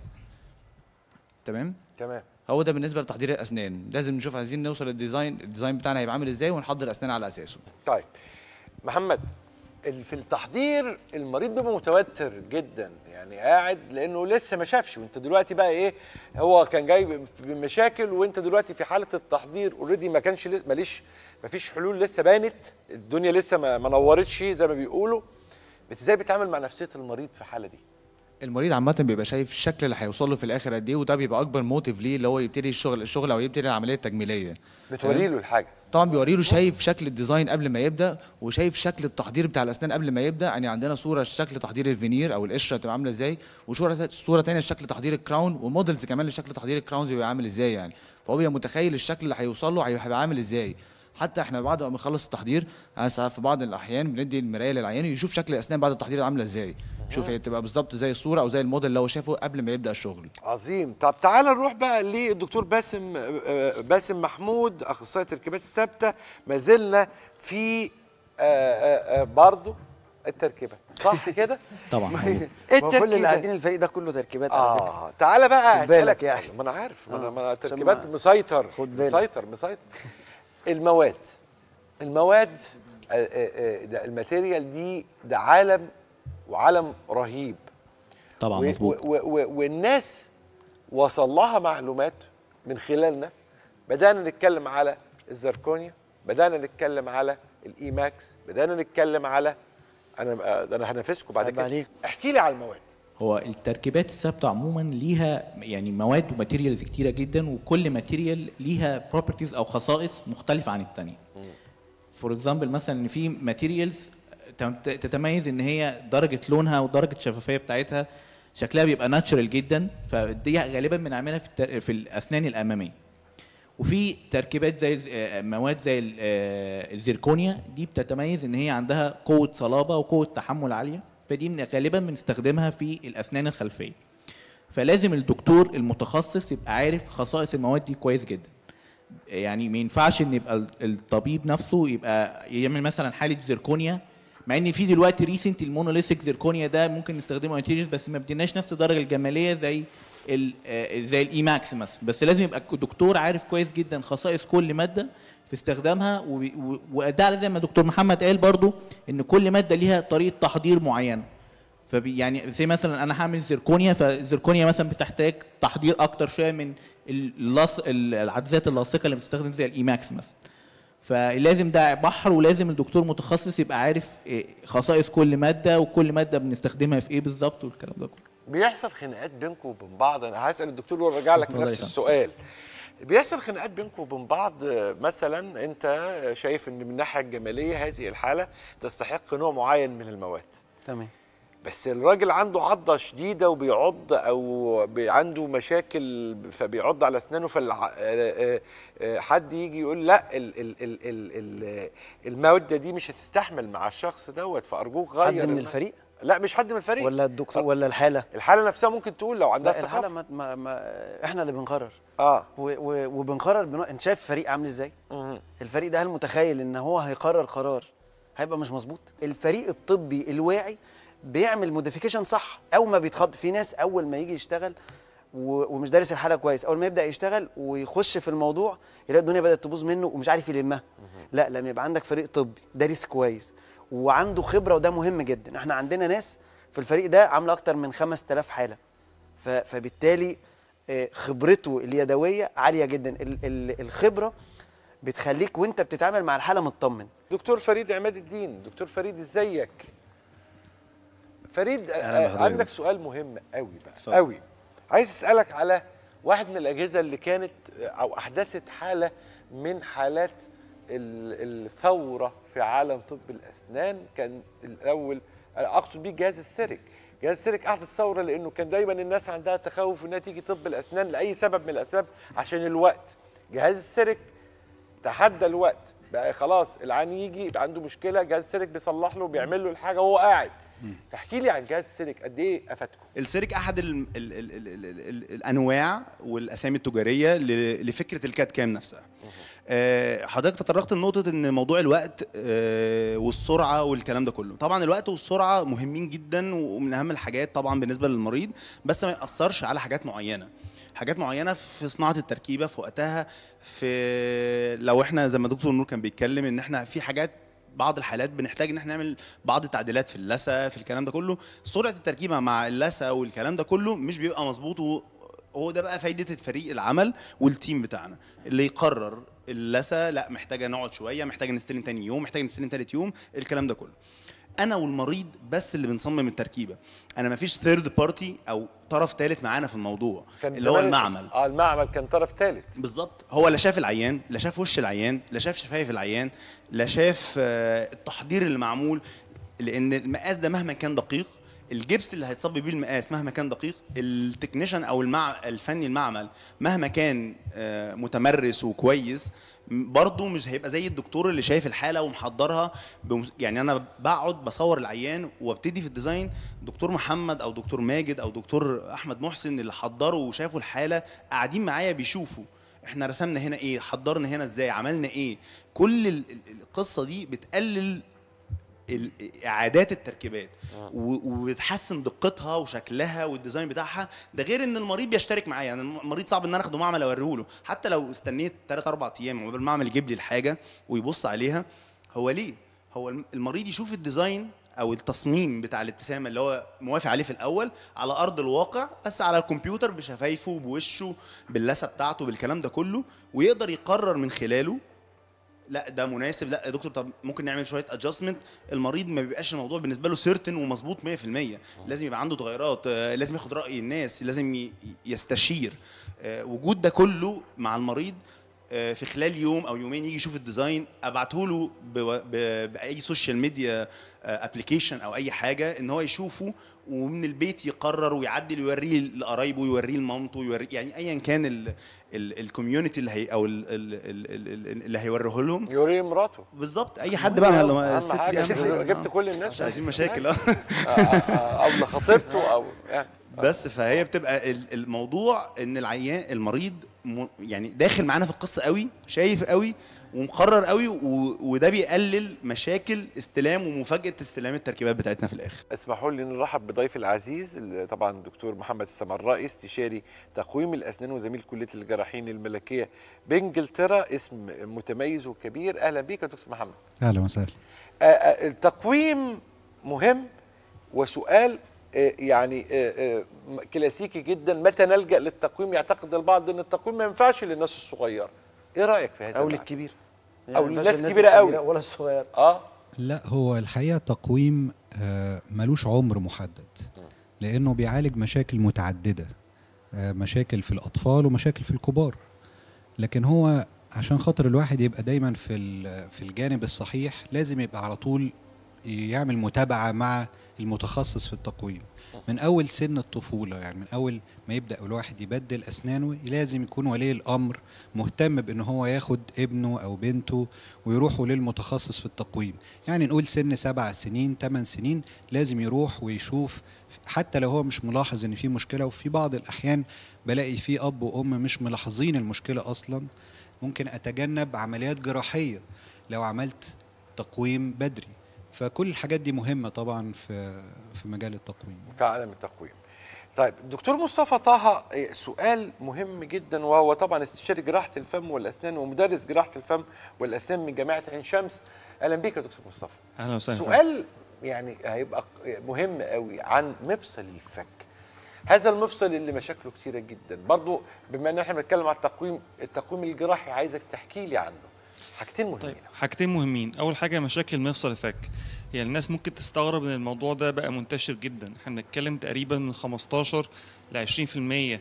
تمام تمام هو ده بالنسبه لتحضير الاسنان لازم نشوف عايزين نوصل للديزاين الديزاين بتاعنا هيبقى عامل ازاي ونحضر الاسنان على اساسه طيب محمد ال- في التحضير المريض بيبقى متوتر جدا يعني قاعد لانه لسه ما شافش وانت دلوقتي بقى ايه هو كان جاي ب- بمشاكل وانت دلوقتي في حاله التحضير اوريدي ما كانش ل- ماليش ما فيش حلول لسه بانت الدنيا لسه ما ما نورتش زي ما بيقولوا بت- ازاي بتتعامل مع نفسيه المريض في الحاله دي المريض عامة بيبقى شايف الشكل اللي هيوصل له في الآخر قد إيه وده بيبقى أكبر موتيف ليه اللي هو يبتدي الشغل الشغل أو يبتدي العملية التجميلية بتوري تمام؟ له الحاجه طبعا بيوري له شايف شكل الديزاين قبل ما يبدا وشايف شكل التحضير بتاع الاسنان قبل ما يبدا يعني عندنا صوره شكل تحضير الفينير او القشره تبقى عامله ازاي وصوره صوره ثانيه لشكل تحضير الكراون وموديلز كمان لشكل تحضير الكراونز بيبقى عامل ازاي يعني فهو بيبقى متخيل الشكل اللي هيوصل له هيبقى عامل ازاي حتى احنا بعد ما بنخلص التحضير انا ساعات في بعض الاحيان بندي المرايه للعيان يشوف شكل الاسنان بعد التحضير عامله ازاي شوف هي تبقى بالظبط زي الصوره او زي الموديل اللي هو شافه قبل ما يبدا الشغل عظيم طب تعال نروح بقى للدكتور باسم آه، باسم محمود اخصائي التركيبات الثابته ما زلنا في آه، آه، آه، برضه التركيبات صح كده طبعا ما- ما التركيبات. كل اللي قاعدين الفريق ده كله تركيبات على فكره اه تعالى بقى خد بالك أسألك يعني. ما انا عارف ما انا آه، ما أنا عشان التركيبات ما- مسيطر خد بالك. مسيطر مسيطر المواد المواد آه، آه، آه، ده الماتيريال دي ده عالم وعالم رهيب طبعا و- مظبوط و- و- والناس وصل لها معلومات من خلالنا بدانا نتكلم على الزركونيا بدانا نتكلم على الاي ماكس بدانا نتكلم على انا ده انا هنافسكم بعد عيب كده عليك. احكي لي على المواد هو التركيبات الثابته عموما ليها يعني مواد وماتيريالز كتيره جدا وكل ماتيريال ليها بروبرتيز او خصائص مختلفه عن الثانيه فور اكزامبل مثلا ان في ماتيريالز تتميز ان هي درجه لونها ودرجه الشفافيه بتاعتها شكلها بيبقى ناتشرال جدا فدي غالبا بنعملها في التر... في الاسنان الاماميه وفي تركيبات زي آه، مواد زي ال- آه، الزيركونيا دي بتتميز ان هي عندها قوه صلابه وقوه تحمل عاليه فدي من غالبا بنستخدمها في الاسنان الخلفيه فلازم الدكتور المتخصص يبقى عارف خصائص المواد دي كويس جدا يعني ما ينفعش ان يبقى ال- الطبيب نفسه يبقى يعمل مثلا حاله زيركونيا مع ان في دلوقتي ريسنت المونوليثيك زيركونيا ده ممكن نستخدمه ماتيريالز بس ما بديناش نفس الدرجه الجماليه زي ال آه، زي الاي ماكس مثلا بس لازم يبقى الدكتور عارف كويس جدا خصائص كل ماده في استخدامها و- و- وده زي ما دكتور محمد قال برضو ان كل ماده ليها طريقه تحضير معينه فبي يعني زي مثلا انا هعمل زيركونيا فالزيركونيا مثلا بتحتاج تحضير اكتر شويه من اللص العدسات اللاصقه اللي بتستخدم زي الايماكس مثلا فلازم ده بحر ولازم الدكتور متخصص يبقى عارف إيه خصائص كل ماده وكل ماده بنستخدمها في ايه بالظبط والكلام ده كله بيحصل خناقات بينكم وبين بعض انا هسال الدكتور وارجع لك الله نفس يسلمك. السؤال بيحصل خناقات بينكم وبين بعض آه، مثلا انت شايف ان من الناحيه الجماليه هذه الحاله تستحق نوع معين من المواد تمام بس الراجل عنده عضه شديده وبيعض او بي- عنده مشاكل فبيعض على اسنانه فحد يجي يقول لا ال ال ال ال ال الماده دي مش هتستحمل مع الشخص دوت فارجوك غير حد من الم- الفريق لا مش حد من الفريق ولا الدكتور ولا الحاله الحاله نفسها ممكن تقول لو عندها لا الحاله ثقافه ما, ما, ما احنا اللي بنقرر اه و و وبنقرر بنوع... انت شايف الفريق عامل ازاي الفريق ده هل متخيل ان هو هيقرر قرار هيبقى مش مظبوط الفريق الطبي الواعي بيعمل موديفيكيشن صح اول ما بيتخض في ناس اول ما يجي يشتغل و... ومش دارس الحاله كويس اول ما يبدا يشتغل ويخش في الموضوع يلاقي الدنيا بدات تبوظ منه ومش عارف يلمها لا لما يبقى عندك فريق طبي دارس كويس وعنده خبره وده مهم جدا احنا عندنا ناس في الفريق ده عامله اكتر من 5000 حاله ف... فبالتالي آه، خبرته اليدويه عاليه جدا ال... ال... الخبره بتخليك وانت بتتعامل مع الحاله مطمن دكتور فريد عماد الدين دكتور فريد ازيك فريد أهلا آه، بحضرتك. عندك سؤال مهم قوي بقى اتفضل. قوي عايز اسالك على واحد من الاجهزه اللي كانت آه، او احدثت حاله من حالات ال- الثوره في عالم طب الاسنان كان الاول أنا اقصد بيه جهاز السيرك جهاز السيرك احدث ثوره لانه كان دايما الناس عندها تخوف انها تيجي طب الاسنان لاي سبب من الاسباب عشان الوقت جهاز السيرك تحدى الوقت بقى خلاص العين يجي يبقى عنده مشكله جهاز السيرك بيصلح له بيعمل له الحاجه وهو قاعد فاحكي لي عن جهاز السيرك قد ايه افادكم السيرك احد ال ال ال ال ال ال ال الانواع والاسامي التجاريه ل- لفكره الكات كام نفسها آه، حضرتك تطرقت لنقطه ان موضوع الوقت آه، والسرعه والكلام ده كله طبعا الوقت والسرعه مهمين جدا ومن اهم الحاجات طبعا بالنسبه للمريض بس ما ياثرش على حاجات معينه حاجات معينه في صناعه التركيبه في وقتها في لو احنا زي ما دكتور نور كان بيتكلم ان احنا في حاجات بعض الحالات بنحتاج ان احنا نعمل بعض التعديلات في اللثه في الكلام ده كله سرعه التركيبه مع اللثه والكلام ده كله مش بيبقى مظبوط و- هو ده بقى فايده فريق العمل والتيم بتاعنا اللي يقرر اللثه لا محتاجه نقعد شويه محتاجه نستلم تاني يوم محتاجه نستلم تالت يوم الكلام ده كله انا والمريض بس اللي بنصمم التركيبه انا مفيش ثيرد بارتي او طرف ثالث معانا في الموضوع كان اللي هو زمان المعمل اه المعمل كان طرف ثالث بالظبط هو لا شاف العيان لا شاف وش العيان لا شاف شفايف العيان لا شاف آه، التحضير اللي معمول لان المقاس ده مهما كان دقيق الجبس اللي هيتصب بيه المقاس مهما كان دقيق التكنيشن او المع... الفني المعمل مهما كان آه، متمرس وكويس م- برضه مش هيبقى زي الدكتور اللي شايف الحاله ومحضرها بمس... يعني انا بقعد بصور العيان وابتدي في الديزاين دكتور محمد او دكتور ماجد او دكتور احمد محسن اللي حضروا وشافوا الحاله قاعدين معايا بيشوفوا احنا رسمنا هنا ايه حضرنا هنا ازاي عملنا ايه كل ال- ال- القصه دي بتقلل ال- اعادات التركيبات و- وبتحسن دقتها وشكلها والديزاين بتاعها ده غير ان المريض بيشترك معايا يعني المريض صعب ان انا اخده معمل اوريه له حتى لو استنيت 3 4 ايام قبل المعمل يجيب لي الحاجه ويبص عليها هو ليه هو الم- المريض يشوف الديزاين او التصميم بتاع الابتسامه اللي هو موافق عليه في الاول على ارض الواقع بس على الكمبيوتر بشفايفه بوشه باللثه بتاعته بالكلام ده كله ويقدر يقرر من خلاله لا ده مناسب لا يا دكتور طب ممكن نعمل شويه ادجستمنت المريض ما بيبقاش الموضوع بالنسبه له سيرتن ومظبوط 100% لازم يبقى عنده تغيرات آه، لازم ياخد راي الناس لازم ي- يستشير آه، وجود ده كله مع المريض آه، في خلال يوم او يومين يجي يشوف الديزاين ابعته له بو- ب- باي سوشيال ميديا ابلكيشن او اي حاجه ان هو يشوفه ومن البيت يقرر ويعدل ويوريه لقرايبه يوريه لمامته يوريه يعني ايا كان الكوميونتي اللي هي او ال- ال- ال- ال- اللي هيوريه لهم يوريه مراته بالظبط اي حد بقى ما أهم ما- الست دي حاجة أهم حاجة. جبت كل الناس مش عايزين مشاكل اه او لخطيبته او يعني بس فهي بتبقى ال- الموضوع ان العيان المريض م- يعني داخل معانا في القصه قوي شايف قوي ومقرر قوي و- وده بيقلل مشاكل استلام ومفاجاه استلام التركيبات بتاعتنا في الاخر اسمحوا لي نرحب بضيفي العزيز ال- طبعا الدكتور محمد السمرائي استشاري تقويم الاسنان وزميل كليه الجراحين الملكيه بانجلترا اسم متميز وكبير اهلا بيك يا دكتور محمد اهلا وسهلا آه، آه، التقويم مهم وسؤال آه، يعني آه، آه، م- كلاسيكي جدا متى نلجا للتقويم يعتقد البعض ان التقويم ما ينفعش للناس الصغيره ايه رايك في هذا او المعنى؟ للكبير او ما للناس ينفعش الكبيره قوي ولا الصغير اه لا هو الحقيقه تقويم آه، ملوش عمر محدد لانه بيعالج مشاكل متعدده آه، مشاكل في الاطفال ومشاكل في الكبار لكن هو عشان خاطر الواحد يبقى دايما في ال- في الجانب الصحيح لازم يبقى على طول يعمل متابعه مع المتخصص في التقويم من اول سن الطفوله يعني من اول ما يبدا الواحد يبدل اسنانه لازم يكون ولي الامر مهتم بان هو ياخد ابنه او بنته ويروحوا للمتخصص في التقويم يعني نقول سن سبع سنين ثمان سنين لازم يروح ويشوف حتى لو هو مش ملاحظ ان في مشكله وفي بعض الاحيان بلاقي في اب وام مش ملاحظين المشكله اصلا ممكن اتجنب عمليات جراحيه لو عملت تقويم بدري فكل الحاجات دي مهمه طبعا في في مجال التقويم في عالم التقويم طيب دكتور مصطفى طه إيه، سؤال مهم جدا وهو طبعا استشاري جراحه الفم والاسنان ومدرس جراحه الفم والاسنان من جامعه عين شمس اهلا بيك يا دكتور مصطفى اهلا وسهلا سؤال يعني هيبقى مهم قوي عن مفصل الفك هذا المفصل اللي مشاكله كتيره جدا برضو بما ان احنا بنتكلم على التقويم التقويم الجراحي عايزك تحكي لي عنه حاجتين مهمين طيب حاجتين مهمين اول حاجه مشاكل مفصل الفك يعني الناس ممكن تستغرب ان الموضوع ده بقى منتشر جدا احنا بنتكلم تقريبا من 15 ل 20%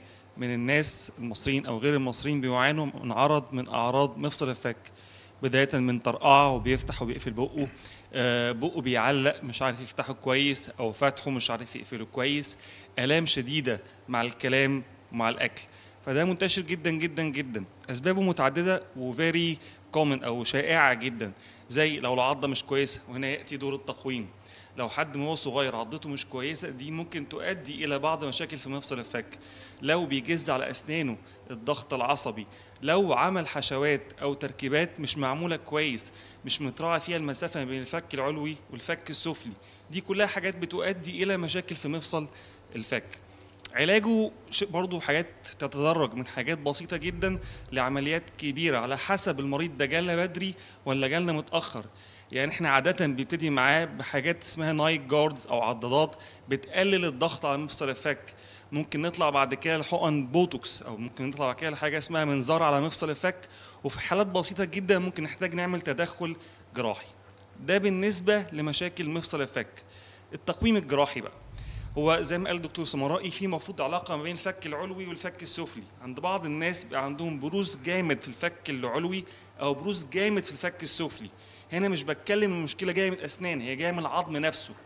من الناس المصريين او غير المصريين بيعانوا من عرض من اعراض مفصل الفك بدايه من طرقعه وبيفتح وبيقفل بقه آه، بقه بيعلق مش عارف يفتحه كويس او فتحه مش عارف يقفله كويس الام شديده مع الكلام ومع الاكل فده منتشر جدا جدا جدا اسبابه متعدده وفيري كومن او شائعه جدا زي لو العضه مش كويسه وهنا ياتي دور التقويم لو حد وهو صغير عضته مش كويسه دي ممكن تؤدي الى بعض مشاكل في مفصل الفك لو بيجز على اسنانه الضغط العصبي لو عمل حشوات او تركيبات مش معموله كويس مش متراعى فيها المسافه ما بين الفك العلوي والفك السفلي دي كلها حاجات بتؤدي الى مشاكل في مفصل الفك علاجه شيء برضه حاجات تتدرج من حاجات بسيطة جدا لعمليات كبيرة على حسب المريض ده جالنا بدري ولا جالنا متأخر يعني احنا عادة بنبتدي معاه بحاجات اسمها نايت جاردز أو عضادات بتقلل الضغط على مفصل الفك ممكن نطلع بعد كده لحقن بوتوكس أو ممكن نطلع بعد كده لحاجة اسمها منظار على مفصل الفك وفي حالات بسيطة جدا ممكن نحتاج نعمل تدخل جراحي ده بالنسبة لمشاكل مفصل الفك التقويم الجراحي بقى هو زي ما قال الدكتور سمرائي في مفروض علاقه ما بين الفك العلوي والفك السفلي عند بعض الناس بيبقى عندهم بروز جامد في الفك العلوي او بروز جامد في الفك السفلي هنا مش بتكلم المشكله جايه من الاسنان هي جايه من العظم نفسه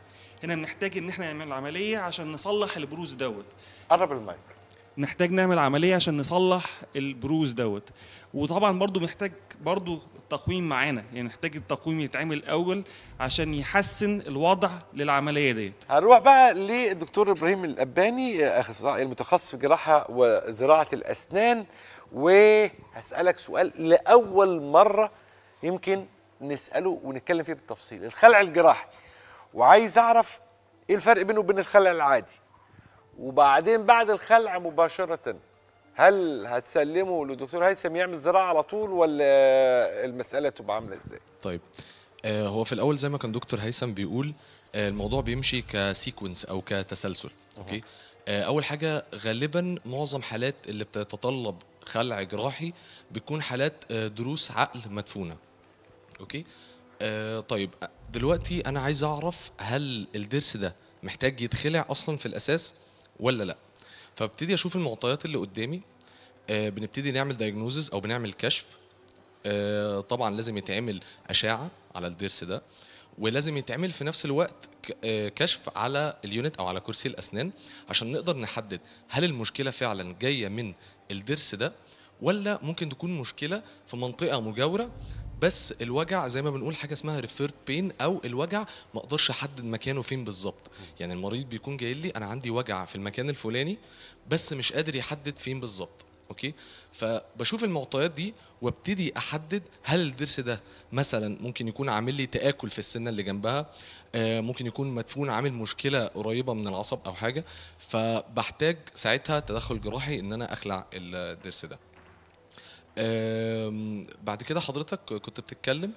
هنا بنحتاج ان احنا نعمل عمليه عشان نصلح البروز دوت قرب المايك محتاج نعمل عمليه عشان نصلح البروز دوت وطبعا برضو محتاج برضو التقويم معانا يعني محتاج التقويم يتعمل الاول عشان يحسن الوضع للعمليه ديت هنروح بقى للدكتور ابراهيم الاباني اخصائي المتخصص في جراحه وزراعه الاسنان وهسالك سؤال لاول مره يمكن نساله ونتكلم فيه بالتفصيل الخلع الجراحي وعايز اعرف ايه الفرق بينه وبين الخلع العادي وبعدين بعد الخلع مباشره هل هتسلمه لدكتور هيثم يعمل زراعه على طول ولا المساله تبقى عامله ازاي طيب آه هو في الاول زي ما كان دكتور هيثم بيقول آه الموضوع بيمشي كسيكونس او كتسلسل اوكي آه اول حاجه غالبا معظم حالات اللي بتتطلب خلع جراحي بتكون حالات آه دروس عقل مدفونه اوكي آه طيب دلوقتي انا عايز اعرف هل الضرس ده محتاج يتخلع اصلا في الاساس ولا لا فابتدي اشوف المعطيات اللي قدامي آه بنبتدي نعمل دايجنوزز او بنعمل كشف آه طبعا لازم يتعمل اشعه على الضرس ده ولازم يتعمل في نفس الوقت ك- آه، كشف على اليونت او على كرسي الاسنان عشان نقدر نحدد هل المشكله فعلا جايه من الضرس ده ولا ممكن تكون مشكله في منطقه مجاوره بس الوجع زي ما بنقول حاجه اسمها ريفيرد بين او الوجع ما اقدرش احدد مكانه فين بالظبط يعني المريض بيكون جاي لي انا عندي وجع في المكان الفلاني بس مش قادر يحدد فين بالظبط اوكي فبشوف المعطيات دي وابتدي احدد هل الضرس ده مثلا ممكن يكون عامل لي تاكل في السنه اللي جنبها آه، ممكن يكون مدفون عامل مشكله قريبه من العصب او حاجه فبحتاج ساعتها تدخل جراحي ان انا اخلع الضرس ده آم، بعد كده حضرتك كنت بتتكلم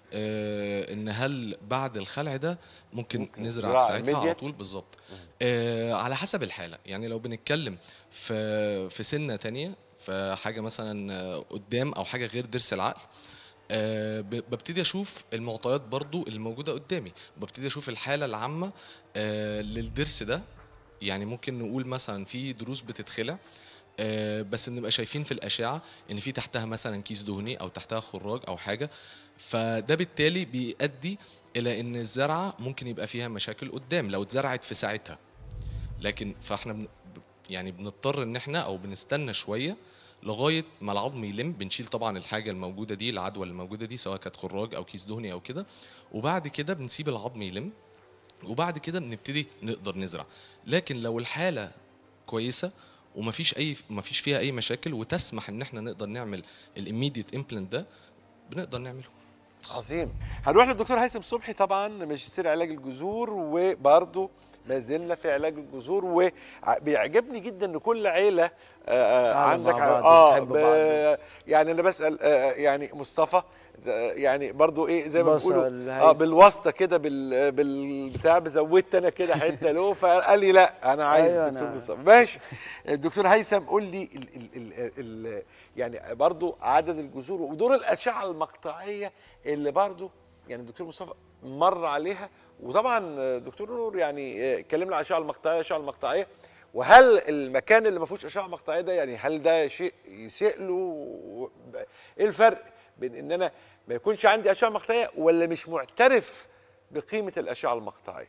آه، ان هل بعد الخلع ده ممكن, ممكن نزرع زراعة ساعتها على immediate؟ طول بالظبط آه، على حسب الحاله يعني لو بنتكلم في في سنه تانية في حاجه مثلا آه، قدام او حاجه غير ضرس العقل آه، ب- ببتدي اشوف المعطيات برضو اللي موجوده قدامي ببتدي اشوف الحاله العامه آه، للضرس ده يعني ممكن نقول مثلا في دروس بتتخلع آه، بس بنبقى شايفين في الاشعه ان في تحتها مثلا كيس دهني او تحتها خراج او حاجه فده بالتالي بيؤدي الى ان الزرعه ممكن يبقى فيها مشاكل قدام لو اتزرعت في ساعتها لكن فاحنا بن يعني بنضطر ان احنا او بنستنى شويه لغايه ما العظم يلم بنشيل طبعا الحاجه الموجوده دي العدوى اللي موجوده دي سواء كانت خراج او كيس دهني او كده وبعد كده بنسيب العظم يلم وبعد كده بنبتدي نقدر نزرع لكن لو الحاله كويسه ومفيش اي مفيش فيها اي مشاكل وتسمح ان احنا نقدر نعمل الاميديت امبلانت ده بنقدر نعمله عظيم هنروح للدكتور هيثم صبحي طبعا ماجستير علاج الجذور وبرضه ما زلنا في علاج الجذور وبيعجبني جدا ان كل عيله آه، آه، قاعدة عندك مع بعض اه وبتحب ب- بعض. يعني انا بسال آه، يعني مصطفى آه، يعني برضو ايه زي ما بصل، بيقولوا اه هيثم. بالواسطه كده بال بالبتاع زودت انا كده حته له فقال لي لا انا عايز أيوة دكتور أنا- مصطفى ماشي الدكتور هيثم قول لي ال ال ال ال يعني برضو عدد الجذور ودور الاشعه المقطعيه اللي برضو يعني الدكتور مصطفى مر عليها وطبعا دكتور نور يعني اتكلمنا عن الاشعه المقطعيه الاشعه المقطعيه وهل المكان اللي ما فيهوش اشعه مقطعيه ده يعني هل ده شيء يسيء له ايه الفرق بين ان انا ما يكونش عندي اشعه مقطعيه ولا مش معترف بقيمه الاشعه المقطعيه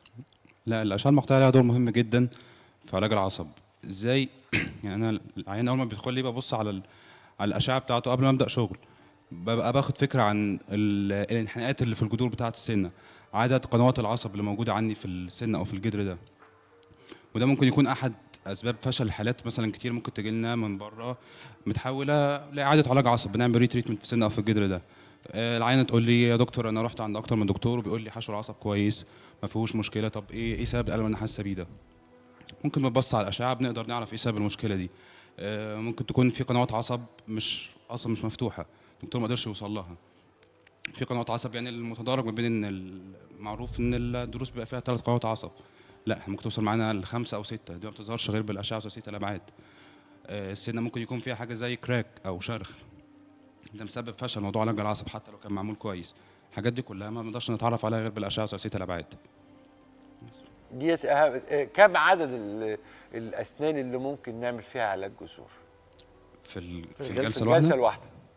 لا الاشعه المقطعيه لها دور مهم جدا في علاج العصب ازاي يعني انا العيان اول ما بيدخل لي ببص على ال... على الاشعه بتاعته قبل ما ابدا شغل ببقى باخد فكره عن ال... الانحناءات اللي في الجذور بتاعه السنه عدد قنوات العصب اللي موجوده عندي في السنه او في الجدر ده وده ممكن يكون احد اسباب فشل الحالات مثلا كتير ممكن تجي لنا من بره متحوله لاعاده علاج عصب بنعمل ري تريتمنت في السن او في الجدر ده آه، العينه تقول لي يا دكتور انا رحت عند اكتر من دكتور وبيقول لي حشو العصب كويس ما فيهوش مشكله طب ايه ايه سبب الالم اللي انا حاسه بيه ده ممكن بنبص على الاشعه بنقدر نعرف ايه سبب المشكله دي آه، ممكن تكون في قنوات عصب مش اصلا مش مفتوحه الدكتور ما قدرش يوصل لها في قنوات عصب يعني المتدرج ما بين ان المعروف ان الدروس بيبقى فيها ثلاث قنوات عصب لا احنا ممكن توصل معانا لخمسه او سته دي ما بتظهرش غير بالاشعه ثلاثيه الابعاد آه، السنه ممكن يكون فيها حاجه زي كراك او شرخ ده مسبب فشل موضوع علاج العصب حتى لو كان معمول كويس الحاجات دي كلها ما بنقدرش نتعرف عليها غير بالاشعه ثلاثيه الابعاد ديت أهم آه، كم عدد ال- الاسنان اللي ممكن نعمل فيها علاج جذور في ال- في في الجلسه الجلسه الواحده الواحده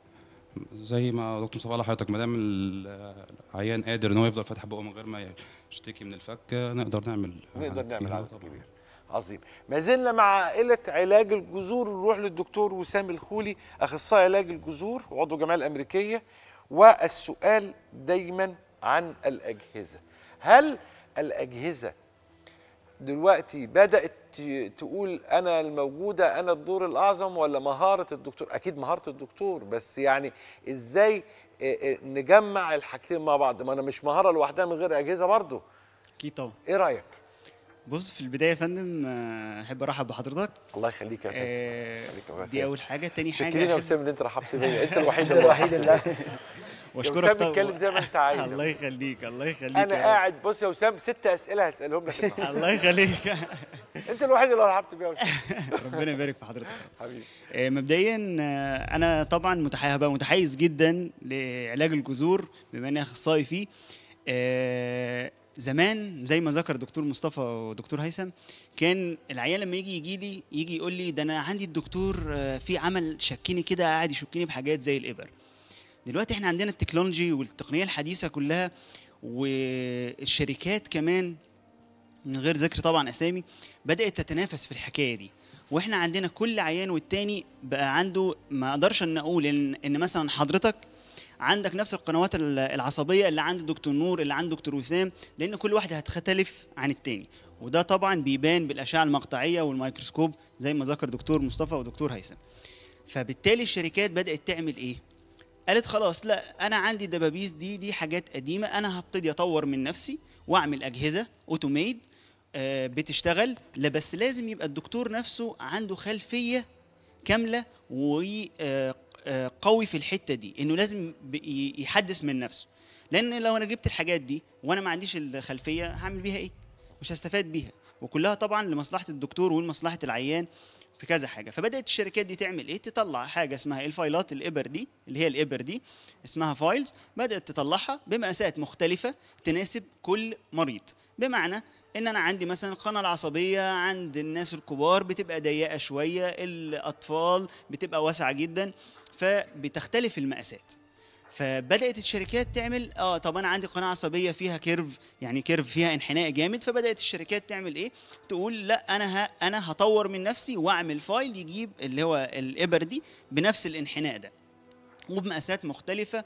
زي ما دكتور مصطفى قال لحضرتك ما دام العيان قادر ان هو يفضل فاتح بقه من غير ما يشتكي من الفك نقدر نعمل نقدر نعمل فيها عدد طبعاً. كبير عظيم ما زلنا مع عائلة علاج الجذور نروح للدكتور وسام الخولي أخصائي علاج الجذور وعضو الجمعية الأمريكية والسؤال دايما عن الأجهزة هل الأجهزة دلوقتي بدأت ت- تقول أنا الموجودة أنا الدور الأعظم ولا مهارة الدكتور أكيد مهارة الدكتور بس يعني إزاي آه، آه، نجمع الحاجتين مع بعض ما أنا مش مهارة لوحدها من غير أجهزة برضو اكيد طبعا إيه رأيك؟ بص في البدايه يا فندم آه، احب ارحب بحضرتك الله يخليك يا فندم آه، يخليك يا دي وسام. اول حاجه تاني حاجه شكرا يا أحب- وسام ان انت رحبت بيا انت الوحيد أنت الوحيد اللي- واشكرك واشكرك وسام اتكلم زي ما انت عايز الله يخليك الله يخليك انا يا رب. قاعد بص يا وسام ست اسئله هسالهم لك النهارده. الله يخليك انت الوحيد اللي رحبت بيا يا وسام ربنا يبارك في حضرتك حبيبي آه، مبدئيا آه، انا طبعا متحيز هبقى متحيز جدا لعلاج الجذور بما اني اخصائي فيه آه، زمان زي ما ذكر دكتور مصطفى ودكتور هيثم كان العيان لما يجي يجي لي يجي يقول لي ده انا عندي الدكتور آه، في عمل شكني كده قاعد يشكني بحاجات زي الابر دلوقتي احنا عندنا التكنولوجي والتقنيه الحديثه كلها والشركات كمان من غير ذكر طبعا اسامي بدات تتنافس في الحكايه دي واحنا عندنا كل عيان والتاني بقى عنده ما اقدرش ان اقول ان ان مثلا حضرتك عندك نفس القنوات ال- العصبيه اللي عند دكتور نور اللي عند دكتور وسام لان كل واحد هتختلف عن التاني وده طبعا بيبان بالاشعه المقطعيه والميكروسكوب زي ما ذكر دكتور مصطفى ودكتور هيثم فبالتالي الشركات بدات تعمل ايه قالت خلاص لا انا عندي دبابيس دي دي حاجات قديمه انا هبتدي اطور من نفسي واعمل اجهزه اوتوميد آه، بتشتغل لا بس لازم يبقى الدكتور نفسه عنده خلفيه كامله وقوي في الحته دي انه لازم ب- ي- يحدث من نفسه لان لو انا جبت الحاجات دي وانا ما عنديش الخلفيه هعمل بيها ايه مش هستفاد بيها وكلها طبعا لمصلحه الدكتور ولمصلحه العيان في كذا حاجه فبدات الشركات دي تعمل ايه تطلع حاجه اسمها الفايلات الابر دي اللي هي الابر دي اسمها فايلز بدات تطلعها بمقاسات مختلفه تناسب كل مريض بمعنى ان انا عندي مثلا القناه العصبيه عند الناس الكبار بتبقى ضيقه شويه الاطفال بتبقى واسعه جدا فبتختلف المقاسات فبدات الشركات تعمل اه طب انا عندي قناه عصبيه فيها كيرف يعني كيرف فيها انحناء جامد فبدات الشركات تعمل ايه تقول لا انا ه... انا هطور من نفسي واعمل فايل يجيب اللي هو الابر دي بنفس الانحناء ده وبمقاسات مختلفة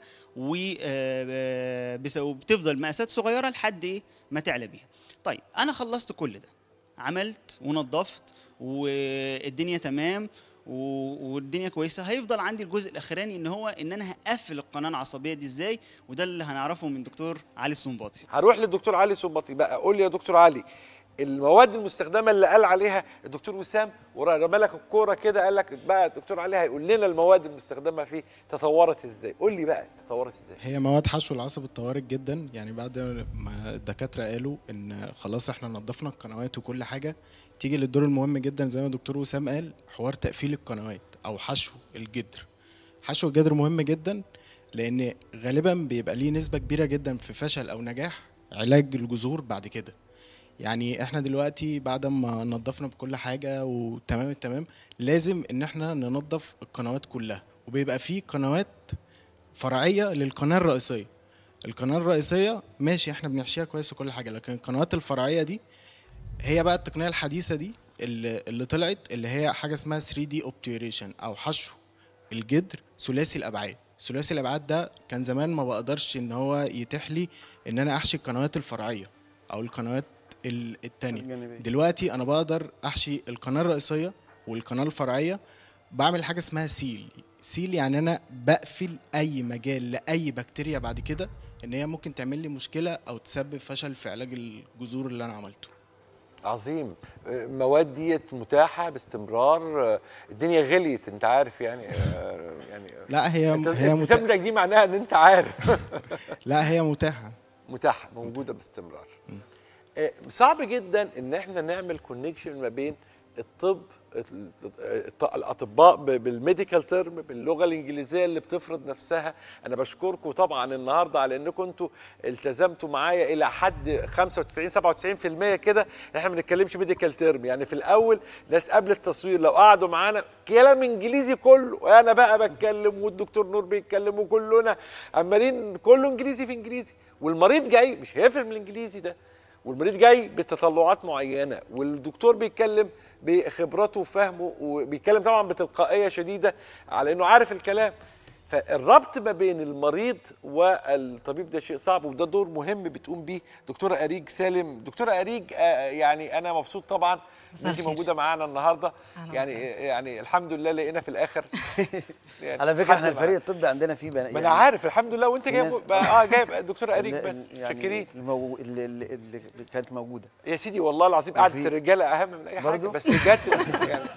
وبتفضل مقاسات صغيرة لحد ايه ما تعلى بيها. طيب أنا خلصت كل ده عملت ونظفت والدنيا تمام و- والدنيا كويسه هيفضل عندي الجزء الاخراني ان هو ان انا هقفل القناه العصبيه دي ازاي وده اللي هنعرفه من دكتور علي السنباطي هروح للدكتور علي سنبطي بقى قول لي يا دكتور علي المواد المستخدمه اللي قال عليها الدكتور وسام ورمى لك الكوره كده قال لك بقى الدكتور علي هيقول لنا المواد المستخدمه فيه تطورت ازاي قول لي بقى تطورت ازاي هي مواد حشو العصب اتطورت جدا يعني بعد ما الدكاتره قالوا ان خلاص احنا نظفنا القنوات وكل حاجه تيجي للدور المهم جدا زي ما الدكتور وسام قال حوار تقفيل القنوات او حشو الجدر حشو الجدر مهم جدا لان غالبا بيبقى ليه نسبه كبيره جدا في فشل او نجاح علاج الجذور بعد كده يعني احنا دلوقتي بعد ما نظفنا بكل حاجه وتمام التمام لازم ان احنا ننظف القنوات كلها وبيبقى فيه قنوات فرعيه للقناه الرئيسيه القناه الرئيسيه ماشي احنا بنحشيها كويس وكل حاجه لكن القنوات الفرعيه دي هي بقى التقنيه الحديثه دي اللي, اللي طلعت اللي هي حاجه اسمها 3 دي اوبتيوريشن او حشو الجدر ثلاثي الابعاد ثلاثي الابعاد ده كان زمان ما بقدرش ان هو يتيح لي ان انا احشي القنوات الفرعيه او القنوات ال- التانية دلوقتي انا بقدر احشي القناه الرئيسيه والقناه الفرعيه بعمل حاجه اسمها سيل سيل يعني انا بقفل اي مجال لاي بكتيريا بعد كده ان هي ممكن تعمل لي مشكله او تسبب فشل في علاج الجذور اللي انا عملته عظيم المواد ديت متاحه باستمرار الدنيا غليت انت عارف يعني آه، يعني لا هي انت هي انت متاحة. سبنك دي معناها ان انت عارف لا هي متاحه متاحه موجوده باستمرار آه، صعب جدا ان احنا نعمل كونكشن ما بين الطب الط- الاطباء ب- بالميديكال تيرم باللغه الانجليزيه اللي بتفرض نفسها انا بشكركم طبعا النهارده على انكم انتوا التزمتوا معايا الى حد 95 97% كده احنا ما بنتكلمش ميديكال تيرم يعني في الاول ناس قبل التصوير لو قعدوا معانا كلام انجليزي كله انا بقى بتكلم والدكتور نور بيتكلم وكلنا عمالين كله انجليزي في انجليزي والمريض جاي مش هيفهم الانجليزي ده والمريض جاي بتطلعات معينه والدكتور بيتكلم بخبرته وفهمه وبيتكلم طبعا بتلقائيه شديده على انه عارف الكلام فالربط ما بين المريض والطبيب ده شيء صعب وده دور مهم بتقوم بيه دكتوره اريج سالم دكتوره اريج آه، يعني انا مبسوط طبعا ان مساء انت الخير. موجوده معانا النهارده أهلا يعني يعني الحمد لله لقينا في الاخر يعني على فكره احنا حد الفريق الطبي عندنا فيه بنا ما انا عارف الحمد لله وانت في جايب ناس- اه جايب دكتوره اريج اللي- بس يعني شاكرين المو... اللي, اللي, اللي كانت موجوده يا سيدي والله العظيم قعده وفي- الرجاله اهم من اي حاجه برضو؟ بس جت يعني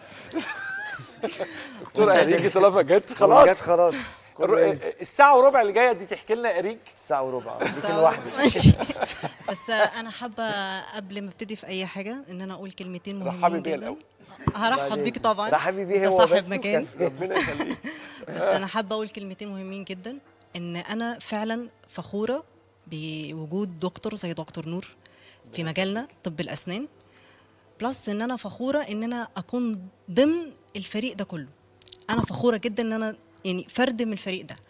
دكتوره اريج طالما جت خلاص جت خلاص كله الر- يمشي. الساعه وربع اللي جايه دي تحكي لنا اريج الساعه وربع ديك الساعة لوحدك ماشي بس انا حابه قبل ما ابتدي في اي حاجه ان انا اقول كلمتين مهمين رحبي بيا جدا. الاول هرحب بيك طبعا رحبي بيه ده هو صاحب بس مكان وكفي. ربنا يخليك بس انا حابه اقول كلمتين مهمين جدا ان انا فعلا فخوره بوجود دكتور زي دكتور نور في مجالنا طب الاسنان بلس ان انا فخوره ان انا اكون ضمن الفريق ده كله انا فخوره جدا ان انا يعني فرد من الفريق ده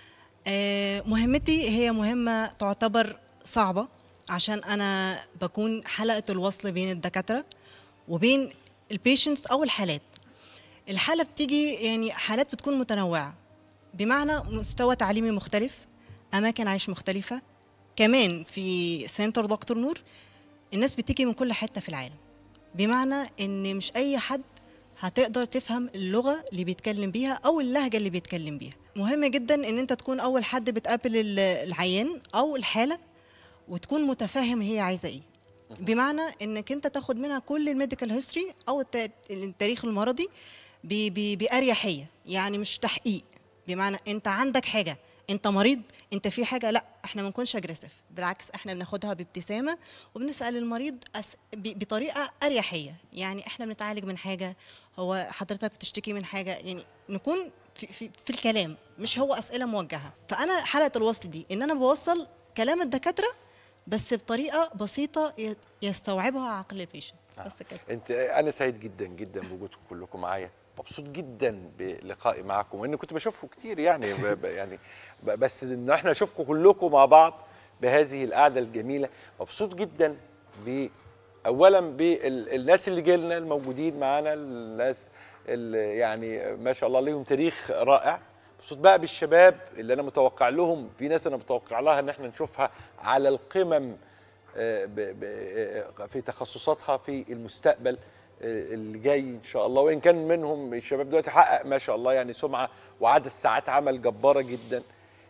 آه، مهمتي هي مهمه تعتبر صعبه عشان انا بكون حلقه الوصل بين الدكاتره وبين البيشنتس او الحالات الحاله بتيجي يعني حالات بتكون متنوعه بمعنى مستوى تعليمي مختلف اماكن عيش مختلفه كمان في سنتر دكتور نور الناس بتيجي من كل حته في العالم بمعنى ان مش اي حد هتقدر تفهم اللغه اللي بيتكلم بيها او اللهجه اللي بيتكلم بيها مهم جدا ان انت تكون اول حد بتقابل ال- العيان او الحاله وتكون متفاهم هي عايزه ايه بمعنى انك انت تاخد منها كل الميديكال هيستوري او الت- التاريخ المرضي ب- ب- باريحيه يعني مش تحقيق بمعنى انت عندك حاجه انت مريض انت في حاجه لا احنا ما بنكونش اجريسيف بالعكس احنا بناخدها بابتسامه وبنسال المريض أس... ب... بطريقه اريحيه يعني احنا بنتعالج من حاجه هو حضرتك بتشتكي من حاجه يعني نكون في, في, في الكلام مش هو اسئله موجهه فانا حلقه الوصل دي ان انا بوصل كلام الدكاتره بس بطريقه بسيطه ي- يستوعبها عقل البيشنت بس كده انت انا سعيد جدا جدا بوجودكم كلكم معايا مبسوط جدا بلقائي معكم وان كنت بشوفكم كتير يعني ب ب يعني ب بس ان احنا نشوفكم كلكم مع بعض بهذه القعده الجميله مبسوط جدا ب اولا بالناس اللي جيلنا الموجودين معانا الناس اللي يعني ما شاء الله ليهم تاريخ رائع مبسوط بقى بالشباب اللي انا متوقع لهم في ناس انا متوقع لها ان احنا نشوفها على القمم آه، ب- ب- آه، في تخصصاتها في المستقبل آه، اللي جاي ان شاء الله وان كان منهم الشباب دلوقتي حقق ما شاء الله يعني سمعه وعدد ساعات عمل جباره جدا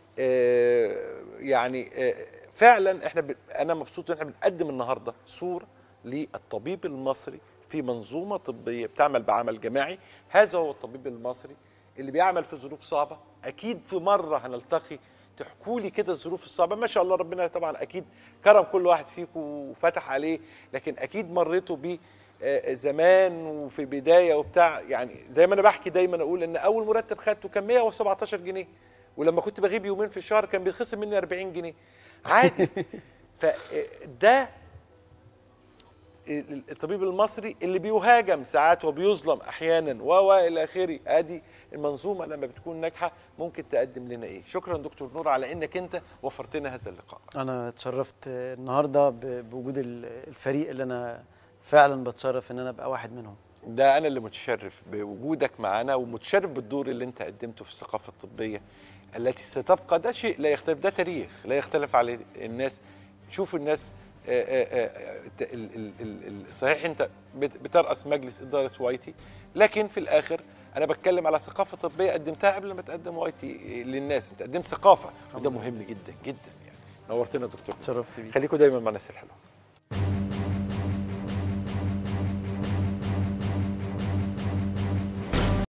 آه، يعني آه، فعلا احنا ب... انا مبسوط ان احنا بنقدم النهارده صوره للطبيب المصري في منظومه طبيه بتعمل بعمل جماعي هذا هو الطبيب المصري اللي بيعمل في ظروف صعبه اكيد في مره هنلتقي تحكوا لي كده الظروف الصعبه ما شاء الله ربنا طبعا اكيد كرم كل واحد فيكم وفتح عليه لكن اكيد مريتوا بيه آه، زمان وفي بدايه وبتاع يعني زي ما انا بحكي دايما اقول ان اول مرتب خدته كان 117 جنيه ولما كنت بغيب يومين في الشهر كان بيتخصم مني 40 جنيه عادي فده الطبيب المصري اللي بيهاجم ساعات وبيظلم احيانا و و الى اخره ادي المنظومه لما بتكون ناجحه ممكن تقدم لنا ايه شكرا دكتور نور على انك انت وفرت لنا هذا اللقاء انا اتشرفت النهارده ب- بوجود ال- الفريق اللي انا فعلا بتشرف ان انا ابقى واحد منهم ده انا اللي متشرف بوجودك معنا ومتشرف بالدور اللي انت قدمته في الثقافه الطبيه التي ستبقى ده شيء لا يختلف ده تاريخ لا يختلف عليه الناس شوفوا الناس آه، آه، آه، ال- ال- ال- ال- صحيح انت بت- بترأس مجلس اداره واي تي لكن في الاخر انا بتكلم على ثقافه طبيه قدمتها قبل ما تقدم واي تي للناس انت قدمت ثقافه وده مهم جدا جدا يعني نورتنا يا دكتور اتشرفت بيك خليكم دايما مع الناس الحلوه